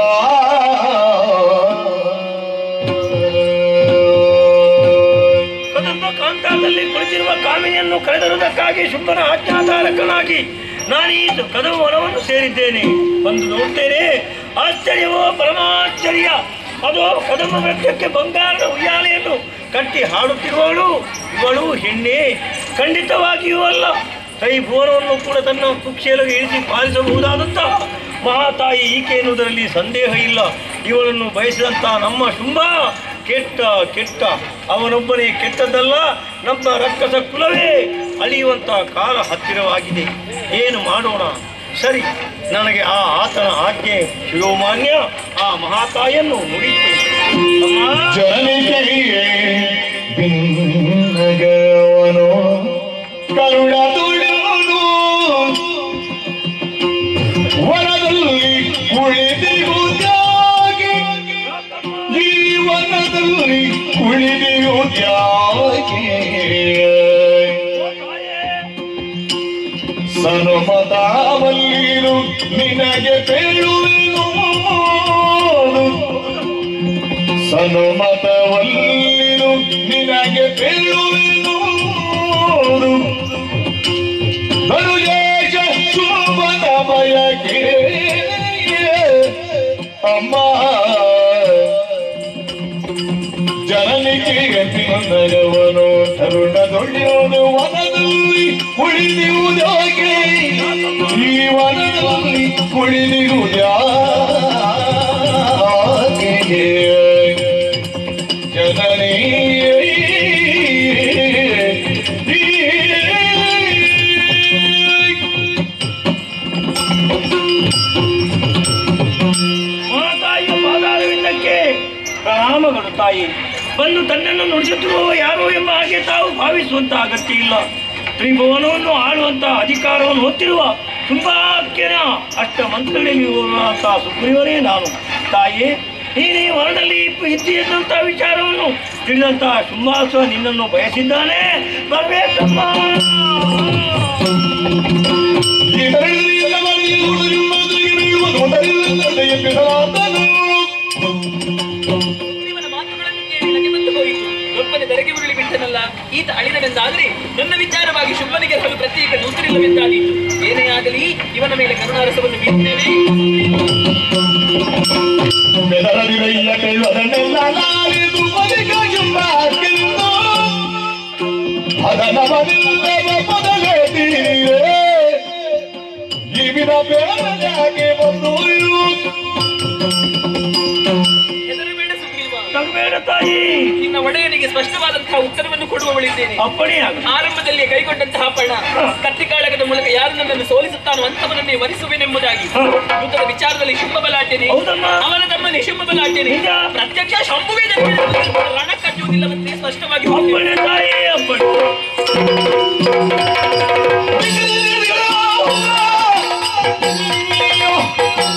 ಕದಂಬ ಕಾಂತಾದಲ್ಲಿ ಕುಳಿತಿರುವ ಕಾಮಿನಿಯನ್ನು ಕರೆದರುವುದಕ್ಕಾಗಿ ಶುಂಭನ ಆಜ್ಞಾಧಾರಕನಾಗಿ ನಾನು ಈ ಕದವ ವನವನ್ನು ಸೇರಿದ್ದೇನೆ ಬಂದು ನೋಡ್ತೇನೆ ಆಶ್ಚರ್ಯವೋ ಪರಮಾಶ್ಚರ್ಯ ಅದು ಕದಂಬ ವೃಕ್ಷಕ್ಕೆ ಬಂಗಾರದ ಉಯ್ಯಾಲೆಯನ್ನು ಕಟ್ಟಿ ಹಾಡುತ್ತಿರುವವಳು ಇವಳು ಹೆಣ್ಣೆ ಖಂಡಿತವಾಗಿಯೂ ಅಲ್ಲ ಕೈ ಭುವನವನ್ನು ಕೂಡ ತನ್ನ ಕುಕ್ಷೇಲಗೆ ಇರಿಸಿ ಪಾಲಿಸಬಹುದಾದಂಥ ಮಹಾತಾಯಿ ಈಕೆ ಎನ್ನುವುದರಲ್ಲಿ ಸಂದೇಹ ಇಲ್ಲ ಇವಳನ್ನು ಬಯಸಿದಂಥ ನಮ್ಮ ಶುಂಭ ಕೆಟ್ಟ ಕೆಟ್ಟ ಅವನೊಬ್ಬನೇ ಕೆಟ್ಟದ್ದಲ್ಲ ನಮ್ಮ ರಕ್ಕಸ ಕುಲವೇ ಅಳಿಯುವಂತ ಕಾಲ ಹತ್ತಿರವಾಗಿದೆ ಏನು ಮಾಡೋಣ ಸರಿ ನನಗೆ ಆ ಆತನ ಆಜ್ಞೆ ಶಿವಮಾನ್ಯ ಆ ಮಹಾತಾಯನ್ನು ನುಡಿತೇನೆ ಅಮ್ಮ, ಜನನಿಕೆಯೇ ಭಿನ್ನಗವನು ಕರುಣ ತುಳುವುದು ವನದಲ್ಲಿ ಉಳಿದಿರುವುದಾಗಿ ಜೀವನದಲ್ಲಿ ಉಳಿದಿರುವುದಾಗಿ ಸನುಮತಾವಲ್ಲಿರು ನಿನಗೆ ಬೇಡುವೆನು ಸನುಮತವಲ್ಲಿರು ನಿನಗೆ ಬೇಡುವೆನು ಬರುದೇಶ ಶೋಭನ ಬಯಕೆ ಅಮ್ಮ ಜನನಿಗೆ ನಗವನು ತರುಣದೊಳ್ಳೆಯವನು ವನದಲ್ಲಿ ಉಳಿದಿರುವುದಾಗೆ ಈ ವನದಲ್ಲಿ ಉಳಿದಿರುವುದಾಗೆ ಜನನೇ ಮಹಾತಾಯಿಯ ಪಾದಾರವಿಂದಕ್ಕೆ ಪ್ರಣಾಮಗಳು ತಾಯಿ ಬಂದು ತನ್ನನ್ನು ನುಡಿಸುತ್ತಿರುವ ಯಾರು ಎಂಬ ಹಾಗೆ ತಾವು ಭಾವಿಸುವಂತ ಅಗತ್ಯ ಇಲ್ಲ ತ್ರಿಭುವನವನ್ನು ಆಳುವಂತ ಅಧಿಕಾರವನ್ನು ಹೊತ್ತಿರುವ ಶುಂಭಾಖ್ಯನ ಅಷ್ಟ ಮಂತ್ರಗಳಿರುವಂತ ಸುಗ್ರೀವನೇ ನಾನು ತಾಯಿ ನೀನು ಈ ವರ್ಣದಲ್ಲಿ ಇದ್ದೀಯಂತ ವಿಚಾರವನ್ನು ತಿಳಿದಂತ ಶುಂಭಾಸುವ ನಿನ್ನನ್ನು ಬಯಸಿದ್ದಾನೆ ಬರಬೇಕಮ್ಮ ಇವನ ಮಾತುಗಳನ್ನು ಕೇಳಿ ನನಗೆ ಬಂದು ಹೋಯಿತು ಒಬ್ಬನ ದರೆಗೆ ಉರುಳಿ ಬಿಟ್ಟನಲ್ಲ ಈತ ಅಳಿದನೆಂದಾದರೆ ನನ್ನ ವಿಚಾರವಾಗಿ ಶುಭನಿಗೆ ಹಲು ಪ್ರತ್ಯೇಕ ದೂತರಿಲ್ಲವೆಂದಾದೀತು ಏನೇ ಆಗಲಿ ಇವನ ಮೇಲೆ ಕರುಣಾರಸವನ್ನು ಬೀರ್ತೇನೆ ಜೀವಿತ ಬೇಡಗೆ ಬಂದು ಹೆದರಬೇಡ ಸುಗ್ರೀವ ತಗಬೇಡ ತಾಯಿ ನಿನ್ನ ಒಡೆಯನಿಗೆ ಸ್ಪಷ್ಟವಾದಂತಹ ಉತ್ತರವನ್ನು ಕೊಡುವವಳಿದ್ದೇನೆ ಅಪ್ಪಣೆಯಾಗ ಆರಂಭದಲ್ಲಿ ಕೈಗೊಂಡಂತಹ ಪಣ ಕತ್ತಿಕಾಳಗದ ಮೂಲಕ ಯಾರು ನನ್ನನ್ನು ಸೋಲಿಸುತ್ತಾನೋ ಅಂತವನನ್ನೇ ವರಿಸುವೆನೆಂಬುದಾಗಿ ಯುದ್ಧದ ವಿಚಾರದಲ್ಲಿ ಶುಂಭ ಬಲಾಟೆನೆ ಹೌದಮ್ಮ. ಅವನ ತಮ್ಮ ನಿಶುಂಭ ಬಲಾಟೆನೆ ನಿಜ. ಪ್ರತ್ಯಕ್ಷ ಶಂಭುವೇ ರಣ ಕಟ್ಟುವುದಿಲ್ಲವಂತೆ ಸ್ಪಷ್ಟವಾಗಿ ಅಪ್ಪಣೆ ತಾಯಿ ಅಪ್ಪಣೆ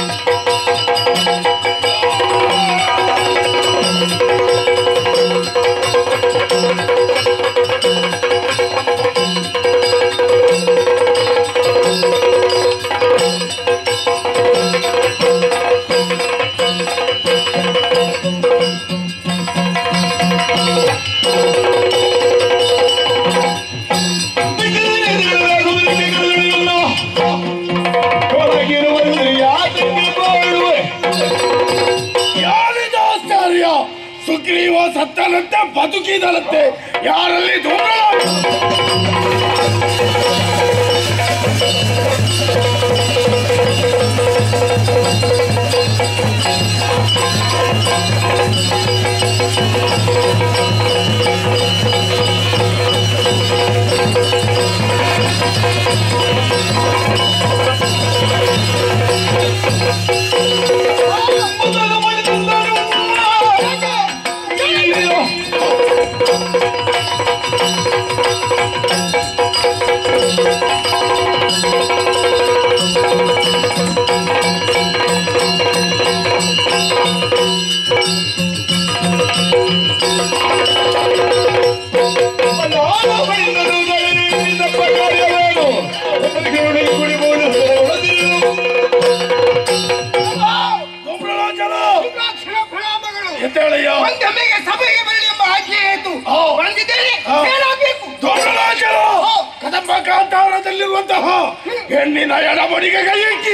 ಆ ಸುಗ್ರೀವ ಸತ್ತನಂತೆ ಬದುಕಿದನಂತೆ ಯಾರಲ್ಲಿ ಧೂಮ್ರ ಧೂಮ್ರಲಾಚಲ ಎದ್ದೇಳಯ್ಯ ಒಂದೊಮ್ಮೆಗೆ ಸಭೆಗೆ ಬರಲಿ ಎಂಬ ಆಜ್ಞೆ ಆಯಿತು ಬಂದಿದ್ದೇನೆ ಏನಾಗಬೇಕು ಧೂಮ್ರಲಾಚಲ ಕದಂಬ ಕಾಂತಾರದಲ್ಲಿರುವಂತಹ ಹೆಣ್ಣಿನ ಎಡಬಡಿಗೆ ಕೈ ಇಕ್ಕಿ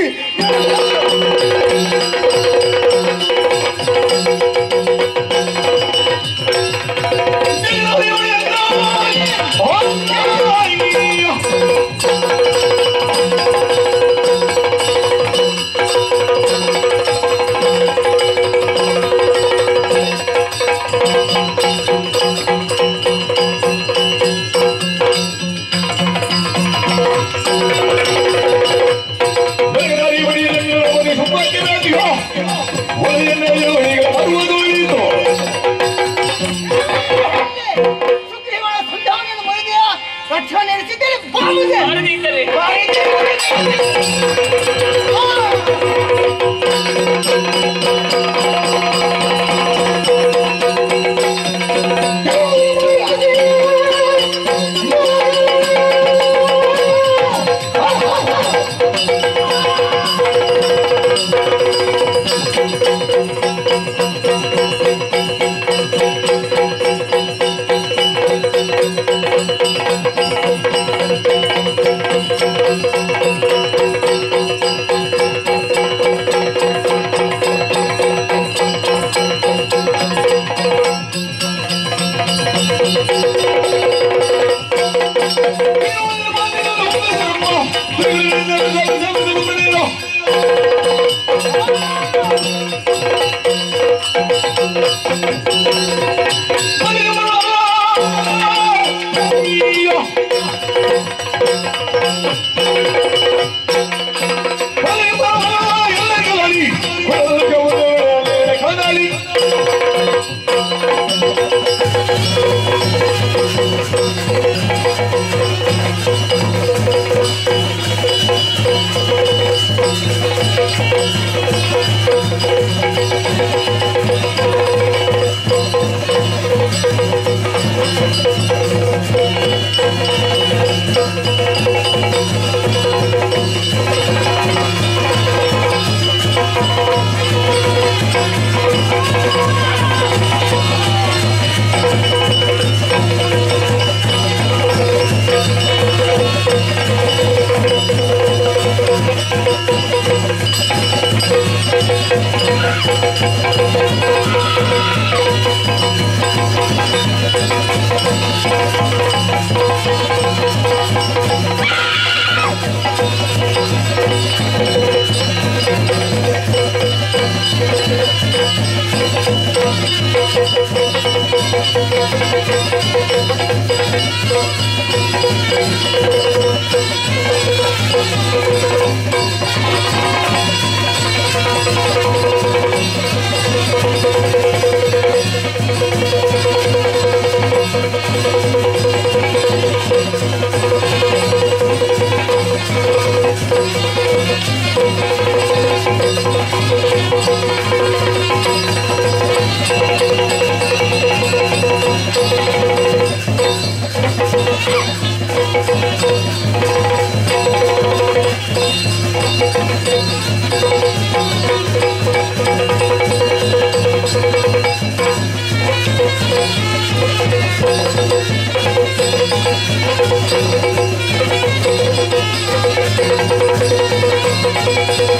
ಸುಗ್ರೀವನ ಸಂಧಾನವನ್ನು ಮುರಿದೆಯ ರಕ್ಷಣೆ ನಡೆಸಿದ್ದೇನೆ ಬಾಳುದೆ ಮಾಡದಿದ್ದರೆ ¡Vamos!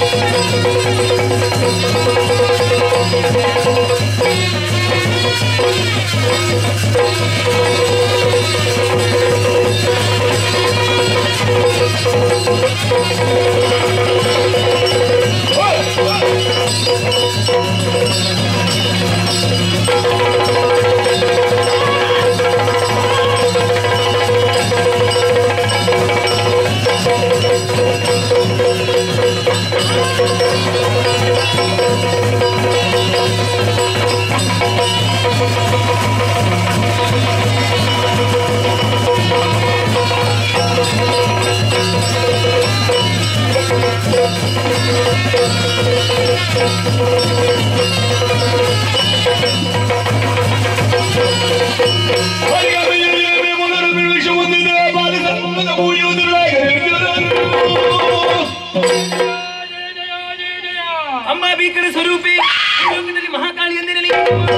ಅಮ್ಮ ಭೀಕರ ಸ್ವರೂಪಿ ಈ ಲೋಕದಲ್ಲಿ ಮಹಾಕಾಳಿ ಎಂದಿರಲಿ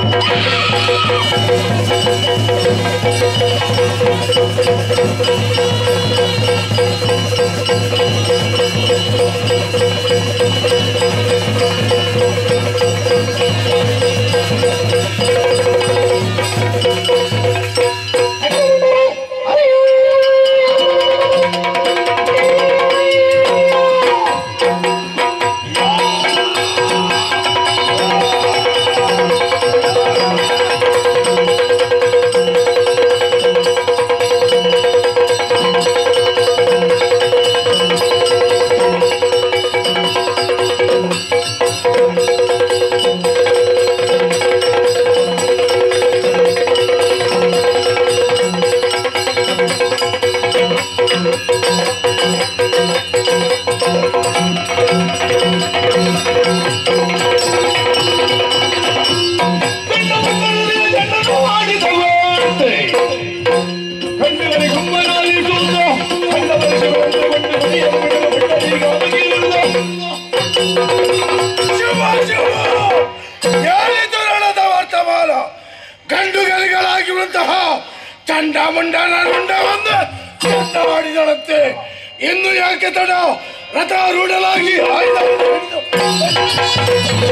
ಶಿವ ಶಿವ ಹೇಳಿತು ರಣದ ವರ್ತಮಾನ ಗಂಡುಗಳಿಗಳಾಗಿರುವಂತಹ ಚಂಡಮುಂಡನ ರುಂಡವನ್ನು ಚಂಡ ಮಾಡಿದಳಂತೆ ಇನ್ನು ಯಾಕೆ ತಡ ರಥಾರೂಢಲಾಗಿ ಆಯುಧವನ್ನು ಹಿಡಿದು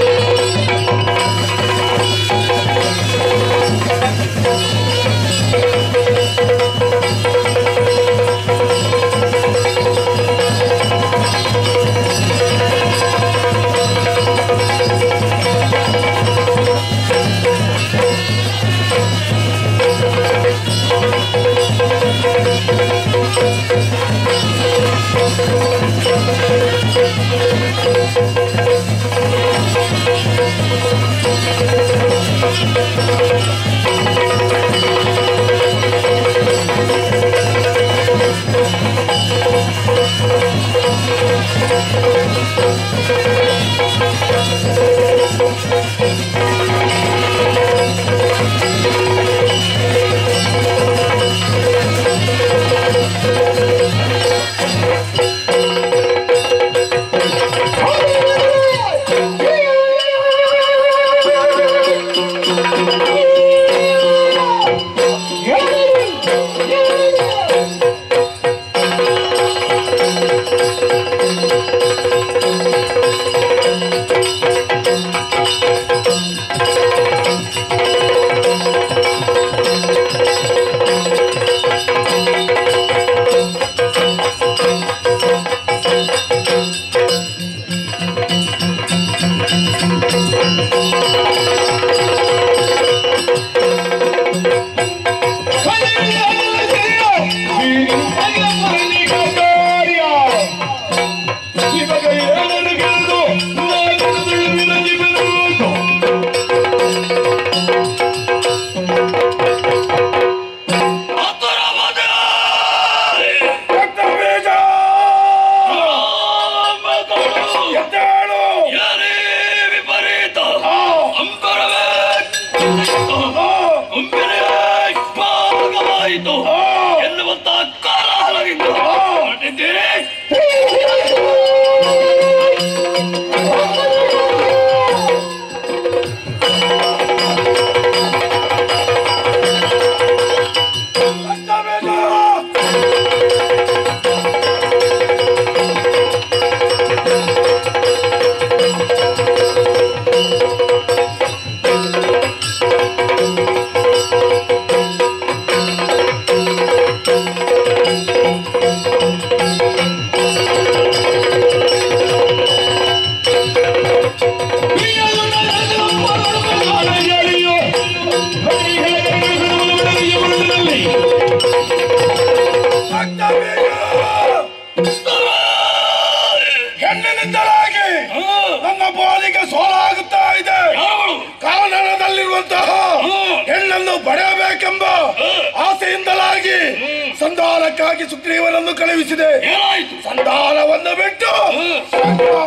ರಕ್ತಬೀಜ! ಎದ್ದೇಳು! ಆ! ಆ! ಎನ್ನುವಂತ ಕಾಲಹಲದಿಂದ ಹೊರಟಿದ್ದೀರಿ ರಕ್ತಬೀಜ! ರಕ್ತಬೀಜ! ಹೆಣ್ಣಿನಿಂದಲಾಗಿ ನನ್ನ ಬಾಲಿಗೆ ಸೋಲಾಗುತ್ತಾ ಇದೆ ಕಾನನದಲ್ಲಿರುವಂತಹ ಹೆಣ್ಣನ್ನು ಪಡೆಯಬೇಕೆಂಬ ಆಸೆಯಿಂದಲಾಗಿ ಸಂಧಾನಕ್ಕಾಗಿ ಸುಗ್ರೀವನನ್ನು ಕಳುಹಿಸಿದೆ ಸಂಧಾನವನ್ನು ಬಿಟ್ಟು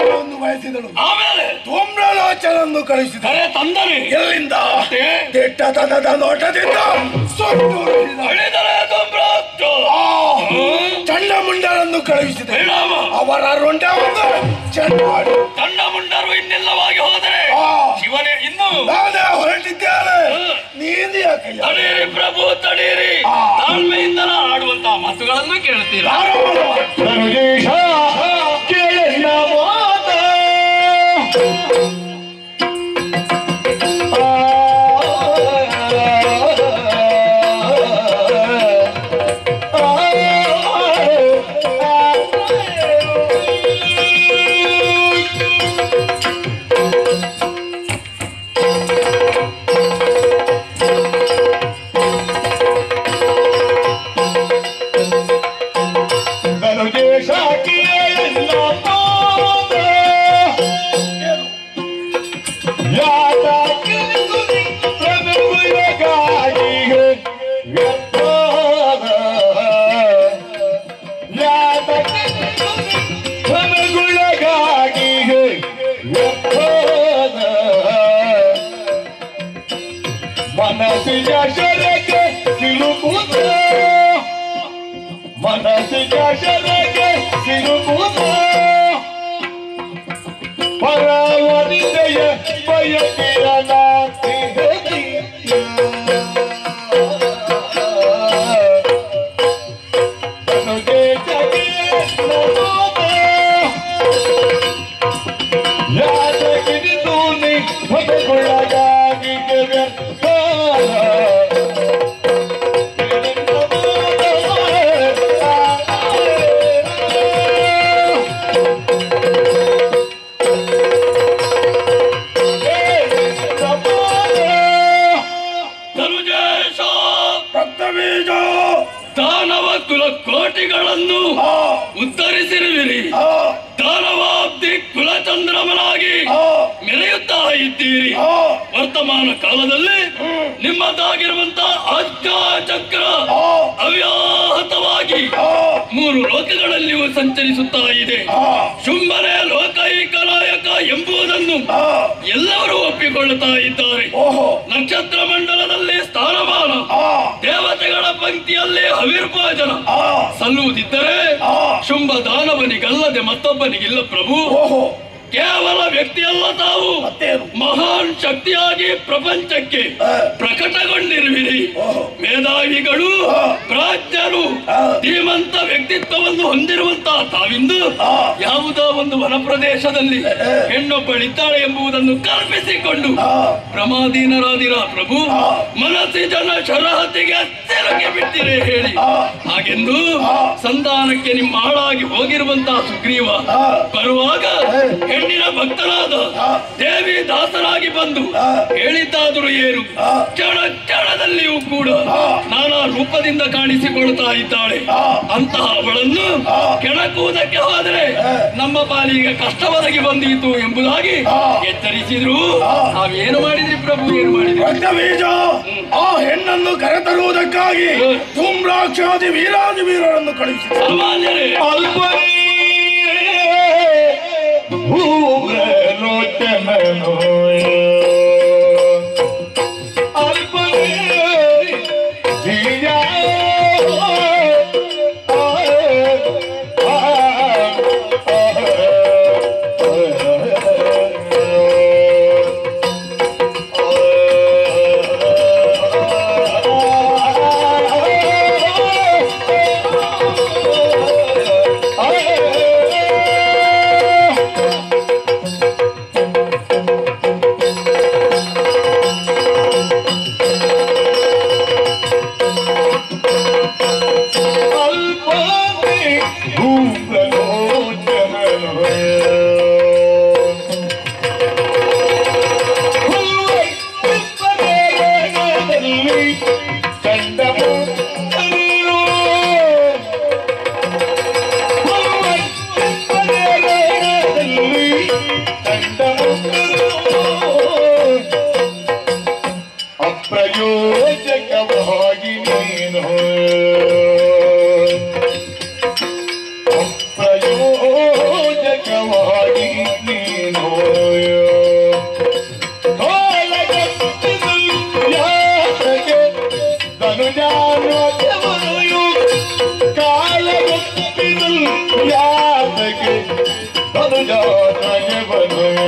ಕಳಿಸಿದಳು ಆಮೇಲೆ ಧೂಮ್ರಲೋಚನನ್ನು ಕಳಿಸಿದಳು ಕರೆ ತಂದನೆ ಎಲ್ಲಿಂದ ಮತ್ತೆ? ದಿಟ್ಟತನದ ನೋಟದಿಂದ ಸುತ್ತುವರಿದ ಅಳಿದರೆ ಧೂಮ್ರಾಕ್ಷ. ಆ ಚಂಡಮುಂಡರನ್ನು ಕಳುಹಿಸಿದೆ ಪರಿಣಾಮ ಅವರ ರುಂಡವನ್ನು ಚೆನ್ನಾಡಿ ತಂಡ ಮುಂಡರು ಇನ್ನಿಲ್ಲವಾಗಿ ಹೋದರೆ ಆ ಶಿವನೇ ಇನ್ನು ನಾನೇ ಹೊರಟಿದ್ದೇನೆ ನೀನು ಯಾಕೆ ತಡೀರಿ ಪ್ರಭು ತಡೀರಿ ಆ. ತಾಳ್ಮೆಯಿಂದ ಆಡುವಂತ ಮಾತುಗಳನ್ನು ಕೇಳ್ತೀರಾ ಯಾರವನವ? ಧನುಜೇಶ ಕೇಳಣ್ಣ ಮಾತ ಧನುಜೇಶ ಕೇಳಣ್ಣ ಮಾತ ಯಾತ ಕಿರುಕುರಿ ಪ್ರಭುವಿಗಾಗಿಗೆ ವ್ಯರ್ಥಾದ. ಯಾತ ಕಿರುಕುರಿ ಪ್ರಭುವಿಗಾಗಿಗೆ ವ್ಯರ್ಥಾದ. ಮನಸ್ಸಿನ ಶರಕ್ಕೆ ಸಿಲುಕುತ್ತ ಮನಸ್ಸಿನ ಶರಕ್ಕೆ ಸಿಲುಕುತ್ತ ಪರಾವರಿದಯ ಬಯಕೆಯ ನಾತಿ ಯಾದಗಿರಿದೂನಿ ಹೊದಗೊಳಗಾಗಿ ಧನುಜೇಶ ರಕ್ತಬೀಜ ದಾನವ ಕುಲ ಕೋಟಿಗಳನ್ನು ಆ ಉತ್ತರಿಸಿರುವಿರಿ ಆ ದಾನವಾಬ್ದಿ ಕುಲಚಂದ್ರಮನಾಗಿ ಆ ಮೆರೆಯುತ್ತಾ ಇದ್ದೀರಿ ಆ ವರ್ತಮಾನ ಕಾಲದಲ್ಲಿ ನಿಮ್ಮದಾಗಿರುವಂತ ಆಜ್ಞಾ ಚಕ್ರ ಆ ಅವ್ಯಾಹತವಾಗಿ ಆ ಮೂರು ಲೋಕಗಳಲ್ಲಿಯೂ ಸಂಚರಿಸುತ್ತಾ ಇದೆ ಆ ಶುಂಭನೇ ಲೋಕೈಕ ನಾಯಕ ಎಂಬುದನ್ನು ಆ ಎಲ್ಲರೂ ಒಪ್ಪಿಕೊಳ್ಳುತ್ತಾ ಇದ್ದಾರೆ ಓಹೋ ನಕ್ಷತ್ರ ಮಂಡಲದಲ್ಲಿ ಸ್ಥಾನಮಾನ ಆ ದೇವತೆಗಳ ಪಂಕ್ತಿಯಲ್ಲಿ ಹವಿರ್ಭೋಜನ ಆ ಸಲ್ಲುವುದಿದ್ದರೆ ಆ ಶುಂಭ ದಾನವನಿಗಲ್ಲದೆ ಮತ್ತೊಬ್ಬನಿಗಿಲ್ಲ ಪ್ರಭು ಓಹೋ ಕೇವಲ ವ್ಯಕ್ತಿಯಲ್ಲ ತಾವು ಮತ್ತೇನು ಮಹಾನ್ ಶಕ್ತಿಯಾಗಿ ಪ್ರಪಂಚಕ್ಕೆ ಆ. ಪ್ರಕಟಗೊಂಡಿರುವಿರಿ ಓಹೋ ಮೇಧಾವಿಗಳು ಆ. ಪ್ರಾಜ್ಞರು ಆ. ಧೀಮಂತ ವ್ಯಕ್ತಿತ್ವವನ್ನು ಹೊಂದಿರುವಂತಹ ತಾವಿಂದು ಆ. ಯಾವುದೋ ಒಂದು ವನ ಪ್ರದೇಶದಲ್ಲಿ ಆ. ಹೆಣ್ಣೊಬ್ಬಳಿದ್ದಾಳೆ ಎಂಬುದನ್ನು ಕಲ್ಪಿಸಿಕೊಂಡು ಆ ಪ್ರಮಾದೀನರಾದಿರ ಪ್ರಭು ಆ. ಮನಸ್ಸಿ ಜನ ಶರಹತಿಗೆ ತೆಲುಗೆ ಬಿಟ್ಟಿರೆ ಹೇಳಿ ಆ. ಹಾಗೆಂದು ಆ. ಸಂಧಾನಕ್ಕೆ ನಿಮ್ಮ ಆಳಾಗಿ ಹೋಗಿರುವಂತಹ ಸುಗ್ರೀವ ಆ. ಬರುವಾಗ ಆ. ಹೆಣ್ಣಿನ ಭಕ್ತನಾದ ಆ. ದೇವಿ ದಾಸರಾಗಿ ಬಂದು ಆ. ಹೇಳಿದ್ದಾದರೂ ಏನು ಆ. ಕ್ಷಣ ಕ್ಷಣದಲ್ಲಿಯೂ ಕೂಡ ಆ. ನಾನಾ ರೂಪದಿಂದ ಕಾಣಿಸಿಕೊಳ್ತಾ ಇದ್ದಾಳೆ ಆ. ಅಂತಹ ಅವಳನ್ನು ಆ. ಕೆಣಕುವುದಕ್ಕೆ ಹೋದರೆ ಆ. ನಮ್ಮ ಪಾಲಿಗೆ ಕಷ್ಟ ಒದಗಿ ಬಂದೀತು ಎಂಬುದಾಗಿ ಆ. ಎಚ್ಚರಿಸಿದ್ರು ಆ. ನಾವೇನು ಮಾಡಿದ್ರಿ ಪ್ರಭು ಏನು ಮಾಡಿದ್ರಿ ರಕ್ತಬೀಜ ಆ ಹೆಣ್ಣನ್ನು ಕರೆತರುವುದಕ್ಕಾಗಿ ಹ್ಮ್. ಧೂಮ್ರಾಕ್ಷಾದಿ ವೀರಾದಿ ವೀರರನ್ನು ಕಳುಹಿಸಿದ ಸಾಮಾನ್ಯರೇ ಅಲ್ಪನೇ ಭೂರಲೋಚನನೋ ಅಲ್ಪನೇ ಧಿಯ ನನಗೆ ಬಂದೆ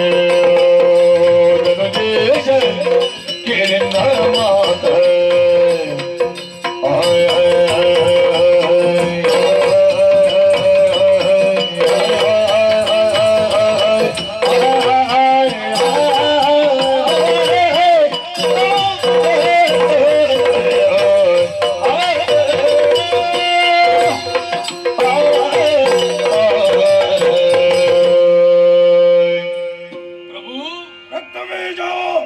ಧನುಜೇಶ ಕೇಳಿನ ಮಾತ ಆಯ್ ಆಯ್ ಪ್ರಭು ರಕ್ತಬೀಜ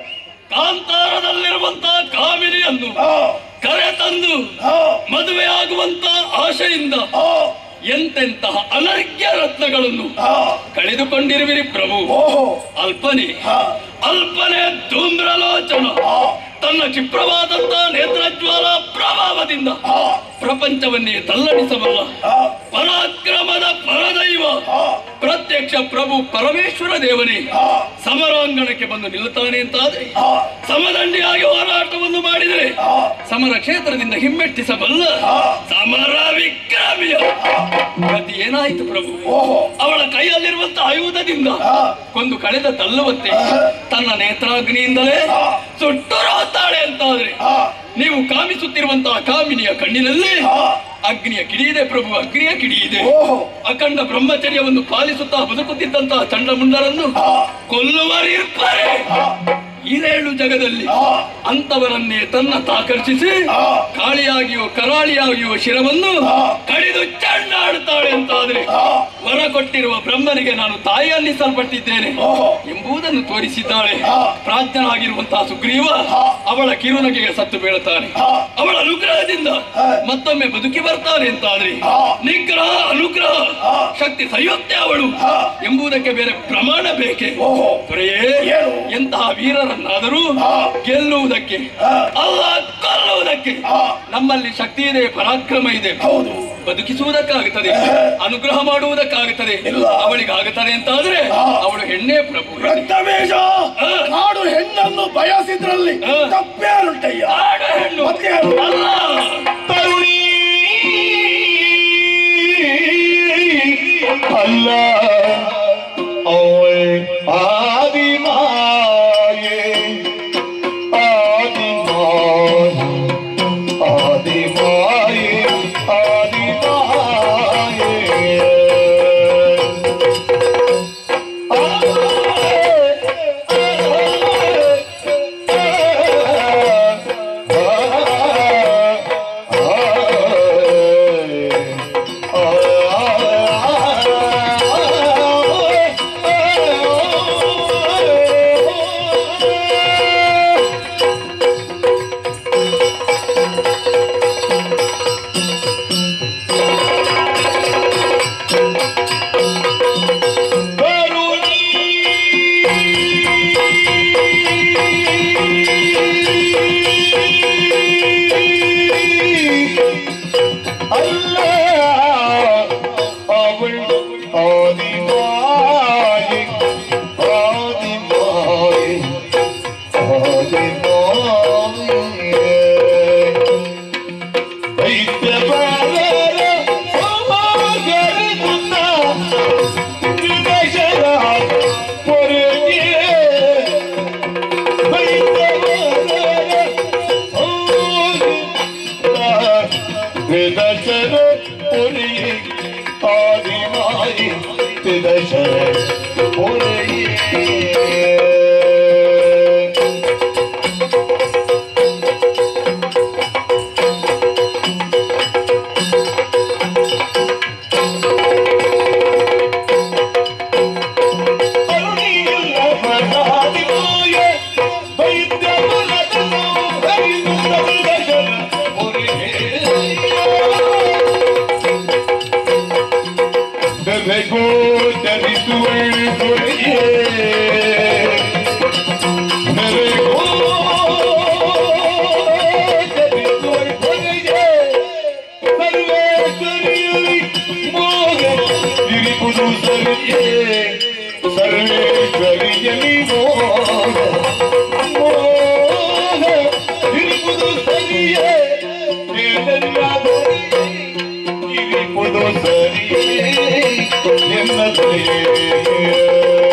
ಕಾಂತಾರದಲ್ಲಿರುವಂತ ಕಾಮಿನಿಯನ್ನು ಆ, ಕರೆ ತಂದು ಆ, ಮದುವೆ ಆಗುವಂತ ಆಶೆಯಿಂದ ಆ, ಎಂತೆಂತಹ ಅನರ್ಘ್ಯ ರತ್ನಗಳನ್ನು ಆ, ಕಳೆದುಕೊಂಡಿರುವಿರಿ ಪ್ರಭು ಓಹೋ ಅಲ್ಪನೆ ಆ, ಅಲ್ಪನೆ ಧೂಮ್ರಲೋಚನ ಆ, ತನ್ನ ಕ್ಷಿಪ್ರವಾದಂತ ನೇತ್ರಜ್ವಾಲ ಪ್ರಭಾವದಿಂದ ಆ, ಪ್ರಪಂಚವನ್ನೇ ತಲ್ಲಣಿಸಬಲ್ಲ ಆ, ಪರಾಕ್ರಮದ ಪರದೈವ ಆ, ಪ್ರತ್ಯಕ್ಷ ಪ್ರಭು ಪರಮೇಶ್ವರ ದೇವನೇ ಆ, ಸಮರಾಂಗಣಕ್ಕೆ ಬಂದು ನಿಲ್ಲುತ್ತಾನೆ ಅಂತಾದ್ರೆ ಆ, ಸಮದಂಡಿಯಾಗಿ ಹೋರಾಟವನ್ನು ಮಾಡಿದರೆ ಆ, ಸಮರ ಕ್ಷೇತ್ರದಿಂದ ಹಿಮ್ಮೆಟ್ಟಿಸಬಲ್ಲ ಆ, ಸಮರ ವಿಕ್ರಮಿಯ ಗತಿ ಏನಾಯಿತು ಪ್ರಭು ಓಹೋ ಅವಳ ಕೈಯಲ್ಲಿರುವಂತ ಆಯುಧದಿಂದ ಆ, ಕೊಂದು ಕಳೆದ ತಲ್ಲುವಂತೆ ತನ್ನ ನೇತ್ರಾಗ್ನಿಯಿಂದಲೇ ಆ, ಸುಟ್ಟುರೋತಾಳೆ ಅಂತಾದ್ರೆ ಆ, ನೀವು ಕಾಮಿಸುತ್ತಿರುವಂತಹ ಕಾಮಿನಿಯ ಕಣ್ಣಿನಲ್ಲಿ ಆ, ಅಗ್ನಿಯ ಕಿಡಿಯಿದೆ ಪ್ರಭು ಅಗ್ನಿಯ ಕಿಡಿಯಿದೆ ಓಹೋ ಅಖಂಡ ಬ್ರಹ್ಮಚರ್ಯವನ್ನು ಪಾಲಿಸುತ್ತಾ ಬದುಕುತ್ತಿದ್ದಂತಹ ಚಂಡಮುಂಡರನ್ನು ಆ, ಕೊಲ್ಲುವರಿರ್ತಾರೆ ಆ, ಈರೇಳು ಜಗದಲ್ಲಿ ಆ, ಅಂತವರನ್ನೇ ತನ್ನ ತಾಕರ್ಷಿಸಿ ಆ, ಕಾಳಿಯಾಗಿಯೋ ಕರಾಳಿಯಾಗಿಯೋ ಶಿರವನ್ನು ಆ. ಕಡಿದು ಚಂಡಾಡುತ್ತಾಳೆ ಅಂತಾದ್ರೆ ಆ, ವರ ಕೊಟ್ಟಿರುವ ಬ್ರಹ್ಮನಿಗೆ ನಾನು ತಾಯಿ ಅನ್ನಿಸಲ್ಪಟ್ಟಿದ್ದೇನೆ ಓಹೋ ಎಂಬುದನ್ನು ತೋರಿಸಿದ್ದಾಳೆ ಆ. ಪ್ರಾಜ್ಞನಾಗಿರುವಂತಹ ಸುಗ್ರೀವ ಆ. ಅವಳ ಕಿರುನಗೆಗೆ ಸತ್ತು ಬೀಳುತ್ತಾನೆ ಆ. ಅವಳ ಅನುಗ್ರಹದಿಂದ ಆ. ಮತ್ತೊಮ್ಮೆ ಬದುಕಿ ಬರ್ತಾನೆ ಅಂತಾದ್ರೆ ಆ. ನಿಗ್ರಹ ಅನುಗ್ರಹ ಆ. ಶಕ್ತಿ ಸಂಯುಕ್ತೆ ಅವಳು ಆ. ಎಂಬುದಕ್ಕೆ ಬೇರೆ ಪ್ರಮಾಣ ಬೇಕೆ ಓಹೋ ದೊರೆಯೇ ಏನು? ಎಂತಹ ವೀರರನ್ನಾದರೂ ಆ. ಗೆಲ್ಲುವುದಕ್ಕೆ ಆ. ಅಲ್ಲ ಕೊಲ್ಲುವುದಕ್ಕೆ ಆ. ನಮ್ಮಲ್ಲಿ ಶಕ್ತಿ ಇದೆ ಪರಾಕ್ರಮ ಇದೆ ಹೌದು ಬದುಕಿಸುವುದಕ್ಕಾಗುತ್ತದೆ ಆ. ಅನುಗ್ರಹ ಮಾಡುವುದಕ್ಕಾಗುತ್ತದೆ ಇಲ್ಲ. ಅವಳಿಗೆ ಆಗುತ್ತದೆ ಅಂತಾದ್ರೆ ಆ. ಅವಳು ಹೆಣ್ಣೆ ಪ್ರಭು ರಕ್ತಬೀಜ ಆ. ಕಾಡು ಹೆಣ್ಣನ್ನು ಬಯಸಿದ್ರಲ್ಲಿ ಆ. ತಪ್ಪೇನುಂಟಯ್ಯ ಆಡ ಹೆಣ್ಣು ಮತ್ತೆ ಅಲ್ಲ ತರುಣಿ ಅಲ್ಲ ಅವಳೆ ಆದಿಮಾಯೆ ಆದಿಮಾಯ ಆದಿಮಾಯೆ ಆದಿಮಾಯೆ ಅಲ್ಲ ಅವಳು ಆದಿಮಾಯೆ ಆದಿಮಾಯೆ ಆದಿಮಾಯೆ ವೈದ್ಯಬಾಲರ ಸಮಾಗರಿಸುತ್ತ ವಿದೇಶದ ಪೊರೆಗೆ ವೈದ್ಯಬಾಲರ ವಿದಶರ ಪುರಿ ಆದಿಮಾಯಿ ವಿದಶರ ಪುರಿ ಸರ್ವೇಶ್ವರಿಯಲಿ ಮೋಹ ಮೋಹ ಇರುವುದು ಸರಿಯೇ ಏನೆಲ್ಲಾದರೂ ಇರುವುದು ಸರಿಯೇ ಎನ್ನದೇ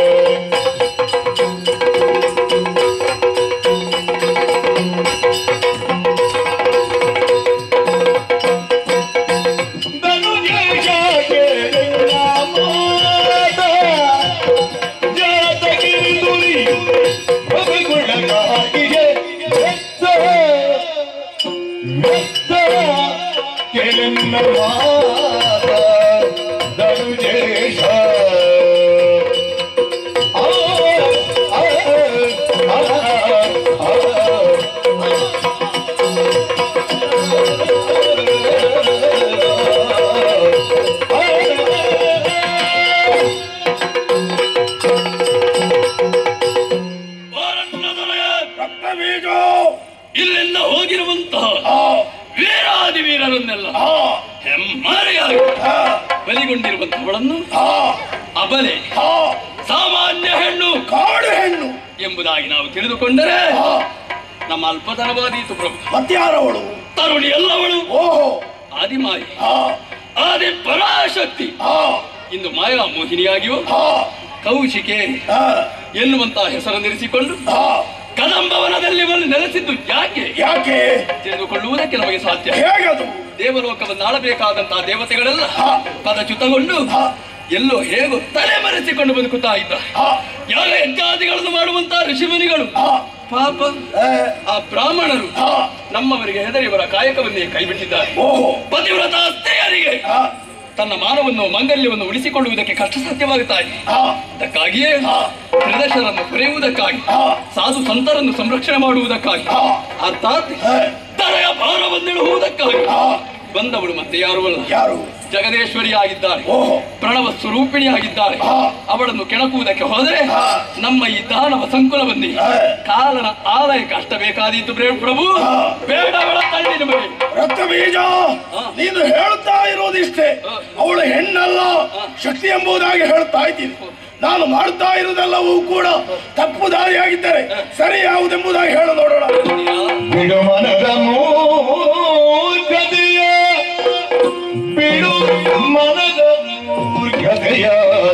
ಹೆಣ್ಣಲ್ಲ ಆ, ಹೆಮ್ಮಾರೆಯಾಗಿ ಆ, ಬಲಿಗೊಂಡಿರುವಂತವಳನ್ನು ಆ, ಅಬಲೆ ಆ, ಸಾಮಾನ್ಯ ಹೆಣ್ಣು ಕಾಡು ಹೆಣ್ಣು ಎಂಬುದಾಗಿ ನಾವು ತಿಳಿದುಕೊಂಡರೆ ಆ, ನಮ್ಮ ಅಲ್ಪತನವಾದೀತು ಪ್ರಭು ಮತ್ಯಾರವಳು ತರುಣಿ ಎಲ್ಲವಳು ಓಹೋ ಆದಿಮಾಯಿ ಆ, ಆದಿ ಪರಾಶಕ್ತಿ ಆ, ಇಂದು ಮಾಯಾ ಮೋಹಿನಿಯಾಗಿಯೂ ಆ, ಕೌಶಿಕೆ ಆ, ಎನ್ನುವಂತಹ ಹೆಸರನ್ನಿರಿಸಿಕೊಂಡು ಆ, ಕದಂಬವನದಲ್ಲಿ ಬಂದು ನೆಲೆಸಿದ್ದು ಯಾಕೆ ಯಾಕೆ ತಿಳಿದುಕೊಳ್ಳುವುದಕ್ಕೆ ನಮಗೆ ಸಾಧ್ಯ ಹೇಗದು ದೇವಲೋಕವನ್ನು ಆಳಬೇಕಾದಂತಹ ದೇವತೆಗಳೆಲ್ಲ ಹಾ. ಪದಚ್ಯುತಗೊಂಡು ಹಾ. ಎಲ್ಲೋ ಹೇಗೋ ತಲೆಮರೆಸಿಕೊಂಡು ಬದುಕುತ್ತಾ ಇದ್ದಾರೆ ಆ, ಯಾಗ ಯಜ್ಞಾದಿಗಳನ್ನು ಮಾಡುವಂತಹ ಋಷಿಮುನಿಗಳು ಆ, ಪಾಪ ಆ, ಆ ಬ್ರಾಹ್ಮಣರು ಆ, ನಮ್ಮವರಿಗೆ ಹೆದರಿ ಇವರ ಕಾಯಕವನ್ನೇ ಕೈಬಿಟ್ಟಿದ್ದಾರೆ ಓಹೋ ಪತಿವ್ರತ ಸ್ತ್ರೀಯರಿಗೆ ಆ, ತನ್ನ ಮಾನವನ್ನು ಮಂಗಲ್ಯವನ್ನು ಉಳಿಸಿಕೊಳ್ಳುವುದಕ್ಕೆ ಕಷ್ಟ ಸಾಧ್ಯವಾಗುತ್ತಾ ಇದೆ ಆ, ಅದಕ್ಕಾಗಿಯೇ ಆ. ಪ್ರದರ್ಶನವನ್ನು ಪೊರೆಯುವುದಕ್ಕಾಗಿ ಆ. ಸಾಧು ಸಂತರನ್ನು ಸಂರಕ್ಷಣೆ ಮಾಡುವುದಕ್ಕಾಗಿ ಆ. ಅರ್ಥಾತ್ ಆ, ತಲೆಯ ಭಾರವನ್ನಿಡುವುದಕ್ಕಾಗಿ ಆ, ಬಂದವಳು ಮತ್ತೆ ಯಾರು ಅಲ್ಲ ಯಾರು ಜಗದೇಶ್ವರಿ ಆಗಿದ್ದಾರೆ ಓಹೋ ಪ್ರಣವ ಸ್ವರೂಪಿಣಿ ಆಗಿದ್ದಾರೆ ಆ. ಅವಳನ್ನು ಕೆಣಕುವುದಕ್ಕೆ ಹೋದರೆ ಆ. ನಮ್ಮ ಈ ದಾನವ ಸಂಕುಲವನ್ನೇ ಆ. ಕಾಲನ ಆಲಯಕ್ಕೆ ಅಷ್ಟ ಬೇಕಾದೀತು ಪ್ರೇ- ಪ್ರಭು ಆ. ಬೇಡವಳ ತಳ್ಳಿ ನಮಗೆ ರಕ್ತ ಬೀಜ ಆ. ನೀನು ಹೇಳುತ್ತಾ ಇರೋದಿಷ್ಟೇ ಆ. ಅವಳು ಹೆಣ್ಣಲ್ಲ ಶಕ್ತಿ ಎಂಬುದಾಗಿ ಹೇಳ್ತಾ ಇದ್ದೀನಿ ನಾನು ಮಾಡ್ತಾ ಇರುವುದೆಲ್ಲವೂ ಕೂಡ ತಪ್ಪು ದಾರಿಯಾಗಿದ್ದರೆ ಸರಿ ಯಾವುದೆಂಬುದಾಗಿ ಹೇಳು ನೋಡೋಣ ಬಿಡು ಮನದ ಮೂರ್ಖತೆಯ ಬಿಡು ಮನದ ಮೂರ್ಖತೆಯ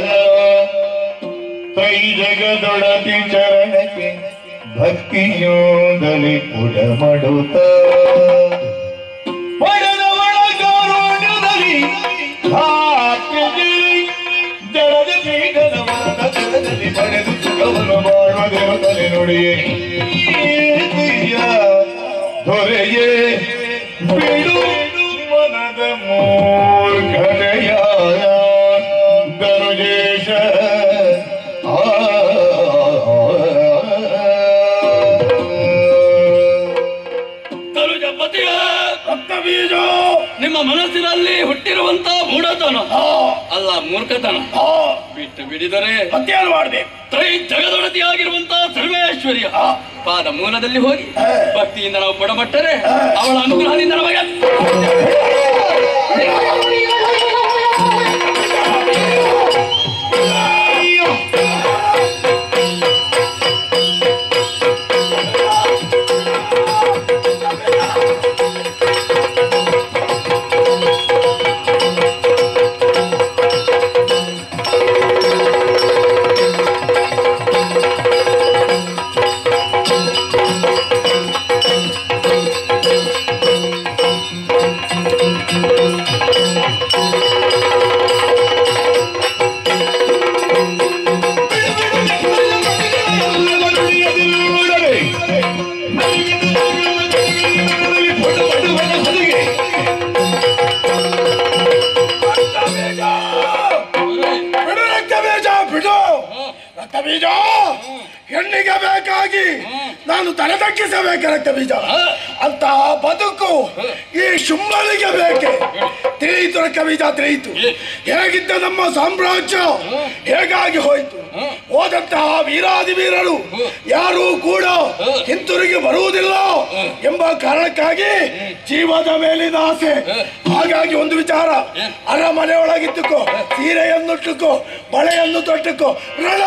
ಕೈ ಜಗದೊಳತಿ ಚರಣಕ್ಕೆ ಭಕ್ತಿಯೋದಲಿ ಪುಡ ಮಾಡುತ್ತ ಪಡೆದವಳ ಕಾರುಣ್ಯದಲ್ಲಿ ಹಾಕಿದಿ ಜಡದ ಪೀಠದ ಜಡದಲ್ಲಿ ಪಡೆದು ಸುಖವನ್ನು ಮಾಡುವ ದೇವತಲೆ ನುಡಿಯೇ ಪ್ರಿಯ ದೊರೆಯೇ ಬಿಡು ಮನದ ಮೂರ್ಖತೆಯ ದರುಜೇಶ ಆ ತನುಜ ಪತಿಯ ರಕ್ತ ಬೀಜ ನಿಮ್ಮ ಮನಸ್ಸಿನಲ್ಲಿ ಹುಟ್ಟಿರುವಂತಹ ಮೂಢತನ ಆ, ಅಲ್ಲ ಮೂರ್ಖತನ ಆ, ಬಿಟ್ಟು ಬಿಡಿದರೆ ಮತ್ತೇನು ಮಾಡ್ಬೇಕು ತ್ರೈ ಜಗದೊಡತಿಯಾಗಿರುವಂತಹ ಸರ್ವೇಶ್ವರಿಯ ಆ, ಪಾದ ಮೂಲದಲ್ಲಿ ಹೋಗಿ ಆ. ಭಕ್ತಿಯಿಂದ ನಾವು ಪಡಮಟ್ಟರೆ ಅವಳ ಅನುಗ್ರಹದಿಂದ ನಮಗೆ ಬಿಡು ರಕ್ತ ಬೀಜ ಬಿಡು ರಕ್ತ ಬೀಜ ಹೆಣ್ಣಿಗೆ ಬೇಕಾಗಿ ನಾನು ತಲೆ ತಗ್ಗಿಸಬೇಕು ರಕ್ತ ಬೀಜ ಅಂತ ಬದುಕು ಈ ಶುಂಭನಿಗೆ ಬೇಕೆ ತಿಳಿಯಿತು ರಕ್ತ ಬೀಜ ತಿಳಿಯಿತು ಹೇಗಿದ್ದ ನಮ್ಮ ಸಾಮ್ರಾಜ್ಯ ಹೇಗಾಗಿ ಹೋಯಿತು ಹೋದಂತಹ ವೀರಾದಿ ವೀರರು ಯಾರೂ ಕೂಡ ಹಿಂತಿರುಗಿ ಬರುವುದಿಲ್ಲ ಎಂಬ ಕಾರಣಕ್ಕಾಗಿ ಜೀವದ ಮೇಲಿನ ಆಸೆ ಹಾಗಾಗಿ ಒಂದು ವಿಚಾರ ಅರಮನೆ ಒಳಗಿತ್ತುಕೋ ಸೀರೆಯನ್ನುಟ್ಟುಕೋ ಬಳೆಯನ್ನು ತೊಟ್ಟುಕೋ ರಣ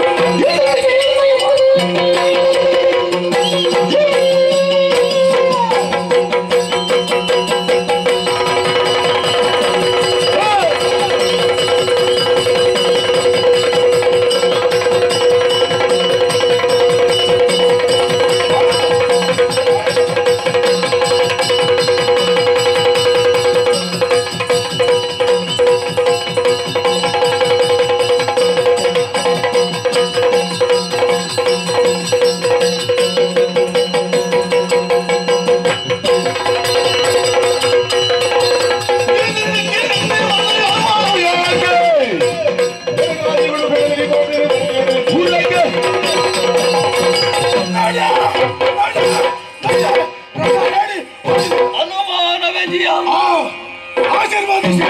ಅನುಮಾನವೇ ಜಿಯ ಆಶೀರ್ವಾದಿಸಿ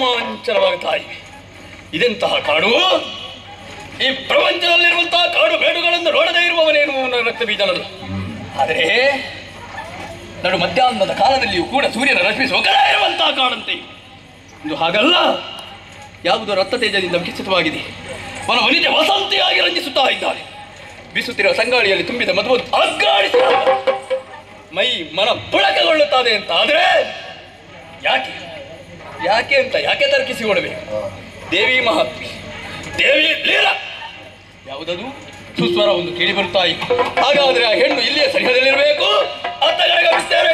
ರೋಮಾಂಚನವಾಗುತ್ತಾ ಇವೆ ಇದೆಂತಹ ಕಾಡು ಈ ಪ್ರಪಂಚದಲ್ಲಿರುವಂತಹ ಕಾಡು ಬೇಡುಗಳನ್ನು ನೋಡದೇ ಇರುವವನೇನು ನನ್ನ ರಕ್ತ ಬೀಜನಲ್ಲ ಆದರೆ ನಡು ಮಧ್ಯಾಹ್ನದ ಕಾಲದಲ್ಲಿಯೂ ಕೂಡ ಸೂರ್ಯನ ರಶ್ಮಿ ಸೊಗರ ಇರುವಂತಹ ಕಾಡಂತೆ ಇದು ಹಾಗಲ್ಲ ಯಾವುದೋ ರಕ್ತ ತೇಜದಿಂದ ವಿಕಸಿತವಾಗಿದೆ ವನ ವನಿತೆ ವಸಂತಿಯಾಗಿ ರಂಜಿಸುತ್ತಾ ಇದ್ದಾಳೆ ಬೀಸುತ್ತಿರುವ ಸಂಗಾಳಿಯಲ್ಲಿ ತುಂಬಿದ ಮಧು ಅಗ್ಗಾಡಿಸಿ ಮೈ ಮನ ಪುಳಕಗೊಳ್ಳುತ್ತದೆ ಅಂತ ಆದ್ರೆ ಯಾಕೆ ಯಾಕೆ ಅಂತ ಯಾಕೆ ತರ್ಕಿಸಿಕೊಡಬೇಕು ದೇವಿ ಮಹಾತ್ಮೆ ದೇವಿ ಲೀಲ ಯಾವುದದು ಸುಸ್ವರ ಒಂದು ಕೇಳಿ ಬರುತ್ತಾ ಇತ್ತು ಹಾಗಾದ್ರೆ ಆ ಹೆಣ್ಣು ಇಲ್ಲಿಯೇ ಸರಿಹದಲ್ಲಿರಬೇಕು ಅತ್ತ ಗಮನಿಸ್ತೇವೆ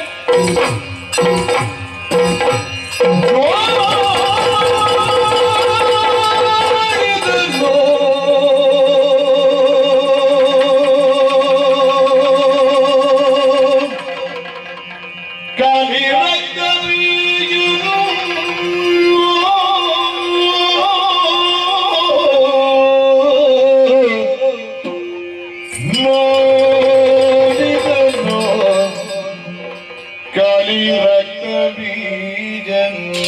ಕಾಲಿ ರಕ್ತ ಬೀಜನು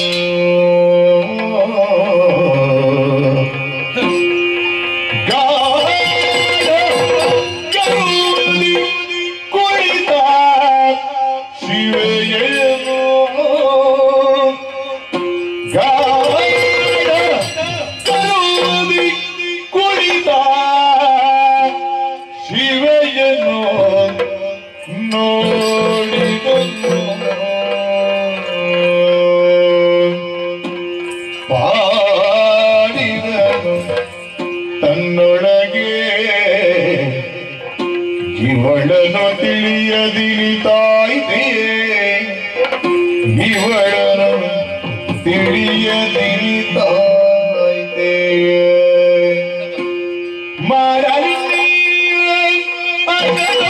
ಕುಳಿತ ಶಿವೆಯನು ಗಾಢ ಕರುಣಿ ಕುಳಿತ ಶಿವೆಯನು ನೋಡಿದನು ಪಾಡಿದನು ತನ್ನೊಳಗೆ ಇವಳನು ತಿಳಿಯದಿರಿತಾಯಿತೆ ಇವಳನು ತಿಳಿಯದಿರಿತಾಯಿತೆ ಮರಳಿ ಅಗದ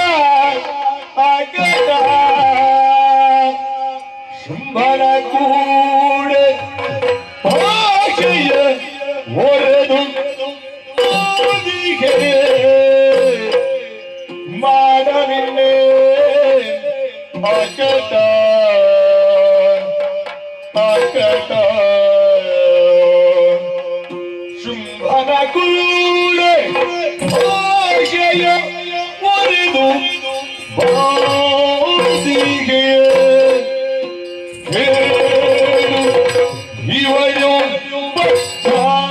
ಅಗದ ಶುಂಭನ ಕೂಡ ಭಾಷೆಯ ಹೊರದು ಓದಿಗೆ ಮಾಡಲಿಲ್ಲೇ ಅಗದ ಅಗದ ಶುಂಭನ ಕೂಡ ಭಾಷೆಯ ಹೊರದು ಬಾದಿಗೆ ಇವಳು ಭಕ್ತ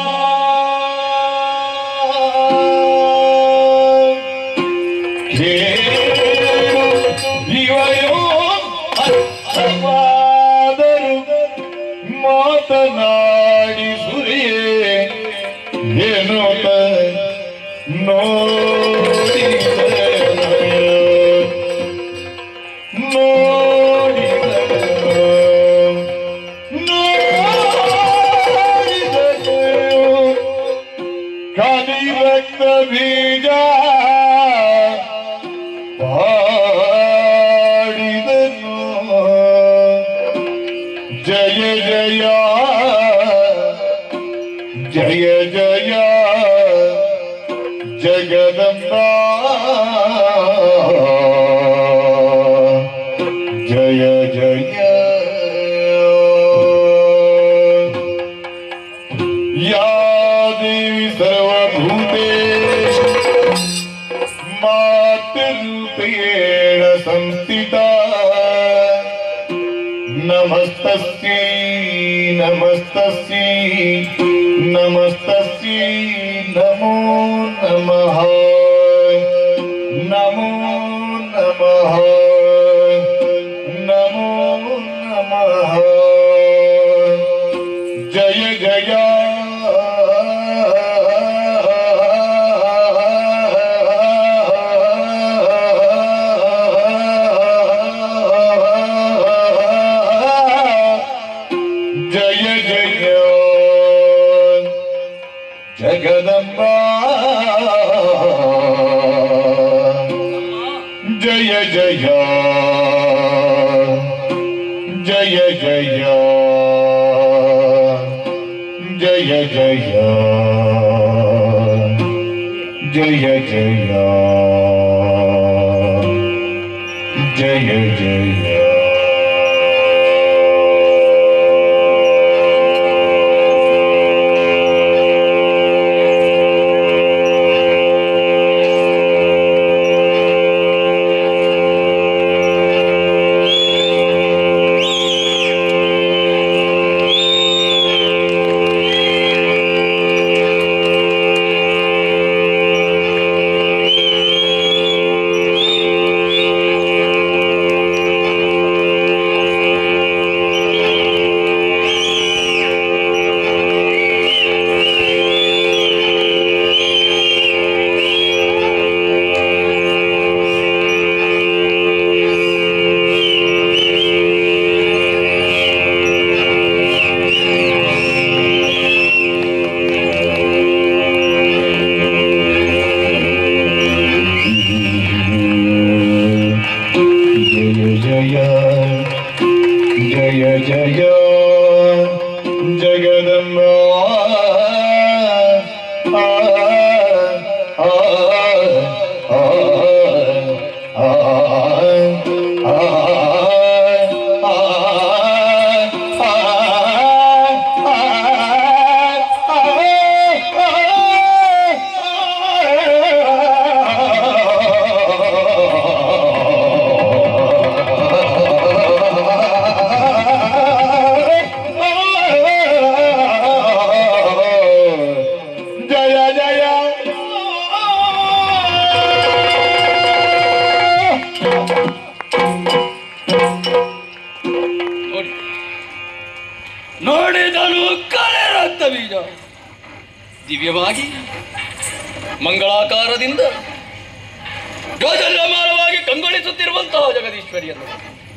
ಇವಳು ಅರ್ಥವಾದರು ಮಾತನಾಡಿ ಸುರಿಯೇ ಏನು ನೋಡಿದ ಕಾಲಿ ರಕ್ತ ಬೀಜ ಪಾಡಿದನು ಜಯ ಜಯ ಜಯ ಜಯ ಜಗದಂಬ ಜಯ ಜಯ या देवी सर्वभूतेषु मातृरूपेण संस्थिता नमस्तस्यै नमस्तस्यै नमस्तस्यै नमो नमः नमो नमः नमो नमः जय जय जय जय जगदम्बा जय जय जय जय जय जय जय जय जय जय ನೋಡಿದನು ಕಲೆ ರಕ್ತ ಬೀಜ ದಿವ್ಯವಾಗಿ ಮಂಗಳಾಕಾರದಿಂದ ಧ್ವಜಮಾನವಾಗಿ ಕಂಗೊಳಿಸುತ್ತಿರುವಂತಹ ಜಗದೀಶ್ವರಿಯನ್ನು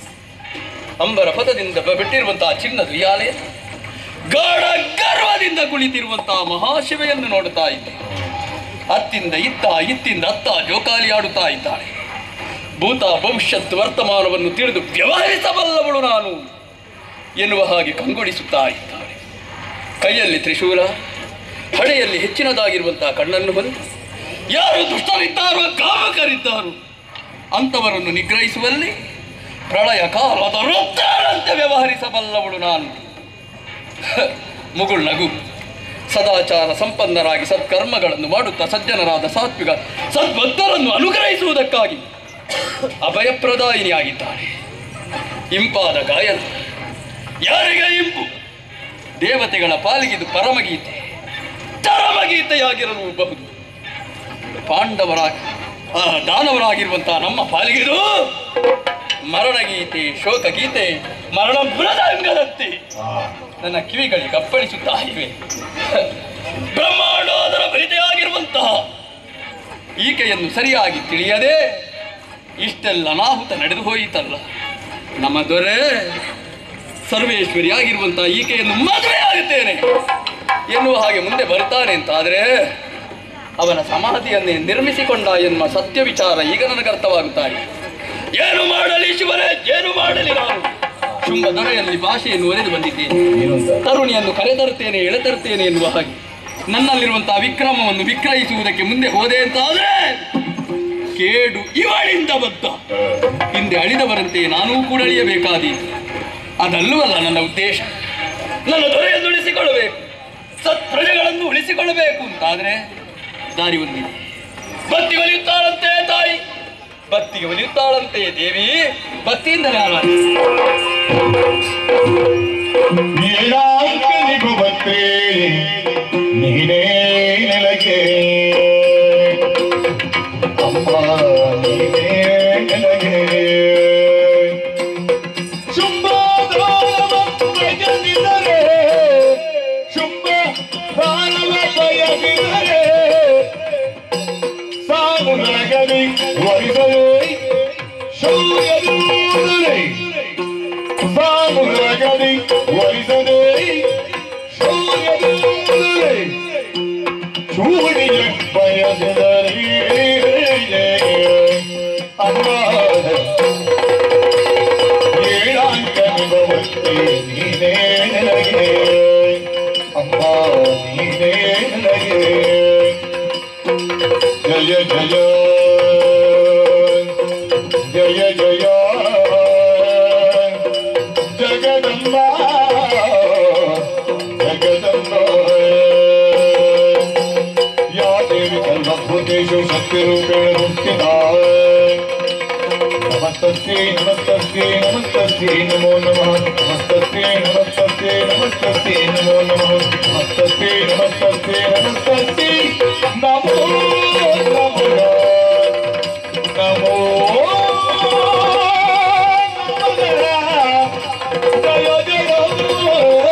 ಅಂಬರ ಪಥದಿಂದ ಬ- ಬಿಟ್ಟಿರುವಂತಹ ಚಿನ್ನದ ಉಯ್ಯಾಲೆ ಗಾಢ ಗರ್ವದಿಂದ ಕುಳಿತಿರುವಂತಹ ಮಹಾಶಿವೆಯನ್ನು ನೋಡುತ್ತಾ ಇದ್ದೆ ಅತ್ತಿಂದ ಇತ್ತ ಇತ್ತಿಂದ ಅತ್ತ ಜೋಕಾಲಿ ಆಡುತ್ತಾ ಇದ್ದಾಳೆ ಭೂತ ಭವಿಷ್ಯತ್ ವರ್ತಮಾನವನ್ನು ತಿಳಿದು ವ್ಯವಹರಿಸಬಲ್ಲವಳು ನಾನು ಎನ್ನುವ ಹಾಗೆ ಕಂಗೊಳಿಸುತ್ತಾ ಇದ್ದಾಳೆ ಕೈಯಲ್ಲಿ ತ್ರಿಶೂಲ ಹಣೆಯಲ್ಲಿ ಹೆಚ್ಚಿನದಾಗಿರುವಂತಹ ಕಣ್ಣನ್ನು ಹೊಂದಿ ಯಾರು ದುಷ್ಟರಿದ್ದಾರೋ ಕಾಮಕರಿದ್ದಾರೋ ಅಂಥವರನ್ನು ನಿಗ್ರಹಿಸುವಲ್ಲಿ ಪ್ರಳಯ ಕಾಲದ ವೃತ್ತರಂತೆ ವ್ಯವಹರಿಸಬಲ್ಲವಳು ನಾನು ಮುಗುಳ್ ನಗು ಸದಾಚಾರ ಸಂಪನ್ನರಾಗಿ ಸತ್ಕರ್ಮಗಳನ್ನು ಮಾಡುತ್ತಾ ಸಜ್ಜನರಾದ ಸಾತ್ವಿಕ ಸದ್ಭಕ್ತರನ್ನು ಅನುಗ್ರಹಿಸುವುದಕ್ಕಾಗಿ ಅಭಯಪ್ರದಾಯಿನಿಯಾಗಿದ್ದಾಳೆ ಇಂಪಾದ ಗಾಯನ ಯಾರಿಗೆ ಇಂಪು ದೇವತೆಗಳ ಪಾಲಿಗಿದು ಪರಮಗೀತೆ ಚರಮಗೀತೆಯಾಗಿರಬಹುದು ಪಾಂಡವರ ಆ, ದಾನವರಾಗಿರುವಂತಹ ನಮ್ಮ ಪಾಲಿಗಿದು ಮರಣಗೀತೆ ಶೋಕಗೀತೆ ಮರಣ ಮೃದಂಗದಂತೆ ನನ್ನ ಕಿವಿಗಳಿಗೆ ಅಪ್ಪಳಿಸುತ್ತಾ ಇವೆ ಬ್ರಹ್ಮಾಂಡೋದರ ಭರಿತೆಯಾಗಿರುವಂತಹ ಈಕೆಯನ್ನು ಸರಿಯಾಗಿ ತಿಳಿಯದೆ ಇಷ್ಟೆಲ್ಲ ಅನಾಹುತ ನಡೆದು ಹೋಯಿತಲ್ಲ ನಮ್ಮ ದೊರೆ ಸರ್ವೇಶ್ವರಿಯಾಗಿರುವಂತಹ ಈಕೆಯನ್ನು ಮದುವೆಯಾಗುತ್ತೇನೆ ಎನ್ನುವ ಹಾಗೆ ಮುಂದೆ ಬರ್ತಾನೆ ಅಂತಾದರೆ ಅವನ ಸಮಾಧಿಯನ್ನೇ ನಿರ್ಮಿಸಿಕೊಂಡ ಎನ್ನುವ ಸತ್ಯ ವಿಚಾರ ಈಗ ನನಗೆ ಅರ್ಥವಾಗುತ್ತಾ ಇದೆ ಏನು ಮಾಡಲಿ ಶಿವನೇ ಏನು ಮಾಡಲಿ ನಾನು ಶುಂಭ ದೊರೆಯಲ್ಲಿ ಭಾಷೆಯನ್ನು ಒರೆದು ಬಂದಿದ್ದೇನೆ ತರುಣಿಯನ್ನು ಕರೆತರುತ್ತೇನೆ ಎಳೆತರುತ್ತೇನೆ ಎನ್ನುವ ಹಾಗೆ ನನ್ನಲ್ಲಿರುವಂತಹ ವಿಕ್ರಮವನ್ನು ವಿಕ್ರಯಿಸುವುದಕ್ಕೆ ಮುಂದೆ ಹೋದೆ ಅಂತಾದ್ರೆ ಕೇಡು ಇವಳಿಂದ ಬದ್ದ ಹಿಂದೆ ಅಳಿದವರಂತೆ ನಾನೂ ಕೂಡ ಅಳಿಯಬೇಕಾದೀತು ಅದಲ್ಲವಲ್ಲ ನನ್ನ ಉದ್ದೇಶ ನನ್ನ ದೊರೆಯನ್ನು ಉಳಿಸಿಕೊಳ್ಳಬೇಕು ಸತ್ ಪ್ರಜೆಗಳನ್ನು ಉಳಿಸಿಕೊಳ್ಳಬೇಕು ಅಂತಾದ್ರೆ ದಾರಿ ಒಂದಿದೆ ಬತ್ತಿ ಒಲಿಯುತ್ತಾಳಂತೆ ತಾಯಿ ಬತ್ತಿಗೆ ಒಲಿಯುತ್ತಾಳಂತೆ ದೇವಿ ಬತ್ತಿಯಿಂದಲೇ ಆರಾಧಿಸಿ ನೀನಾಂಕನಿಗೂ ಬಂದ್ರೆ ನೀನೇ ನನಗೆ ಅಮ್ಮ ನೀನೇ ನನಗೆ ಶುಂಭದಾನವ ಬಯಸಿದರೆ ಶುಂಭ ದಾನವ ಬಯಸಿದರೆ ಸಾಮುದ್ರಗಲಿ ವರಿಸಲೇ ಶೂಯದೂದರೆ ಸಾಮುದ್ರಗಲಿ ವರಿಸದೆ ಶೂಯದೂದರೆ ಚೂಡಿಯ ಬಯಸಿದರೆ ಅಮ್ಮ ಏಳಾಂಕನುಭವಕ್ಕೆ ನೀನೇ ನನಗೆ ಅಮ್ಮ ನೀನೇ ನನಗೆ ಜಯ ಜಯ ಜಯ ಜಯ ಜಗದಂಬ ಜಗದಂಬ ಯಾ ದೇವಿ ಸರ್ವಭೂತೇಷು ಶಕ್ತಿರೂಪೇಣ ಮುಕ್ತಿದ ನಮಸ್ತಸ್ಯೈ ನಮಸ್ತಸ್ಯೈ ನಮಸ್ತಸ್ಯೈ ನಮೋ ನಮಃ ನಮಸ್ತಸ್ಯೈ ನಮಸ್ತಸ್ಯೈ ನಮಸ್ತಸ್ಯೈ ನಮೋ ನಮಃ ನಮಸ್ತಸ್ಯೈ ನಮಸ್ತಸ್ಯೈ ನಮಸ್ತಸ್ಯೈ ನಮೋ ನಮಃ ನಮೋ ನಮಃ ಜಯ ಜಯ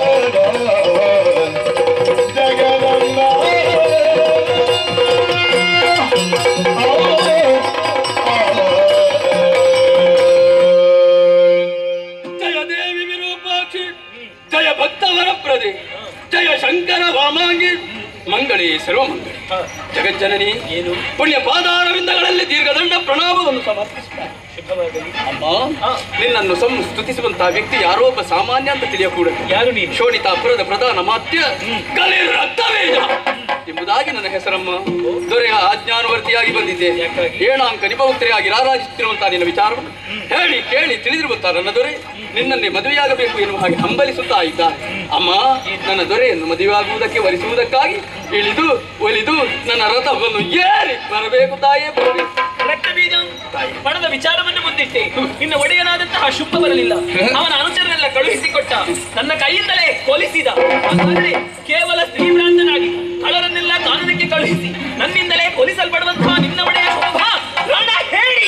ಜಯ ದೇವಿ ವಿರೂಪಾಕ್ಷಿ ಜಯ ಭಕ್ತವರ ಪ್ರದೆ ಜಯ ಶಂಕರ ವಾಮಾಂಗಿ ಮಂಗಳೇ ಸರ್ವಮಂಗಳಿ ಜಗಜ್ಜನನಿ ಏನು ಪುಣ್ಯ ಪಾದಾರವಿಂದಗಳಲ್ಲಿ ದೀರ್ಘದಂಡ ಪ್ರಣಾಮವನ್ನು ಸಮರ್ಪಿಸುತ್ತಾರೆ ಅಮ್ಮ ನಿನ್ನನ್ನು ಸಂಸ್ತುತಿಸುವಂತಹ ವ್ಯಕ್ತಿ ಯಾರೋ ಒಬ್ಬ ಸಾಮಾನ್ಯ ಅಂತ ತಿಳಿಯಕೂಡದು ಯಾರು ನೀನು ಶೋಣಿತಾಪುರದ ಪ್ರಧಾನ ಮಾತ್ಯ ಕಲಿ ರಕ್ತವೇಜ ಎಂಬುದಾಗಿ ನನ್ನ ಹೆಸರಮ್ಮ ದೊರೆಯ ಆಜ್ಞಾನುವರ್ತಿಯಾಗಿ ಬಂದಿದ್ದೆ ಏಣಾಂಕ ನಿಪೌತ್ರಿಯಾಗಿ ರಾರಾಜಿಸುತ್ತಿರುವಂತಹ ನಿನ್ನ ವಿಚಾರವನ್ನು ಹೇಳಿ ಕೇಳಿ ತಿಳಿದಿರುವಂತಹ ನನ್ನ ದೊರೆ ನಿನ್ನನ್ನೇ ಮದುವೆಯಾಗಬೇಕು ಎನ್ನುವ ಹಾಗೆ ಹಂಬಲಿಸುತ್ತಾ ಇದ್ದಾರೆ ಅಮ್ಮ ನನ್ನ ದೊರೆಯನ್ನು ಮದುವೆಯಾಗುವುದಕ್ಕೆ ವರಿಸುವುದಕ್ಕಾಗಿ ಇಳಿದು ಒಲಿದು ನನ್ನ ರಥವನ್ನು ಏರಿ ಬರಬೇಕು ತಾಯೇ ಬರಬೇಕು ರಕ್ತ ಬೀಜ ಪಣದ ವಿಚಾರವನ್ನು ಮುಂದಿಟ್ಟೆ ನಿನ್ನ ಒಡೆಯನಾದಂತಹ ಶುಭ ಬರಲಿಲ್ಲ ಅವನ ಅನುಚರನೆಲ್ಲ ಕಳುಹಿಸಿಕೊಟ್ಟ ನನ್ನ ಕೈಯಿಂದಲೇ ಕೊಲಿಸಿದ ಆದರೆ ಕೇವಲ ಸ್ತ್ರೀಭ್ರಾಂತನಾಗಿ ಕಳರನ್ನೆಲ್ಲ ಕಾನೂನಿಗೆ ಕಳುಹಿಸಿ ನನ್ನಿಂದಲೇ ಕೊಲಿಸಲ್ಪಡುವಂತಹ ನಿನ್ನ ಒಡೆಯ ಶೋಭ ರಣ ಹೇಳಿ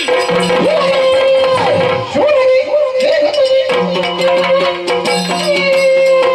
ಶೂರಿ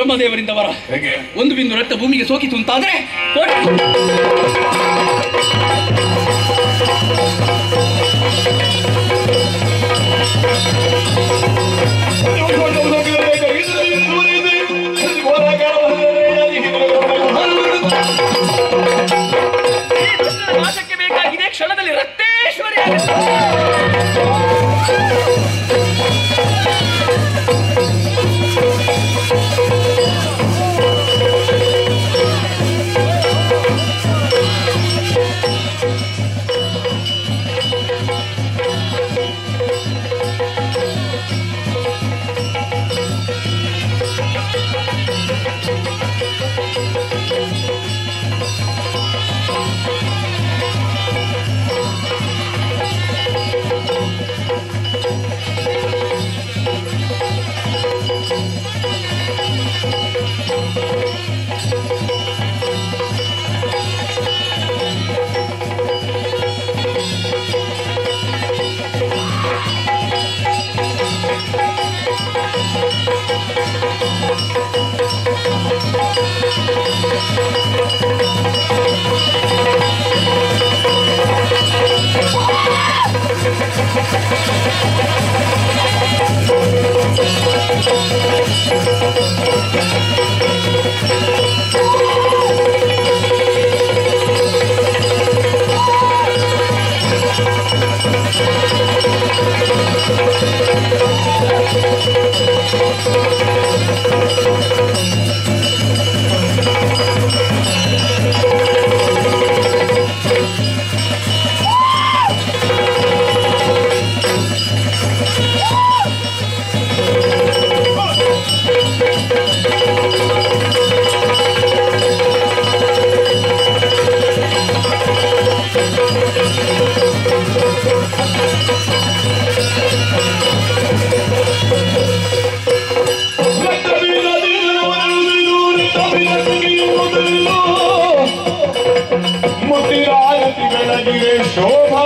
ಬ್ರಹ್ಮದೇವರಿಂದ ವರ ಹೇಗೆ ಒಂದು ಬಿಂದು ರಕ್ತ ಭೂಮಿಗೆ ಸೋಕಿತು ಅಂತಾದ್ರೆ ಕೋಟಿ- ಈ ದುಷ್ಟರ ನಾಶಕ್ಕೆ ಬೇಕಾಗಿದೆ ಕ್ಷಣದಲ್ಲಿ ರಕ್ತೇಶ್ವರಿ ಆಗುತ್ತೆ. ಮುತ್ತಿರಾಯತಿಗಳಿಗೆ ಶೋಭಾ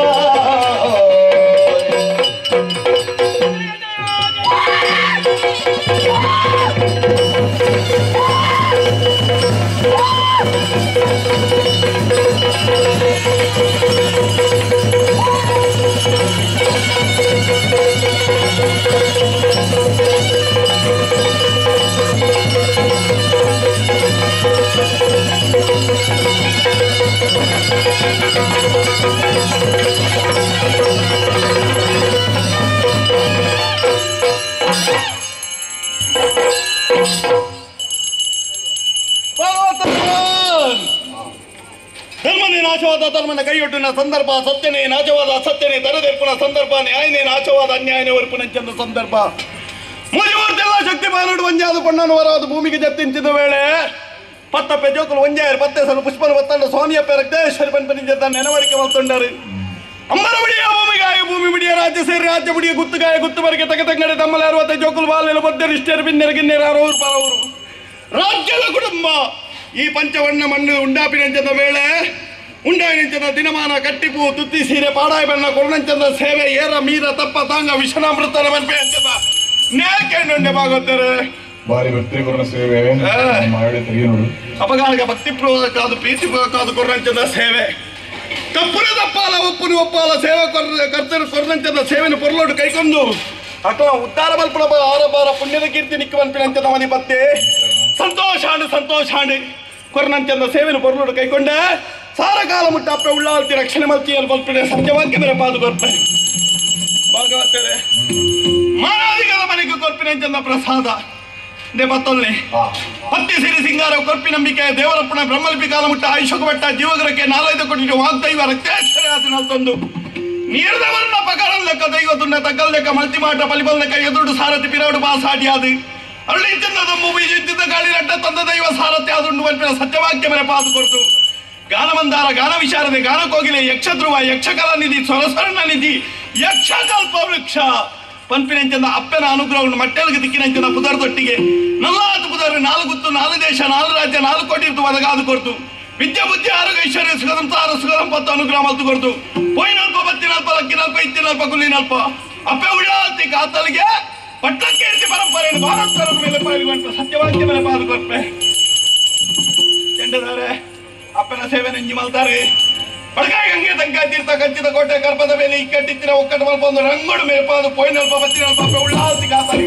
ಧರ್ಮನೇ ನಾಶವಾದ ಧರ್ಮನ ಕೈಯೊಡ್ಡಿನ ಸಂದರ್ಭ ಸತ್ಯನೇ ನಾಶವಾದ ಅಸತ್ಯನೇ ತರದೆರ್ಪುನ ಸಂದರ್ಭ ನ್ಯಾಯನೇ ನಾಶವಾದ ಅನ್ಯಾಯನೇ ಒರ್ಪುನಂಚಂದ ಸಂದರ್ಭ ಮುರಿಮೂರ್ತೆಲ್ಲ ಶಕ್ತಿ ಬಾನುಡು ಒಂಜಾದ ಕೊಂಡನು ವರಾದ ಭೂಮಿಗೆ ಜತ್ತಿಂಚಿದ ವೇಳೆ ಪತ್ತಪ್ಪೆ ಜೋಕುಲು ಒಂಜಾಯರು ಪತ್ತೆಸಲು ಪುಷ್ಪನ ಒತ್ತಂಡ ಸೋನಿಯಪ್ಪೆ ರಕ್ತೇಶ್ವರಿ ಪಂಪನಿಂದ ನೆನವರಿಕೆ ಮಲ್ತೊಂಡರು ಅಂಬರ ಬಿಡಿಯ ಭೂಮಿಗಾಯ ಭೂಮಿ ಬಿಡಿಯ ರಾಜ್ಯ ಸೇರಿ ರಾಜ್ಯ ಬಿಡಿಯ ಗುತ್ತುಗಾಯ ಗುತ್ತುವರೆಗೆ ತಗ ತಂಗಡೆ ತಮ್ಮಲ ಅರವತ್ತೈ ಜೋಕುಲು ಬಾಲೆಲು ಬದ್ದರು ಇಷ್ಟೇರು ಬಿನ್ನೆರು ಗಿನ್ನೆರು ಅರವರು ಪರವರು ರಾಜ್ಯದ ಕುಟುಂಬ ಈ ಪಂಚವರ್ಣ ಮಣ್ಣು ಉಂಡಾಪಿನಂಚದ ವೇಳೆ ಉಂಡಾಯಿನಂಚದ ದಿನಮಾನ ಕಟ್ಟಿಪು ತುತ್ತಿ ಸೀರೆ ಪಾಡಾಯ ಬಣ್ಣ ಕೊರ್ಣಂಚದ ಸೇವೆ ಏರ ಮೀರ ತಪ್ಪ ತಾಂಗ ವಿಷನಾಮೃತನ ಮನ್ಪೆ ಅಂಚದ ನೇಕೆಂಡುಂಡೆ ಬಾಗೋತ್ತಾರೆ ಬಾರಿ ಭಕ್ತಿಪೂರ್ಣ ಸೇವೆ ಹಾ. ಮಾಡಿ ತೆಗಿ ನೋಡು ಅಪಗಾನಿಗೆ ಭಕ್ತಿಪೂರ್ವಕಾದ ಪ್ರೀತಿಪೂರ್ವಕಾದ ಕೊರ್ಣಂಚದ ಸೇವೆ ತಪ್ಪುನ ತಪ್ಪಾಲ ಒಪ್ಪುನು ಒಪ್ಪಾಲ ಸೇವೆ ಕೊರ್ ಕರ್ತರು ಕೊರ್ಣಂಚದ ಸೇವೆನ ಪೊರ್ಲೋಡು ಕೈಕೊಂಡು ಅಕಲ ಉದ್ಧಾರ ಬಲ್ಪುಣ ಆರಬಾರ ಪುಣ್ಯದ ಕೀರ್ತಿ ನಿಕ್ಕ ಬಲ್ಪಿನಂಚದ ಮನಿ ಬತ್ತೆ ಸಂತೋಷಾಂಡು ಸಂತೋಷಾಂಡು ಕೊರ್ನಂಚದ ಸೇವೆನ ಪೊರ್ಲೋಡು ಕೈಕೊಂಡೆ ಸಾರಕಾಲ ಮುಟ್ಟ ಅಪ್ಪೆ ಉಳ್ಳಾಲ್ತಿ ರಕ್ಷಣೆ ಮಲ್ತಿಯಲ್ಲಿ ಬಲ್ಪಿನ ಸಂಜವಾಕ್ಯ ಮೇಲೆ ಪಾದು ಕೊರ್ಪೆ ಭಾಗವತರೆ ಮಾನವಿಕದ ಮನೆಗೆ ಕೊರ್ಪಿನಂಚದ ಪ್ರಸಾದ ದೇ ಮತ್ತೊಲ್ಲೆ ಹತ್ತಿ ಸಿರಿ ಸಿಂಗಾರ ಕೊರ್ಪಿ ನಂಬಿಕೆ ದೇವರಪ್ಪನ ಬ್ರಹ್ಮಲ್ಪಿ ಕಾಲ ಮುಟ್ಟ ಆಯುಷಕ ಬೆಟ್ಟ ಜೀವಗರಕ್ಕೆ ನಾಲೈದು ಕೊಟ್ಟಿಟ್ಟು ವಾಗ್ದೈವ ರಕ್ತೇಶ್ವರ ಆತನಲ್ತೊಂದು ನೀರ್ದವರನ್ನ ಪಕರ ಲೆಕ್ಕ ದೈವ ತುಂಡ ತಗ್ಗಲ್ ಲೆಕ್ಕ ಮಲ್ತಿಮಾಟ ಪಲಿಬಲ್ ಲೆಕ್ಕ ಎದುರು ಸಾರಥಿ ಪಿರವಡು ಬಾಸಾಟಿ ಆದು ಅರುಳಿಂಚಂದ ಮೂವಿ ಯುದ್ಧದ ಗಾಳಿ ರಟ್ಟ ತಂದ ದೈವ ಸಾರಥಿ ಆದುಂಡು ಮಲ್ಪಿನ ಸತ್ಯವಾಕ್ಯ ಮೇಲೆ ಪಾದು ಕೊಡ್ತು ಗಾನಮಂದಾರ ಗಾನ ವಿಶಾರದೆ ಗಾನ ಕೋಗಿಲೆ ಯಕ್ಷಧ್ರುವ ಯಕ್ಷಕಲ ನಿಧಿ ಸ್ವರಸ್ವರ್ಣ ನಿಧಿ ಯಕ್ಷ ಕಲ್ಪ ವೃಕ್ಷ ಪಂಪಿನಂಚಂದ ಅಪ್ಪನ ಅನುಗ್ರಹವನ್ನು ಮಟ್ಟೆಲ್ಗೆ ದಿಕ್ಕಿನಂಚನ ಪುದರ್ದೊಟ್ಟಿಗೆ ನಲ್ಲಾತು ಪುದರ್ ನಾಲ್ಗುತ್ತು ನಾಲ್ಕು ದೇಶ ನಾಲ್ಕು ರಾಜ್ಯ ನಾಲ್ಕು ಕೋಟಿ ಇತ್ತು ಒದಗಾದು ಕೊಡ್ತು ವಿದ್ಯಾ ಬುದ್ಧಿ ಆರೋಗ್ಯ ಐಶ್ವರ್ಯ ಸುಖದಂತಾರ ಸುಖದಂಪತ್ತು ಅನುಗ್ರಹ ಮಲ್ತು ಕೊಡ್ತು ಪೋಯಿನಲ್ಪ ಬತ್ತಿನಲ್ಪ ಲಕ್ಕಿನಲ್ಪ ಇತ್ತಿನಲ್ಪ ಕುಲ್ಲಿನಲ್ಪ ಅಪ್ಪೆ ಉಳ್ಳಾಲ್ತಿ ಕಾತಲಿಗೆ ಪಟ್ಟಕ್ಕೆ ಇರಿಸಿ ಪರಂಪರೆಯನ್ನು ಭಾರತದ ಮೇಲೆ ಪಾಲ್ಗೊಂಡು ಸತ್ಯವಾಕ್ಯ ಮೇಲೆ ಪಾಲ್ಗೊಳ್ಪೆ ಚೆಂಡದಾರೆ ಅಪ್ಪನ ಸೇವೆ ನೆಂಜಿ ಮಲ್ತಾರೆ ಬಡಕಾಯಿ ಗಂಗೆ ತಂಕ ತೀರ್ಥ ಕಂಚಿದ ಕೋಟೆ ಗರ್ಭದ ಮೇಲೆ ಇಕ್ಕಟ್ಟಿತ್ತಿನ ಒಕ್ಕಟ್ಟು ಮಲ್ಪ ಒಂದು ರಂಗೋಡು ಮೇಪಾದು ಪೋಯಿನಲ್ಪ ಬತ್ತಿನಲ್ಪ ಉಳ್ಳಾಲ್ತಿ ಕಾತಾರಿ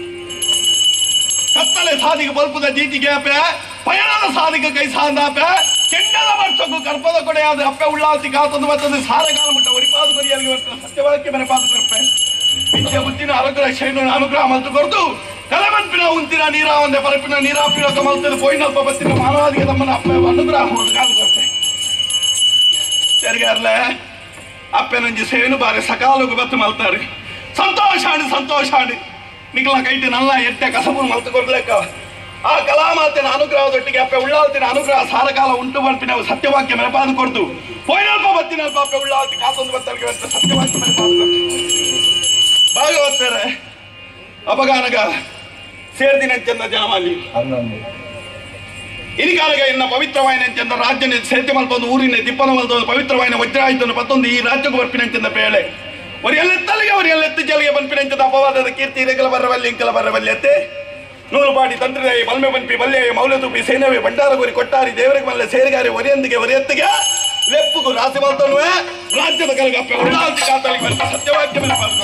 ಕತ್ತಲೆ ಸಾಧಿಗೆ ಬಲ್ಪದ ಜೀತಿಗೆ ಅಪ್ಪೆ ಪಯಣದ ಸಾಧಿಕ ಕೈ ಸಾಂದಾಪೆ ಕೆಂಡದ ವರ್ಷಕ್ಕೂ ಕರ್ಪದ ಕೊಡೆಯಾದ ಅಪ್ಪೆ ಉಳ್ಳಾಲ್ತಿ ಕಾತಂದು ಬರ್ತದೆ ಸಾರಗಾಲ ಮುಟ್ಟ ಒರಿಪಾದು ಬರಿಯಾಗಿ ಬರ್ತದೆ ಸತ್ಯವಾಕ್ಯ ಮನೆ ಪಾದು ಕರ್ಪೆ ವಿದ್ಯೆ ಬುದ್ಧಿನ ಅನುಗ್ರಹ ಶೈನ ಅನುಗ್ರಹ ಮಲ್ತು ಕೊರತು ಕಲಮನ್ಪಿನ ಉಂತಿನ ನೀರ ಒಂದೇ ಪರಪಿನ ನೀರಾಪಿನ ಕಮಲ್ತದ ಪೋಯಿನಲ್ಪ ಬತ್ತಿನ ಮಾನವಾದಿಗೆ ತಮ್ಮನ ಅಪ್ಪ ಅನುಗ್ರಹ ಹೋದ ಕಾದು ಕರ್ಪೆ ಸರಿಗಾರ್ಲೆ ಅಪ್ಪೆನಂಜಿ ಸೇನು ಬಾರಿ ಸಕಾಲಕ್ಕೆ ಬತ್ತು ಮಲ್ತಾರೆ ಸಂತೋಷ ಆಡಿ ಸಂತೋಷ ಆಡಿ ನಿಗ್ಲ ಕೈಟಿ ನಲ್ಲ ಎಟ್ಟೆ ಕಸಬು ಮಲ್ತು ಕೊಡ್ಲೇಕ ಆ ಕಲಾಮಾತಿನ ಅನುಗ್ರಹದೊಟ್ಟಿಗೆ ಅಪ್ಪೆ ಉಳ್ಳಾಲ್ತಿನ ಅನುಗ್ರಹ ಸಾರಕಾಲ ಉಂಟು ಬಂಪಿನ ಸತ್ಯವಾಕ್ಯ ಮೆರಪಾದು ಕೊಡ್ತು ಪೋಯ್ನಲ್ಪ ಬತ್ತಿನಲ್ಪ ಅಪ್ಪೆ ಉಳ್ಳಾಲ್ತಿ ಕಾಸೊಂದು ಬತ್ತಲಿಗೆ ಬಂತ ಸತ್ಯವಾಕ್ಯ ಮೆರಪಾದು ಕೊಡ್ತು ಭಾಗವತ್ತಾರೆ ಅಪಗಾನಗ ಸೇರ್ದಿನಂಚಂದ ಜಾಮಾಲಿ ಹನ್ನೊಂದು ಇನಿಕಾಲಗ ಇನ್ನ ಪವಿತ್ರವಾಯಿನ ಚಂದ ರಾಜ್ಯನ ಸೇತಿ ಮಲ್ಪೊಂದು ಊರಿನ ದಿಪ್ಪನ ಮಲ್ಪೊಂದು ಪವಿತ್ರವಾಯಿನ ವಜ್ರಾಯುಧನ ಪತ್ತೊಂದು ಈ ರಾಜ್ಯಕ್ಕೆ ಬರ್ಪಿನಂಚಂದ ಬೇಳೆ ಒರಿ ಎಲ್ಲೆತ್ತಲಿಗೆ ಒರಿ ಎಲ್ಲೆತ್ತು ಜಲಿಗೆ ಬನ್ಪಿನಂಚದ ಅಪವಾದದ ಕೀರ್ತಿ ಇದೆಗಳ ಬರವಲ್ಲಿ ಇಂಕಲ ಬರವಲ್ಲಿ ಅತ್ತೆ ನೂರು ಪಾಡಿ ತಂತ್ರದ ಬಲ್ಮೆ ಬನ್ಪಿ ಬಲ್ಲೆ ಮೌಲ್ಯ ತುಪ್ಪಿ ಸೇನವೇ ಬಂಡಾರ ಗುರಿ ಕೊಟ್ಟಾರಿ ದೇವರಿಗೆ ಮಲ್ಲ ಸೇರಿಗಾರಿ ಒರಿಯಂದಿಗೆ ಒರಿಯತ್ತಿಗೆ ಲೆಪ್ಪುಗು ರಾಸಿ ಮಲ್ತನುವೆ ರಾಜ್ಯದ ಕಲಗಪ್ಪೆ ಉಳ್ಳಾಲ್ತಿ ಕಾತಲಿಗೆ ಬರ್ತ ಸತ್ಯವಾಕ್ಯ ಮೇಲೆ ಪಾಲ್ಗೊ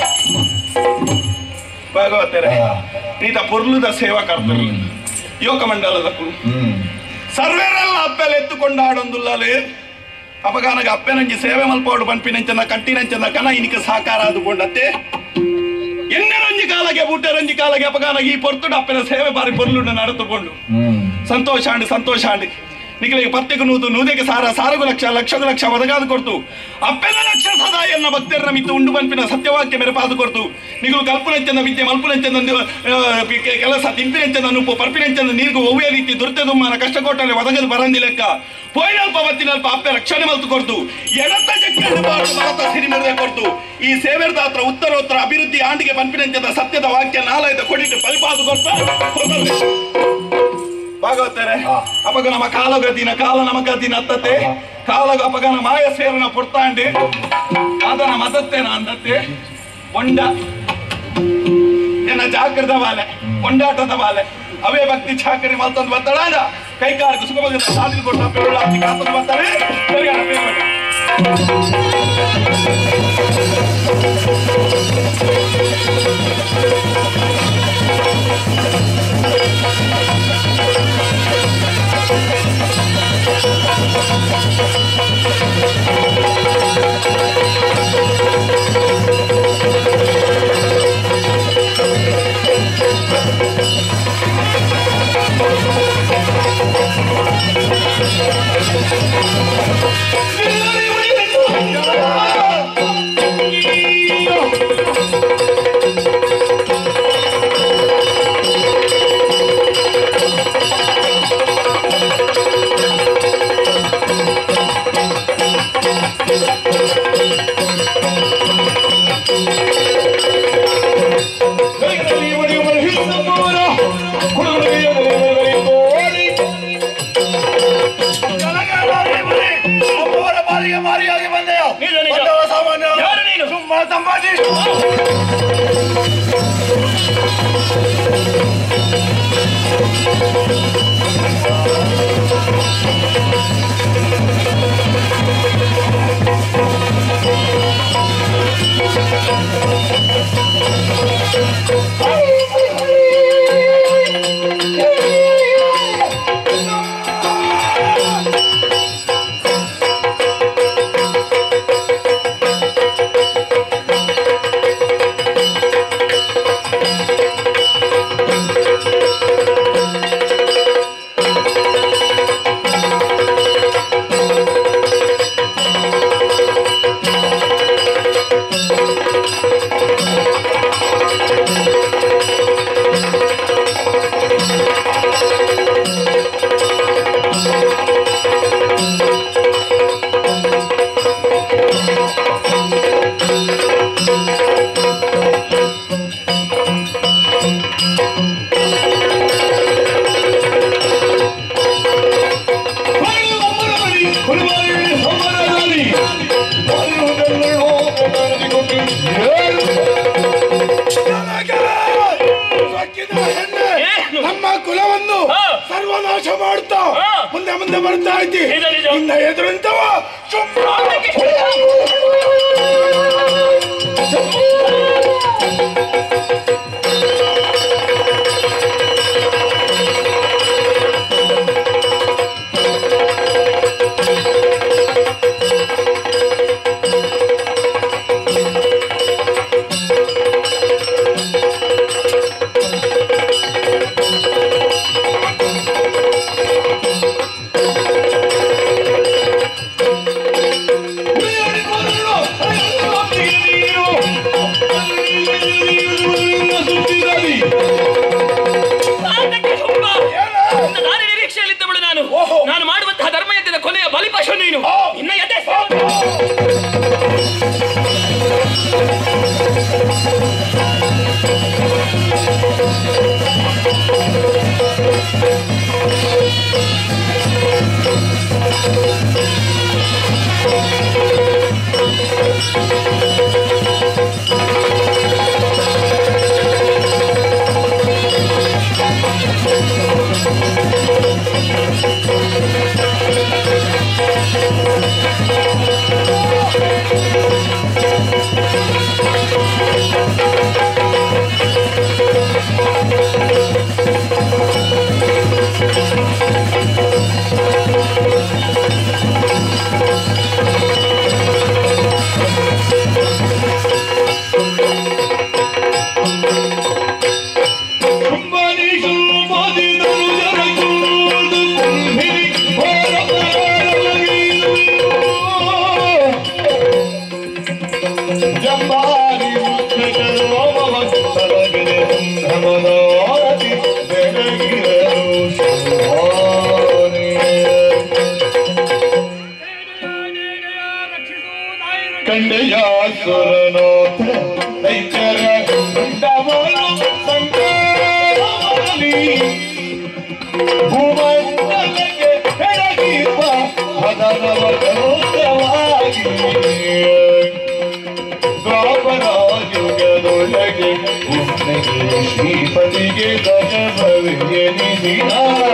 ಭಾಗವತರೆ ನೀತ ಪುರ್ಲುದ ಸೇವಾ ಕರ್ತರು ಯೋಗ ಮಂಡಲದ ಕುರು ಹ್ಮ್ ಸರ್ವೇರೆಲ್ಲ ಅಪ್ಪೆಲ್ಲ ಎತ್ತುಕೊಂಡು ಆಡೊಂದುಲ್ಲಲೆ ಅಪಗಾನಗ ಅಪ್ಪೆನಂಜಿ ಸೇವೆ ಮಲ್ಪೋಡು ಪಂಪಿನಂಚನ ಕಂಟಿನಂಚನ ಕನ ಇನಿಕ ಸಾಕಾರ ಆದುಕೊಂಡತ್ತೆ ಎನ್ನೆರಂಜಿ ಕಾಲಗೆ ಬೂಟರಂಜಿ ಕಾಲಗೆ ಅಪಗಾನಗ ಈ ಪೊರ್ತುಡು ಅಪ್ಪನ ಸೇವೆ ಬಾರಿ ಪೊರ್ಲುಂಡ ನಡೆದುಕೊಂಡು ಹ್ಮ್ ಸಂತೋಷ ಅಂಡ್ ಸಂತೋಷ ಅಂಡ್ ನಿಖಲಿಗೆ ಪತ್ತೆಗೆ ನೂದು ನೂದೆಗೆ ಸಾರ ಸಾರಗು ಲಕ್ಷ ಲಕ್ಷಗು ಲಕ್ಷ ಒದಗಾದು ಕೊಡ್ತು ಅಪ್ಪೆನ ಲಕ್ಷ ಸದಾ ಎನ್ನ ಭಕ್ತರನ್ನ ಮಿತ್ತು ಉಂಡು ಬಂಪಿನ ಸತ್ಯವಾಕ್ಯ ಮೆರಪಾದು ಕೊಡ್ತು ನಿಗಳು ಕಲ್ಪನೆಂಚಂದ ವಿದ್ಯೆ ಮಲ್ಪನೆಂಚಂದ ನಿ- ಆ, ಕೆ- ಕೆಲಸ ತಿಂಪಿನೆಂಚಂದ ನುಪ್ಪು ಪರ್ಪಿನೆಂಚಂದ ನೀರ್ಗು ಒವ್ವೆ ರೀತಿ ದುರ್ತೆ ದುಮ್ಮನ ಕಷ್ಟ ಕೊಟ್ಟರೆ ಒದಗದು ಬರಂದಿ ಲೆಕ್ಕ ಪೋಯ್ನಲ್ಪ ಬತ್ತಿನಲ್ಪ ಅಪ್ಪೆ ರಕ್ಷಣೆ ಮಲ್ತು ಕೊಡ್ತು ಎಡತ ಜಕ್ಕಂಡು ಬಾಳು ಭಾರತ ಸಿರಿಮೆರದೆ ಕೊಡ್ತು ಈ ಸೇವೆರ್ದ ಹತ್ರ ಉತ್ತರೋತ್ತರ ಅಭಿವೃದ್ಧಿ ಆಂಡಿಗೆ ಪಂಪಿನೆಂಚದ ಸತ್ಯದ ವಾಕ್ಯ ನಾಲಯದ ಕೊಡಿಟ್ಟು ಫಲಿಪಾದು ಕೊಡ್ತ ಕೊಡ್ತದೆ ಭಾಗವತಾರೆ ಅಪಗ ನಮ್ಮ ಕಾಲಗತಿನ ಕಾಲ ನಮಗತಿನ ಅತ್ತತೆ ಕಾಲ ಅಪಗನ ಮಾಯ ಸೇರನ ಪುರ್ತಾಂಡಿ ಅದನ ಮದತ್ತೇನ ಅಂದತ್ತೆ ಒಂಡ ಎನ್ನ ಜಾಗ್ರದ ಬಾಲೆ ಕೊಂಡಾಟದ ಬಾಲೆ ಅವೇ ಭಕ್ತಿ ಚಾಕರಿ ಮಲ್ತಂದು ಬತ್ತಳಾದ ಕೈಕಾರಕ್ಕೆ ಸುಖವಾಗಿ ಸಾಧನೆ ಕೊಟ್ಟ ಪೇರುಳ ಅತ್ತಿ ಕಾತಂದು ಬರ್ತಾರೆ ಸರಿ ಅಣ್ಣ, ಪೇರುಳ. ಅಪ್ಪವರ ಬಾರಿಗೆ ಮಾರಿಯಾಗಿ ಬಂದೆಯೋ ನಿಜ, ನಿಜ. ಬಂದವ ಸಾಮಾನ್ಯ ಯಾರು ನೀನು? ಸುಮ್ಮ ಸಂಪಾದಿಸು ನಾಶ ಮಾಡ್ತಾ ಹಾ. ಮುಂದೆ ಮುಂದೆ ಬರ್ತಾ ಇದ್ದಿ ನಿಜ, ನಿಜ. ನಿನ್ನ ಎದುರಿಂತವ ಸುಮ್ಮ ಸಾಧಕ್ಕೆ ಶುಂಭ ನಿನ್ನ ದಾರಿ ನಿರೀಕ್ಷೆಯಲ್ಲಿದ್ದವಳು ನಾನು ನಾನು ಮಾಡುವಂತಹ ಧರ್ಮಯಜ್ಞದ ಕೊನೆಯ ಬಲಿಪಶು ನೀನು ಇನ್ನ ಎದೆ ಕಂಡೆಯಾಸುರನೋಥ ದೈತ್ಯರ ದಂಡವನ್ನು ಸಂಕೇತವಾಗಿ ಭೂಮಂಡಲಕ್ಕೆ ಬೆಳಗಿರುವ ಹದನವ ಗೌರವಾಗಿ ದ್ವಾಪರಾಯುಗದೊಳಗೆ ಉನ್ನಗೆ ಶ್ರೀಪತಿಗೆ ಗಜಭವೆನಿಸಿದ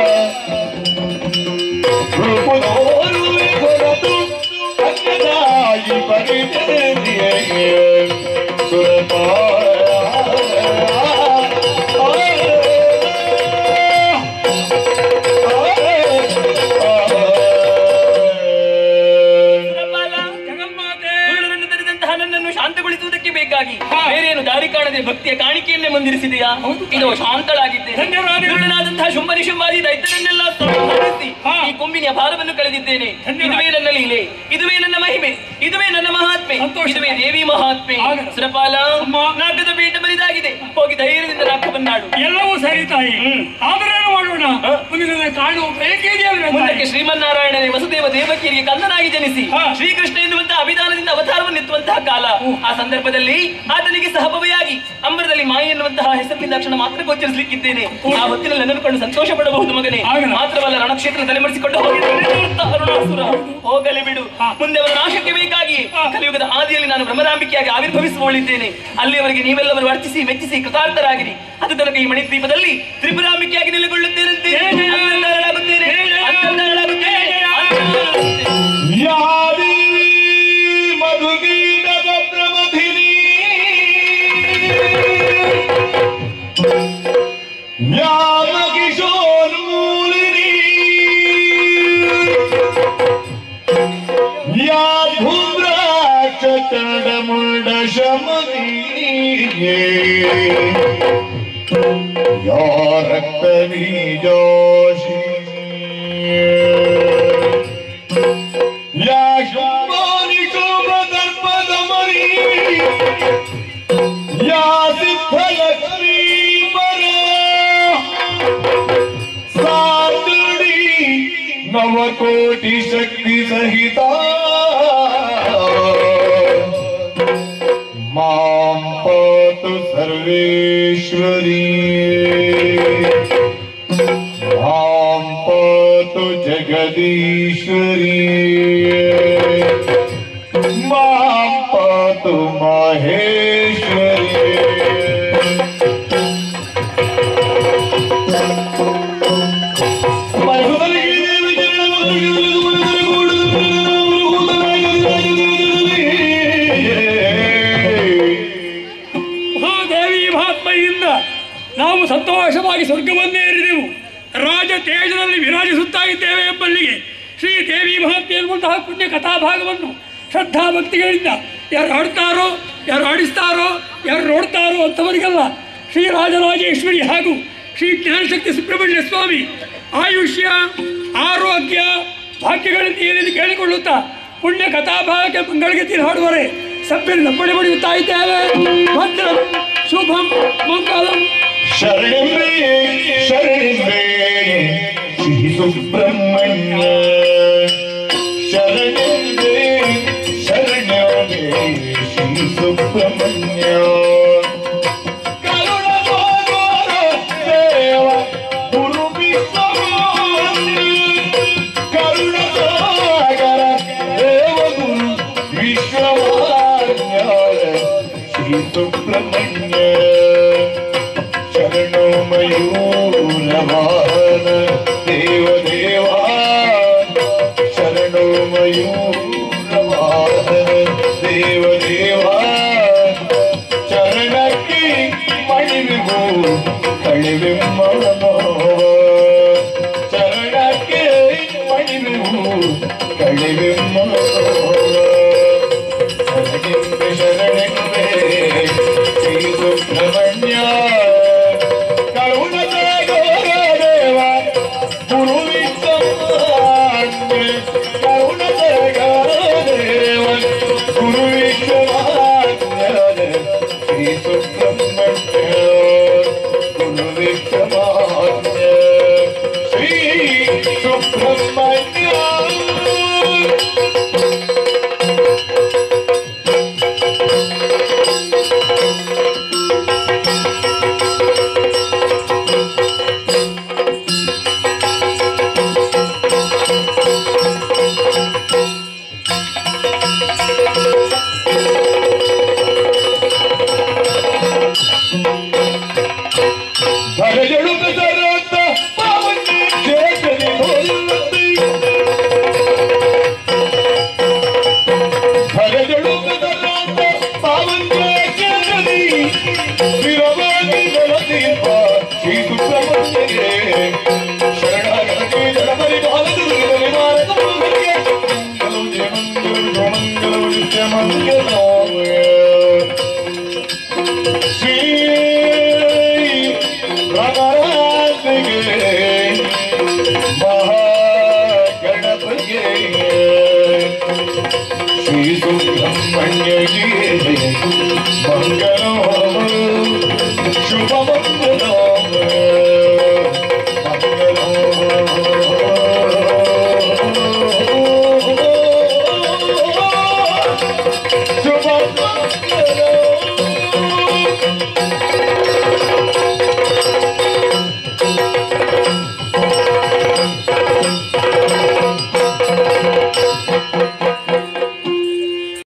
ರೂಪದೋರುವೆ ಹೊರತು ಅನ್ನದಾಯಿ ಪರಿಚಯ ದುರುಳರನ್ನು ತರಿದಂತಹ ನನ್ನನ್ನು ಶಾಂತಗೊಳಿಸುವುದಕ್ಕೆ ಬೇಕಾಗಿ ಬೇರೇನು ದಾರಿ ಕಾಣದೆ ಭಕ್ತಿಯ ಕಾಣಿಕೆಯನ್ನೇ ಮಂದಿರಿಸಿದೆಯಾ ಇದು ಶಾಂತಳಾಗಿದ್ದೆ ದುರುಳನಾದಂತಹ ಶುಂಭನಿ ಶುಂಭಾದಿ ದೈತ್ಯರನ್ನೆಲ್ಲ ಸಂಹರಿಸಿ ಈ ಕೊಂಬಿನ ಭಾರವನ್ನು ಕಳೆದಿದ್ದೇನೆ ಇದುವೇ ನನ್ನ ಲೀಲೆ ಇದುವೇ ನನ್ನ ಮಹಿಮೆ ಇದುವೇ ನನ್ನ ಮಹಾತ್ಮೆ ಇದುವೇ ದೇವಿ ಮಹಾತ್ಮೆ ಸುರಪಾಲ ನಾಗದ ಪೀಠ ಬರಿದಾಗಿದೆ ಹೋಗಿ ಧೈರ್ಯದಿಂದ ನಾಲ್ಕು ಎಲ್ಲವೂ ಸರಿ ತಾಯಿ ಆದ್ರೆ ಏನು ಮಾಡೋಣ ಮುಂದಿನ ಕಾಣುವ ಬೇಕಿದೆಯಲ್ಲ ಮುಂದಕ್ಕೆ ಶ್ರೀಮನ್ನಾರಾಯಣನೇ ವಸುದೇವ ದೇವಕಿಯರಿಗೆ ಕಂದನಾಗಿ ಜನಿಸಿ ಶ್ರೀಕೃಷ್ಣ ಎನ್ನುವಂತಹ ಅಭಿಧಾನದಿಂದ ಅವತಾರವನ್ನು ಎತ್ತುವಂತಹ ಕಾಲ ಆ ಸಂದರ್ಭದಲ್ಲಿ ಆತನಿಗೆ ಸಹಭವೆಯಾಗಿ ಅಂಬರದಲ್ಲಿ ಮಾಯಿ ಎನ್ನುವಂತಹ ಹೆಸರಿನಿಂದ ಕ್ಷಣ ಮಾತ್ರ ಗೋಚರಿಸಲಿಕ್ಕಿದ್ದೇನೆ ಆ ಹೊತ್ತಿನಲ್ಲಿ ನನ್ನನ್ನು ಕಂಡು ಸಂತೋಷ ಪಡಬಹುದು ಮಗನೇ ಮಾತ್ರವಲ್ಲ ರಣಕ್ಷೇತ್ರ ತಲೆಮರೆಸಿಕೊಂಡು ಹೋಗಿದ್ದಾನೆ ಅರುಣಾಸುರ ಹೋಗಲಿ ಬಿಡು ಮುಂದೆ ಅವರ ನಾಶಕ್ಕೆ ಬೇಕಾಗಿ ಕಲಿಯುಗದ ಆದಿಯಲ್ಲಿ ನಾನು ಬ್ರಹ್ಮರಾಂಬಿಕೆಯಾಗಿ ಆವಿರ್ಭವಿಸಿಕೊಳ್ಳಿದ್ದೇನೆ ಅಲ್ಲಿಯವರೆಗೆ ನೀವೆಲ್ಲವರು ವರ್ತಿಸಿ ಮೆಚ್ಚಿಸಿ ಕೃತಾರ್ಥರಾಗಿರಿ ಅದು ತನಕ ಈ ಮಣಿದ್ವೀಪದಲ್ಲಿ ತ್ರಿಪುರಾಂಬಿಕೆಯಾಗಿ ನೆಲೆಗೊಳ್ಳುತ್ತೇನಂತೆ ಅಂತರ್ಧಾರಳಾಗುತ್ತೇನೆ ಅಂತರ್ಧಾರಳಾಗುತ್ತೇನೆ ಅಂತರ್ಧಾರಳಾಗುತ್ತೇನೆ. ಯಾದಿ ಮಧುಗೀಡದ ಪ್ರಮಥಿನಿ ಯಾಮ ಕಿಶೋರ್ಮೂಲಿನಿ ಯಾ ಧೂಮ್ರಾಕ್ಷ ತಡಮುಂಡ ಶಮನಿ ಯಾ ರಕ್ತ ಬೀಜೋಷಿ या शुंभानि शोभदर्पदमरी या सिद्धलक्ष्मी परा सातुडी नवकोटि शक्ति सहिता मां पातु सर्वेश्वरी मां पातु जगदीश्वरी मां पातु माहेश्वरी मैं ತೇಜದಲ್ಲಿ ವಿರಾಜಿಸುತ್ತಾ ಇದ್ದೇವೆ ಎಂಬಲ್ಲಿಗೆ ಶ್ರೀ ದೇವಿ ಮಹಾತ್ಮೆ ಎನ್ನುವಂತಹ ಪುಣ್ಯ ಕಥಾಭಾಗವನ್ನು ಶ್ರದ್ಧಾ ಭಕ್ತಿಗಳಿಂದ ಯಾರು ಹಾಡ್ತಾರೋ ಯಾರು ಆಡಿಸ್ತಾರೋ ಯಾರು ನೋಡ್ತಾರೋ ಅಂಥವರಿಗೆಲ್ಲ ಶ್ರೀ ರಾಜರಾಜೇಶ್ವರಿ ಹಾಗೂ ಶ್ರೀ ಜ್ಞಾನಶಕ್ತಿ ಸುಬ್ರಹ್ಮಣ್ಯ ಸ್ವಾಮಿ ಆಯುಷ್ಯ ಆರೋಗ್ಯ ಭಾಗ್ಯಗಳಿಂದ ಏನೇನು ಕೇಳಿಕೊಳ್ಳುತ್ತಾ ಪುಣ್ಯ ಕಥಾಭಾಗಕ್ಕೆ ಮಂಗಳಗತಿ ಹಾಡುವರೆ ಸಭ್ಯರಿಂದ ಪಡೆ ಪಡೆಯುತ್ತಾ ಇದ್ದೇವೆ ಭದ್ರಂ ಶುಭಂ ಮಂಗಲಂ ಶರಣೆ ಶರಣೆ ಶ್ರೀ ಸುಬ್ರಹ್ಮಣ್ಯ ಶರಣೆ ಶರಣೆ ಶ್ರೀ ಸುಬ್ರಹ್ಮಣ್ಯ ಕರುಣಾಗೋರ ದೇವ ಗುರು ವಿಶ್ವಮಾನ್ಯ ಕರುಣಾಗರ ದೇವ ಗುರು ವಿಶ್ವಮಾನ್ಯ ಶ್ರೀ ಸುಬ್ರಹ್ಮಣ್ಯ ಶರಣೋ ಮಯೂರವಾಹನ ದೇವ ದೇವ ಶರಣೋ ಮಯೂರವಾಹನ ದೇವ ದೇವ ಚರಣಕ್ಕೆ ಮಣಿವಿಗೂ ಕಳಿವೆಮ್ಮ ನೋವ ಚರಣಕ್ಕೆ ಮಣಿವಿಗೂ ಕಳಿವೆಮ್ಮ ನೋವ ಶರಣೆಂಬೆ ಶರಣೆಂಬೆ ಶ್ರೀ ಸುಬ್ರಹ್ಮಣ್ಯ ಕರುಣದ ಗೌರದೇವ ಗುರು ವಿಶ್ವಮಾನ್ಯ ಕರುಣದ ಗೌರದೇವ ಗುರು ವಿಶ್ವಮಾನ್ಯ ಶ್ರೀ ಸುಬ್ರಹ್ಮಣ್ಯ ಗುರು ವಿಶ್ವಮಾನ್ಯ ಶ್ರೀ ಸುಬ್ರಹ್ಮಣ್ಯ ಭರಜಳು ಬೆದರಾದ ಪಾವನಿ ಜೇತನಿ ಹೋಲುತ್ತಿ. ಭರಜಳು ಬೆದರಾದ ಪಾವನಿ ಜೇತನಿ ಸ್ಥಿರವಾಗಿ ಬೆಳೆದಿರುವ ಶ್ರೀ ಸುಬ್ರಹ್ಮಣ್ಯಗೆ ಶರಣಾಗತಿ ಜಡಪರಿ ಬಾಲದುರ್ಗದಲ್ಲಿ ಮಾರಕ ಮಂಗಲ್ಗೆ ಮಂಗಲೋ ಜಯ ಮಂಗಲೋ ಮಂಗಲೋ ನಿತ್ಯ ಮಂಗಲೋ ಶ್ರೀ ಭಗವಂತಿಗೆ ಮಹಾಗಣಪತಿಗೆ ಶ್ರೀ